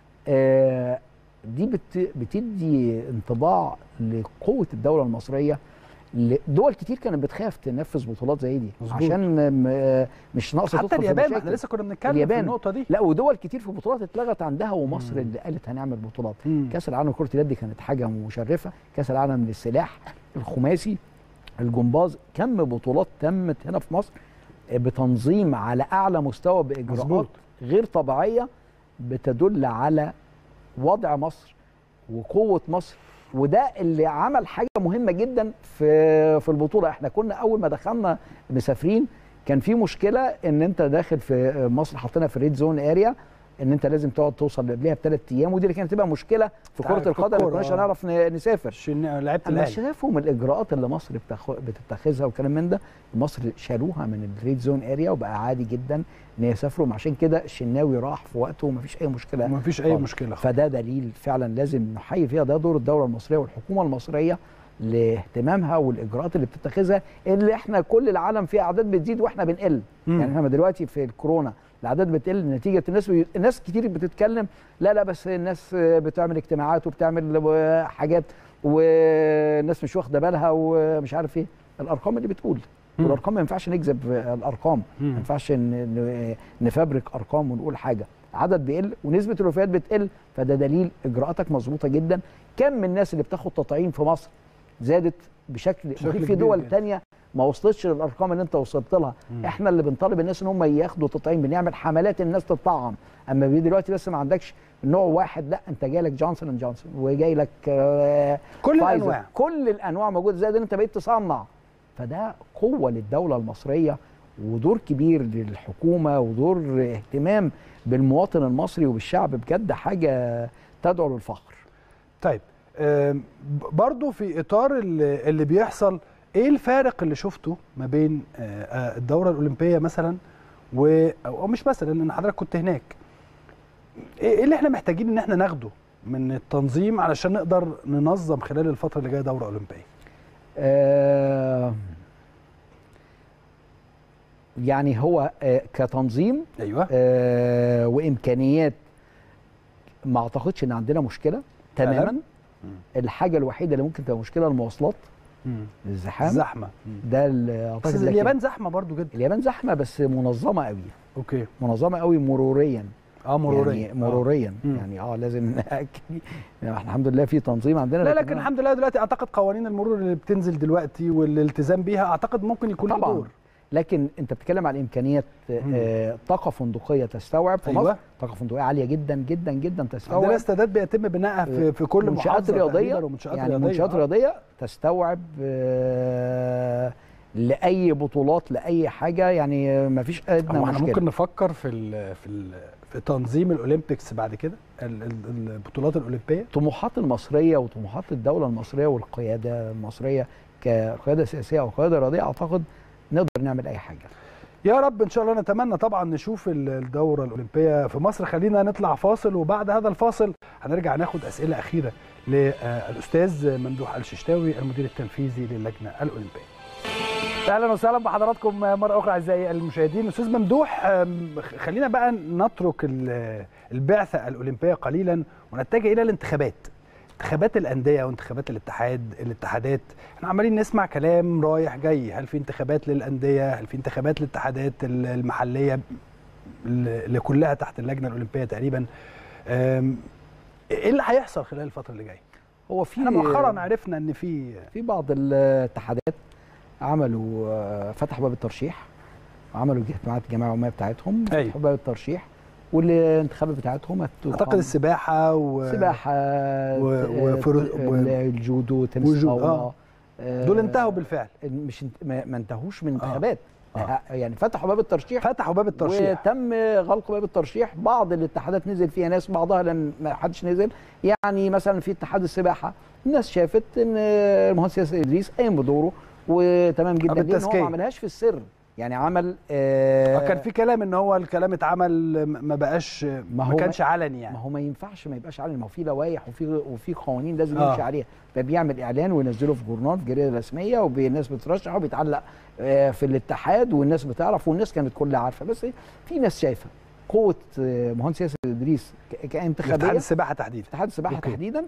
آه، دي بت بتدي انطباع لقوه الدوله المصريه ل- دول كتير كانت بتخاف تنفذ بطولات زي دي مظبوط. عشان م- مش ناقصه حتى تدخل في اليابان ما احنا مشاكل. لسه كنا بنتكلم في اليابان. النقطه دي لا ودول كتير في بطولات اتلغت عندها ومصر اللي قالت هنعمل بطولات مم. كاس العالم لكره اليد دي كانت حاجه مشرفه كاس العالم للسلاح الخماسي الجمباز كم بطولات تمت هنا في مصر بتنظيم على اعلى مستوى باجراءات مظبوط. غير طبيعيه بتدل على وضع مصر وقوه مصر وده اللي عمل حاجه مهمه جدا في في البطوله احنا كنا اول ما دخلنا مسافرين كان في مشكله ان انت داخل في مصر حاطينها في ريد زون اريا ان انت لازم تقعد توصل قبلها بثلاث ايام ودي اللي كانت تبقى مشكله في بتاع كره القدم ما الكورة، كناش آه. هنعرف ن- نسافر عشان لعيبه اما الاهلي شافوا من الاجراءات اللي مصر بتاخ... بتتخذها وكلام من ده مصر شالوها من الريد زون اريا وبقى عادي جدا ان يسافروا عشان كده الشناوي راح في وقته ومفيش اي مشكله ما فيش اي خالص. مشكله خالص. فده دليل فعلا لازم نحيي فيها ده دور الدوله المصريه والحكومه المصريه لاهتمامها والاجراءات اللي بتتخذها اللي احنا كل العالم فيه اعداد بتزيد واحنا بنقل مم. يعني احنا دلوقتي في الكورونا الاعداد بتقل نتيجه الناس بي... الناس كتير بتتكلم لا لا بس الناس بتعمل اجتماعات وبتعمل حاجات والناس مش واخده بالها ومش عارف ايه الارقام اللي بتقول مم. والارقام ما ينفعش نكذب الارقام مم. ما ينفعش ن- ن- نفبرك ارقام ونقول حاجه عدد بيقل ونسبه الوفيات بتقل فده دليل اجراءاتك مظبوطه جدا كم من الناس اللي بتاخد تطعيم في مصر زادت بشكل, بشكل بشكل في كبير دول جدا. تانية ما وصلتش للارقام اللي انت وصلت لها مم. احنا اللي بنطالب الناس ان هم ياخدوا تطعيم بنعمل حملات الناس تطعم اما بي- دلوقتي بس ما عندكش نوع واحد لا انت جاي لك جونسون اند جونسون وجاي لك آه، كل فايزر. الانواع كل الانواع موجوده زائد ان انت بقيت تصنع فده قوه للدوله المصريه ودور كبير للحكومه ودور اهتمام بالمواطن المصري وبالشعب بجد حاجه تدعو للفخر طيب آم، ب- برضو في اطار اللي, اللي بيحصل ايه الفارق اللي شفته ما بين آه، آه، الدوره الاولمبيه مثلا و او مش مثلا ان حضرتك كنت هناك ايه إيه اللي احنا محتاجين ان احنا ناخده من التنظيم علشان نقدر ننظم خلال الفتره اللي جايه دوره اولمبيه آه يعني هو آه كتنظيم ايوه آه وامكانيات ما اعتقدش ان عندنا مشكله فعلاً؟ تماما الحاجه الوحيده اللي ممكن تبقى مشكله المواصلات مم. الزحام زحمه ده اللي بس اعتقد لكن- اليابان زحمه برضو جدا اليابان زحمه بس منظمه قوي اوكي منظمه قوي مروريا اه مروريا يعني مروريا مم. يعني اه لازم ناكد يعني احنا الحمد لله في تنظيم عندنا لا لكن الحمد لله دلوقتي اعتقد قوانين المرور اللي بتنزل دلوقتي والالتزام بيها اعتقد ممكن يكون له طبعا دور لكن انت بتتكلم عن امكانيات آه، طاقه فندقيه تستوعب في أيوة. مصر طاقه فندقيه عاليه جدا جدا جدا عندنا تستوعب استادات بيتم بنائها في, في كل منشآت محافظه رياضيه تقريباً ومنشآت يعني رياضيه منشآت آه. رياضيه تستوعب آه، لاي بطولات لاي حاجه يعني ما فيش ادنى هو احنا مشكله ممكن نفكر في ال في ال في تنظيم الاولمبيكس بعد كده ال- ال- البطولات الاولمبيه الطموحات المصريه وطموحات الدوله المصريه والقياده المصريه كقياده سياسيه او قياده رياضيه اعتقد نقدر نعمل اي حاجه يا رب ان شاء الله نتمنى طبعا نشوف ال- الدوره الاولمبيه في مصر خلينا نطلع فاصل وبعد هذا الفاصل هنرجع ناخد اسئله اخيره للاستاذ ممدوح الششتاوي المدير التنفيذي للجنه الاولمبيه اهلا وسهلا بحضراتكم مره اخرى اعزائي المشاهدين استاذ ممدوح أم، خلينا بقى نترك ال- البعثه الاولمبيه قليلا ونتجه الى الانتخابات انتخابات الانديه وانتخابات الاتحاد الاتحادات احنا عمالين نسمع كلام رايح جاي هل في انتخابات للانديه هل في انتخابات للاتحادات ال- المحليه اللي كلها تحت اللجنه الاولمبيه تقريبا أم، ايه اللي هيحصل خلال الفتره اللي جايه هو في احنا مؤخرا عرفنا ان في في بعض الاتحادات عملوا آه، فتحوا باب الترشيح عملوا اجتماعات الجمعيه العموميه بتاعتهم أيوة. فتحوا باب الترشيح والانتخابات بتاعتهم هتقام اعتقد السباحه و... سباحه و- آه، وفرو- و- الجودو تنس وجودو، طاوله آه. آه، دول انتهوا بالفعل مش انت- ما ما انتهوش من انتخابات آه. يعني فتحوا باب الترشيح فتحوا باب الترشيح وتم غلق باب الترشيح بعض الاتحادات نزل فيها ناس بعضها لم ما حدش نزل يعني مثلا في اتحاد السباحه الناس شافت ان المهندس ياسر ادريس قايم بدوره وتمام جدا لان هو بالتزكية. ما عملهاش في السر يعني عمل آه آه، كان في كلام ان هو الكلام اتعمل م- ما بقاش ما, هو كانش علني ما يعني هو ما ينفعش ما يبقاش علني ما هو في لوائح وفي وفي قوانين لازم آه. يمشي عليها فبيعمل اعلان وينزله في جورنال في جريده رسميه والناس بترشح وبيتعلق آه، في الاتحاد والناس بتعرف والناس كانت كلها عارفه بس في ناس شايفه قوه آه، مهندس ياسر ادريس ك- اتحاد كانتخابيه السباحه تحديدا اتحاد السباحه أوكي. تحديدا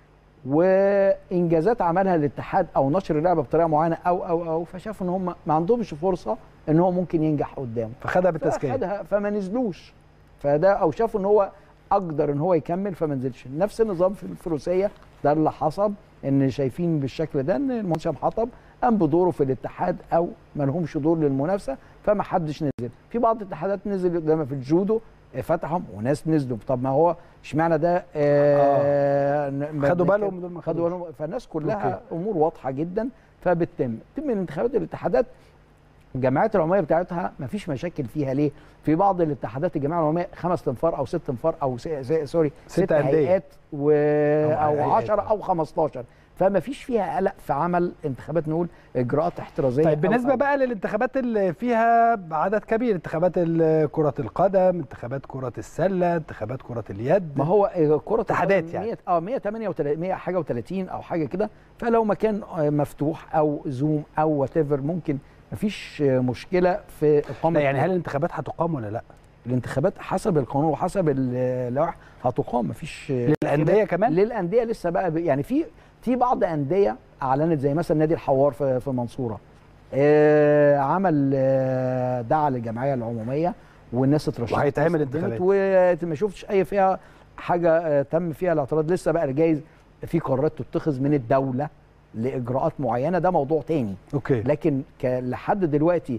وانجازات عملها الاتحاد او نشر اللعبه بطريقه معينه او او او فشافوا ان هم ما عندهمش فرصه ان هو ممكن ينجح قدامه فخدها بالتزكيه فاخدها فما نزلوش فده او شافوا ان هو اقدر ان هو يكمل فما نزلش نفس النظام في الفروسيه ده اللي حصل ان شايفين بالشكل ده ان المهندس هشام حطب قام بدوره في الاتحاد او ما لهمش دور للمنافسه فما حدش نزل في بعض الاتحادات نزل قدامها في الجودو آه، فتحهم وناس نزلوا طب ما هو اشمعنى ده آه ن- خدوا ما- بالهم دول ما خدوا خدوش. بالهم فالناس كلها أوكي. امور واضحه جدا فبتتم تم انتخابات الاتحادات الجمعيات العموميه بتاعتها ما فيش مشاكل فيها ليه؟ في بعض الاتحادات الجمعيه العموميه خمس تنفار او ست تنفار او س... س... سوري ست ست أندية. هيئات و... أو او هيئات. 10 او 15 فما فيش فيها قلق في عمل انتخابات نقول اجراءات احترازيه طيب أو- بالنسبه أو. بقى للانتخابات اللي فيها عدد كبير انتخابات ال- كره القدم انتخابات كره السله انتخابات كره اليد ما هو آه، كرة اتحادات القدم يعني. 100 اه 138 100 حاجه و30 او حاجه كده فلو مكان آه، مفتوح او زوم او وات ممكن مفيش آه، مشكله في اقامه لا يعني هل الانتخابات هتقام ولا لا الانتخابات حسب القانون وحسب اللوائح هتقام مفيش للانديه كمان للانديه لسه بقى ب- يعني في في بعض انديه اعلنت زي مثلا نادي الحوار في في المنصوره آه عمل آه دعا للجمعيه العموميه والناس اترشحت وهيتعمل والناس قدمت انتخابات. وما شفتش اي فيها حاجه آه تم فيها الاعتراض لسه بقى جايز في قرارات تتخذ من الدوله لاجراءات معينه ده موضوع تاني اوكي لكن ك- لحد دلوقتي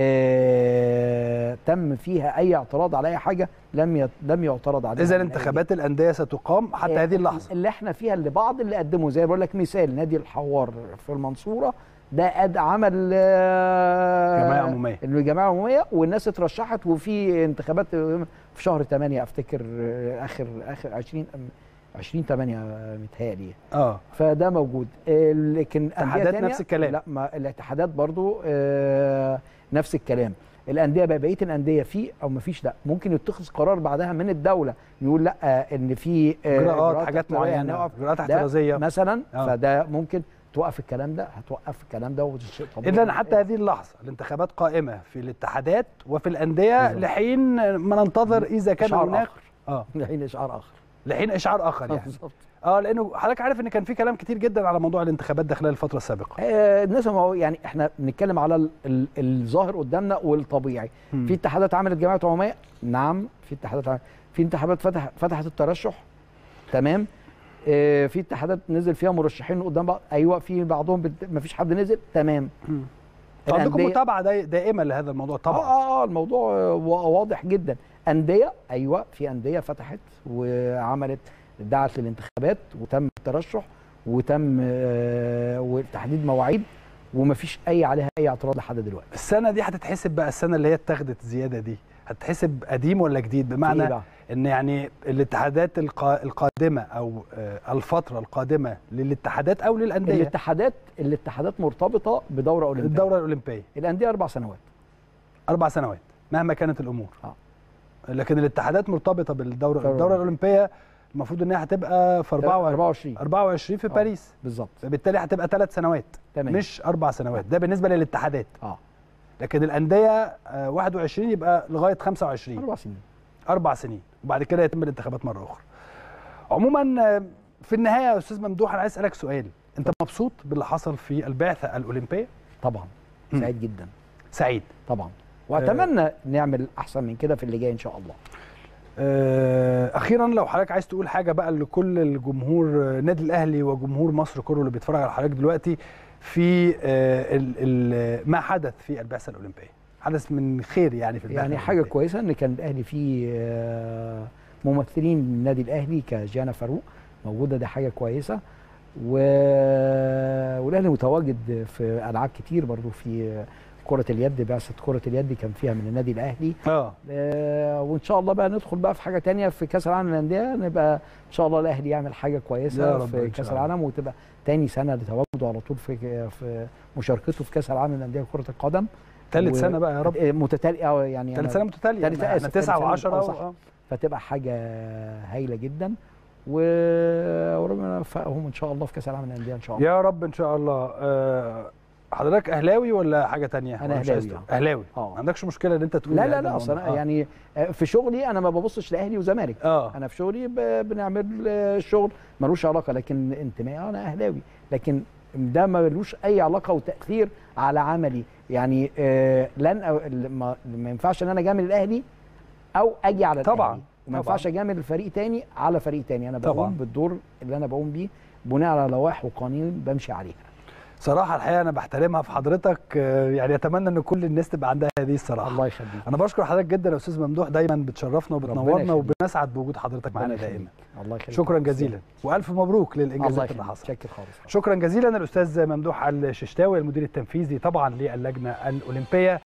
آه تم فيها اي اعتراض على اي حاجه لم يت- لم يعترض عليها اذا من أي انتخابات الانديه ستقام حتى آه، هذه اللحظه اللي احنا فيها اللي بعض اللي قدموا زي بقول لك مثال نادي الحوار في المنصوره ده قد عمل آه، جمعية عمومية. الجمعيه العموميه والناس اترشحت وفي انتخابات في شهر 8 افتكر آه، اخر اخر 20 20 8 متهيألي اه فده موجود آه، لكن أندية اتحادات تانية نفس الكلام. لا ما الاتحادات برضو آه، نفس الكلام الانديه بقى بقيه الانديه في او ما فيش لا ممكن يتخذ قرار بعدها من الدوله يقول لا آه، ان في آه، اجراءات حاجات احترازية معينه هنقف. اجراءات ده احترازيه مثلا آه. فده ممكن توقف الكلام ده هتوقف الكلام ده وده شيء طبيعي اذا حتى هذه اللحظه الانتخابات قائمه في الاتحادات وفي الانديه بالظبط. لحين ما ننتظر اذا كان إشعار هناك آخر. اه الحين اشعار اخر لحين اشعار اخر يعني بالظبط اه لانه حضرتك عارف ان كان في كلام كتير جدا على موضوع الانتخابات ده خلال الفتره السابقه آه، الناس ما هو يعني احنا بنتكلم على ال- ال- الظاهر قدامنا والطبيعي مم. في اتحادات عملت جمعيات عموميه نعم في اتحادات عملت في انتخابات فتح فتحت الترشح تمام آه، في اتحادات نزل فيها مرشحين قدام بعض ايوه في بعضهم بت... ما فيش حد نزل تمام عندكم الأندية- متابعه داي- دائمه لهذا الموضوع طبعا اه اه اه الموضوع آه، وا- واضح جدا انديه ايوه في انديه فتحت وعملت دعت للانتخابات وتم الترشح وتم آه وتحديد مواعيد ومفيش اي عليها اي اعتراض لحد دلوقتي السنه دي هتتحسب بقى السنه اللي هي اتاخدت زياده دي هتتحسب قديم ولا جديد في إيه بمعنى بقى؟ ان يعني الاتحادات القا- القادمه او آه، الفتره القادمه للاتحادات او للانديه الاتحادات الاتحادات مرتبطه بدوره اولمبيه الدوره الاولمبيه الانديه اربع سنوات اربع سنوات مهما كانت الامور آه. لكن الاتحادات مرتبطه بالدوره الدورة الدوره الاولمبيه المفروض انها هتبقى في 24 24 24 في آه. باريس بالظبط فبالتالي هتبقى ثلاث سنوات تمام مش اربع سنوات ده بالنسبه للاتحادات اه لكن الانديه آه، 21 يبقى لغايه 25 اربع سنين اربع سنين وبعد كده يتم الانتخابات مره اخرى عموما آه، في النهايه يا استاذ ممدوح انا عايز اسالك سؤال انت مبسوط باللي حصل في البعثه الاولمبيه طبعا مم. سعيد جدا سعيد طبعا واتمنى نعمل احسن من كده في اللي جاي ان شاء الله آه، اخيرا لو حضرتك عايز تقول حاجه بقى لكل الجمهور آه، النادي الاهلي وجمهور مصر كله اللي بيتفرج على حضرتك دلوقتي في آه، ال- ال- ما حدث في البعثه الاولمبيه حدث من خير يعني في البعثه يعني حاجه الأولمبية. كويسه ان كان الاهلي فيه آه، ممثلين من النادي الاهلي كجانا فاروق موجوده دي حاجه كويسه و... والاهلي متواجد في العاب كتير برضو في كره اليد بعثه كره اليد كان فيها من النادي الاهلي اه آه، وان شاء الله بقى ندخل بقى في حاجه تانية في كاس العالم للانديه نبقى ان شاء الله الاهلي يعمل حاجه يا كويسه رب في إن كاس شاء الله. العالم وتبقى تاني سنه لتواجده على طول في في مشاركته في كاس العالم للانديه كره القدم ثالث و- سنه بقى يا رب متتالي اه يعني ثالث أنا- سنه متتاليه تالت- احنا آسف، تالت تسعه سنة. و10 آه، صح. فتبقى حاجه هايله جدا و... وربنا يوفقهم ان شاء الله في كاس العالم للانديه ان شاء الله يا رب ان شاء الله آه، حضرتك اهلاوي ولا حاجه تانية أنا ولا مش عايز أهلاوي، تقول؟ اهلاوي اه ما عندكش مشكله ان انت تقول لا هذا لا لا اصل الموضوع. أنا آه. يعني آه، في شغلي انا ما ببصش لاهلي وزمالك اه انا في شغلي ب- بنعمل آه، شغل ملوش علاقه لكن انتمائي انا اهلاوي لكن ده ملوش اي علاقه وتاثير على عملي يعني آه، لن أو- ما ما ينفعش ان انا اجامل الاهلي او اجي على طبعاً، الأهلي. وما طبعاً. ينفعش اجامل الفريق تاني على فريق تاني انا طبعاً. بقوم بالدور اللي انا بقوم بيه بناء على لوائح وقوانين بمشي عليها صراحه الحقيقه انا بحترمها في حضرتك آه، يعني اتمنى ان كل الناس تبقى عندها هذه الصراحه الله يخليك انا بشكر حضرتك جدا يا استاذ ممدوح دايما بتشرفنا وبتنورنا يخليك. وبنسعد بوجود حضرتك معانا ربنا دائما يخليك. الله يخليك شكرا جزيلا والف مبروك الله للانجازات اللي يخليك حصلت شكر خالص شكرا جزيلا الاستاذ ممدوح الششتاوي المدير التنفيذي طبعا للجنه الاولمبيه